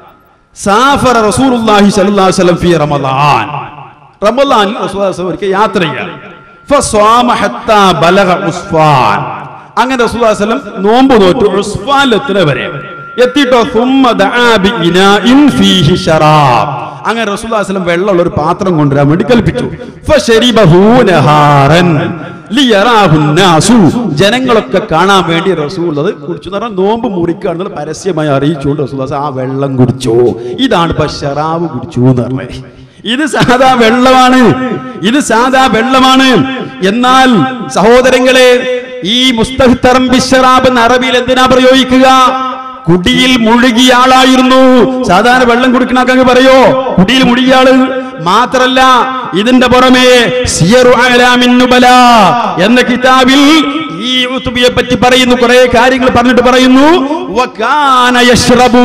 സാഫറ റസൂലുള്ളാഹി സ്വല്ലല്ലാഹു അലൈഹി വസല്ലം ഫി റമളാൻ റമളാനിൽ റസൂദാസം ഒരിക്കൽ യാത്ര ചെയ്യാൻ ഫസ്വാമ ഹത്താ ബലഗ ഉസ്ഫാൻ അങ്ങനെ റസൂലുള്ളാഹി സ്വല്ലം നോമ്പ് നോറ്റു ഉസ്ഫാനിൽ എത്തുന്ന വരെ എത്തിട്ടോ സുമ്മ ദആ ബി ഇനാഇൻ ഫീഹി ശറാബ് അങ്ങനെ റസൂലുള്ളാഹിസ്ലം വെള്ളമുള്ള ഒരു പാത്രം കൊണ്ടുവരാൻ വേണ്ടി കൽപ്പിച്ചു ഫശരിബഹു നഹാറൻ ലിയറാഹു നാസു. ജനങ്ങളൊക്കെ കാണാൻ വേണ്ടി റസൂൽ അത് കുടിച്ചു എന്ന് പറഞ്ഞാൽ നോമ്പ് മുറിക്കുകയാണെന്നുള്ള പരസ്യമായി അറിയിച്ചുകൊണ്ട് റസൂൽ ആ വെള്ളം കുടിച്ചു ഇതാണ് ഇപ്പൊ ഷറാബ് കുടിച്ചു എന്ന് പറഞ്ഞത് ഇത് സാധാ വെള്ളമാണ് ഇത് സാധാ വെള്ളമാണ് എന്നാൽ സഹോദരങ്ങളെ ഈ മുസ്തഹിത്തറം ബിഷറാബ് എന്ന അറബിയിൽ എന്തിനാ പ്രയോഗിക്കുക കുടിയിൽ മുഴുകിയ ആളായിരുന്നു സാധാരണ വെള്ളം കുടിക്കണ പറയോ കുടിയിൽ മുഴുകിയ ആള് മാത്രല്ല ഇതിന്റെ പുറമെ സിയറു അലാമിൻ നുബല എന്ന കിതാബിൽ ഈ ഉത്തുബിയെ പറ്റി പറയുന്നു കുറെ കാര്യങ്ങൾ പറഞ്ഞിട്ട് പറയുന്നു വകാന യശ്റബു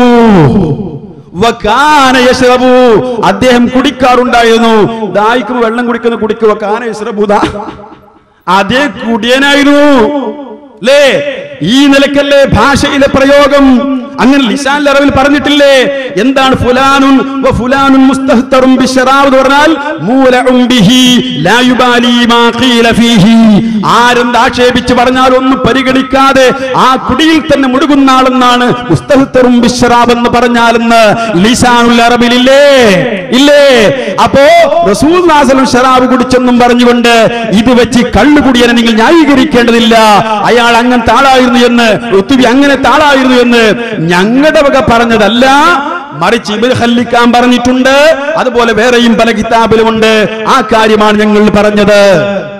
വകാന യശ്റബു അദ്ദേഹം കുടിക്കാറുണ്ടായിരുന്നു ദാഹിക്കും വെള്ളം കുടിക്കുന്ന കുടിക്കുക വകാന യശ്റബു ദാ അതേ കുടിയനായിരുന്നു ലേ ഈ നിലക്കല്ലേ ഭാഷയിലെ പ്രയോഗം അങ്ങനെ ലിസാൻ അറബിൽ പറഞ്ഞിട്ടില്ലേ എന്താണ് ഫുലാനുൻ വ ഫുലാനുൻ മുസ്തഹ്തറും ബിശറാബ് എന്ന് പറഞ്ഞാൽ മൂലഉം ബിഹി ലാ യുബാലി മാ ഖീല ഫീഹി ആരെന്ത് ആക്ഷേപിച്ച് പറഞ്ഞാൽ ഒന്നും പരിഗണിക്കാതെ ആ കുടിയിൽ തന്നെ മുഴുകുന്ന ആളെന്നാണ് മുസ്തഹ്തറും ബിശറാബ് എന്ന് പറഞ്ഞാലെന്ന് ലിസാനുൽ അറബിലില്ലേ ഇല്ലേ അപ്പോ റസൂൽ നാസലും ഷറാബ് കുടിച്ചെന്നും പറഞ്ഞുകൊണ്ട് ഇത് വെച്ച് കള്ളുകുടിയനെ നിങ്ങൾ ന്യായീകരിക്കേണ്ടതില്ല അയാൾ അങ്ങനത്തെ ആളായിരുന്നു എന്ന് ഒത്തുവി അങ്ങനത്തെ ആളായിരുന്നു എന്ന് ഞങ്ങളുടെ വക പറഞ്ഞതല്ല മറിച്ച് ഇബിൽ ഹല്ലിക്കാൻ പറഞ്ഞിട്ടുണ്ട് അതുപോലെ വേറെയും പല കിതാബിലുമുണ്ട് ആ കാര്യമാണ് ഞങ്ങൾ പറഞ്ഞത്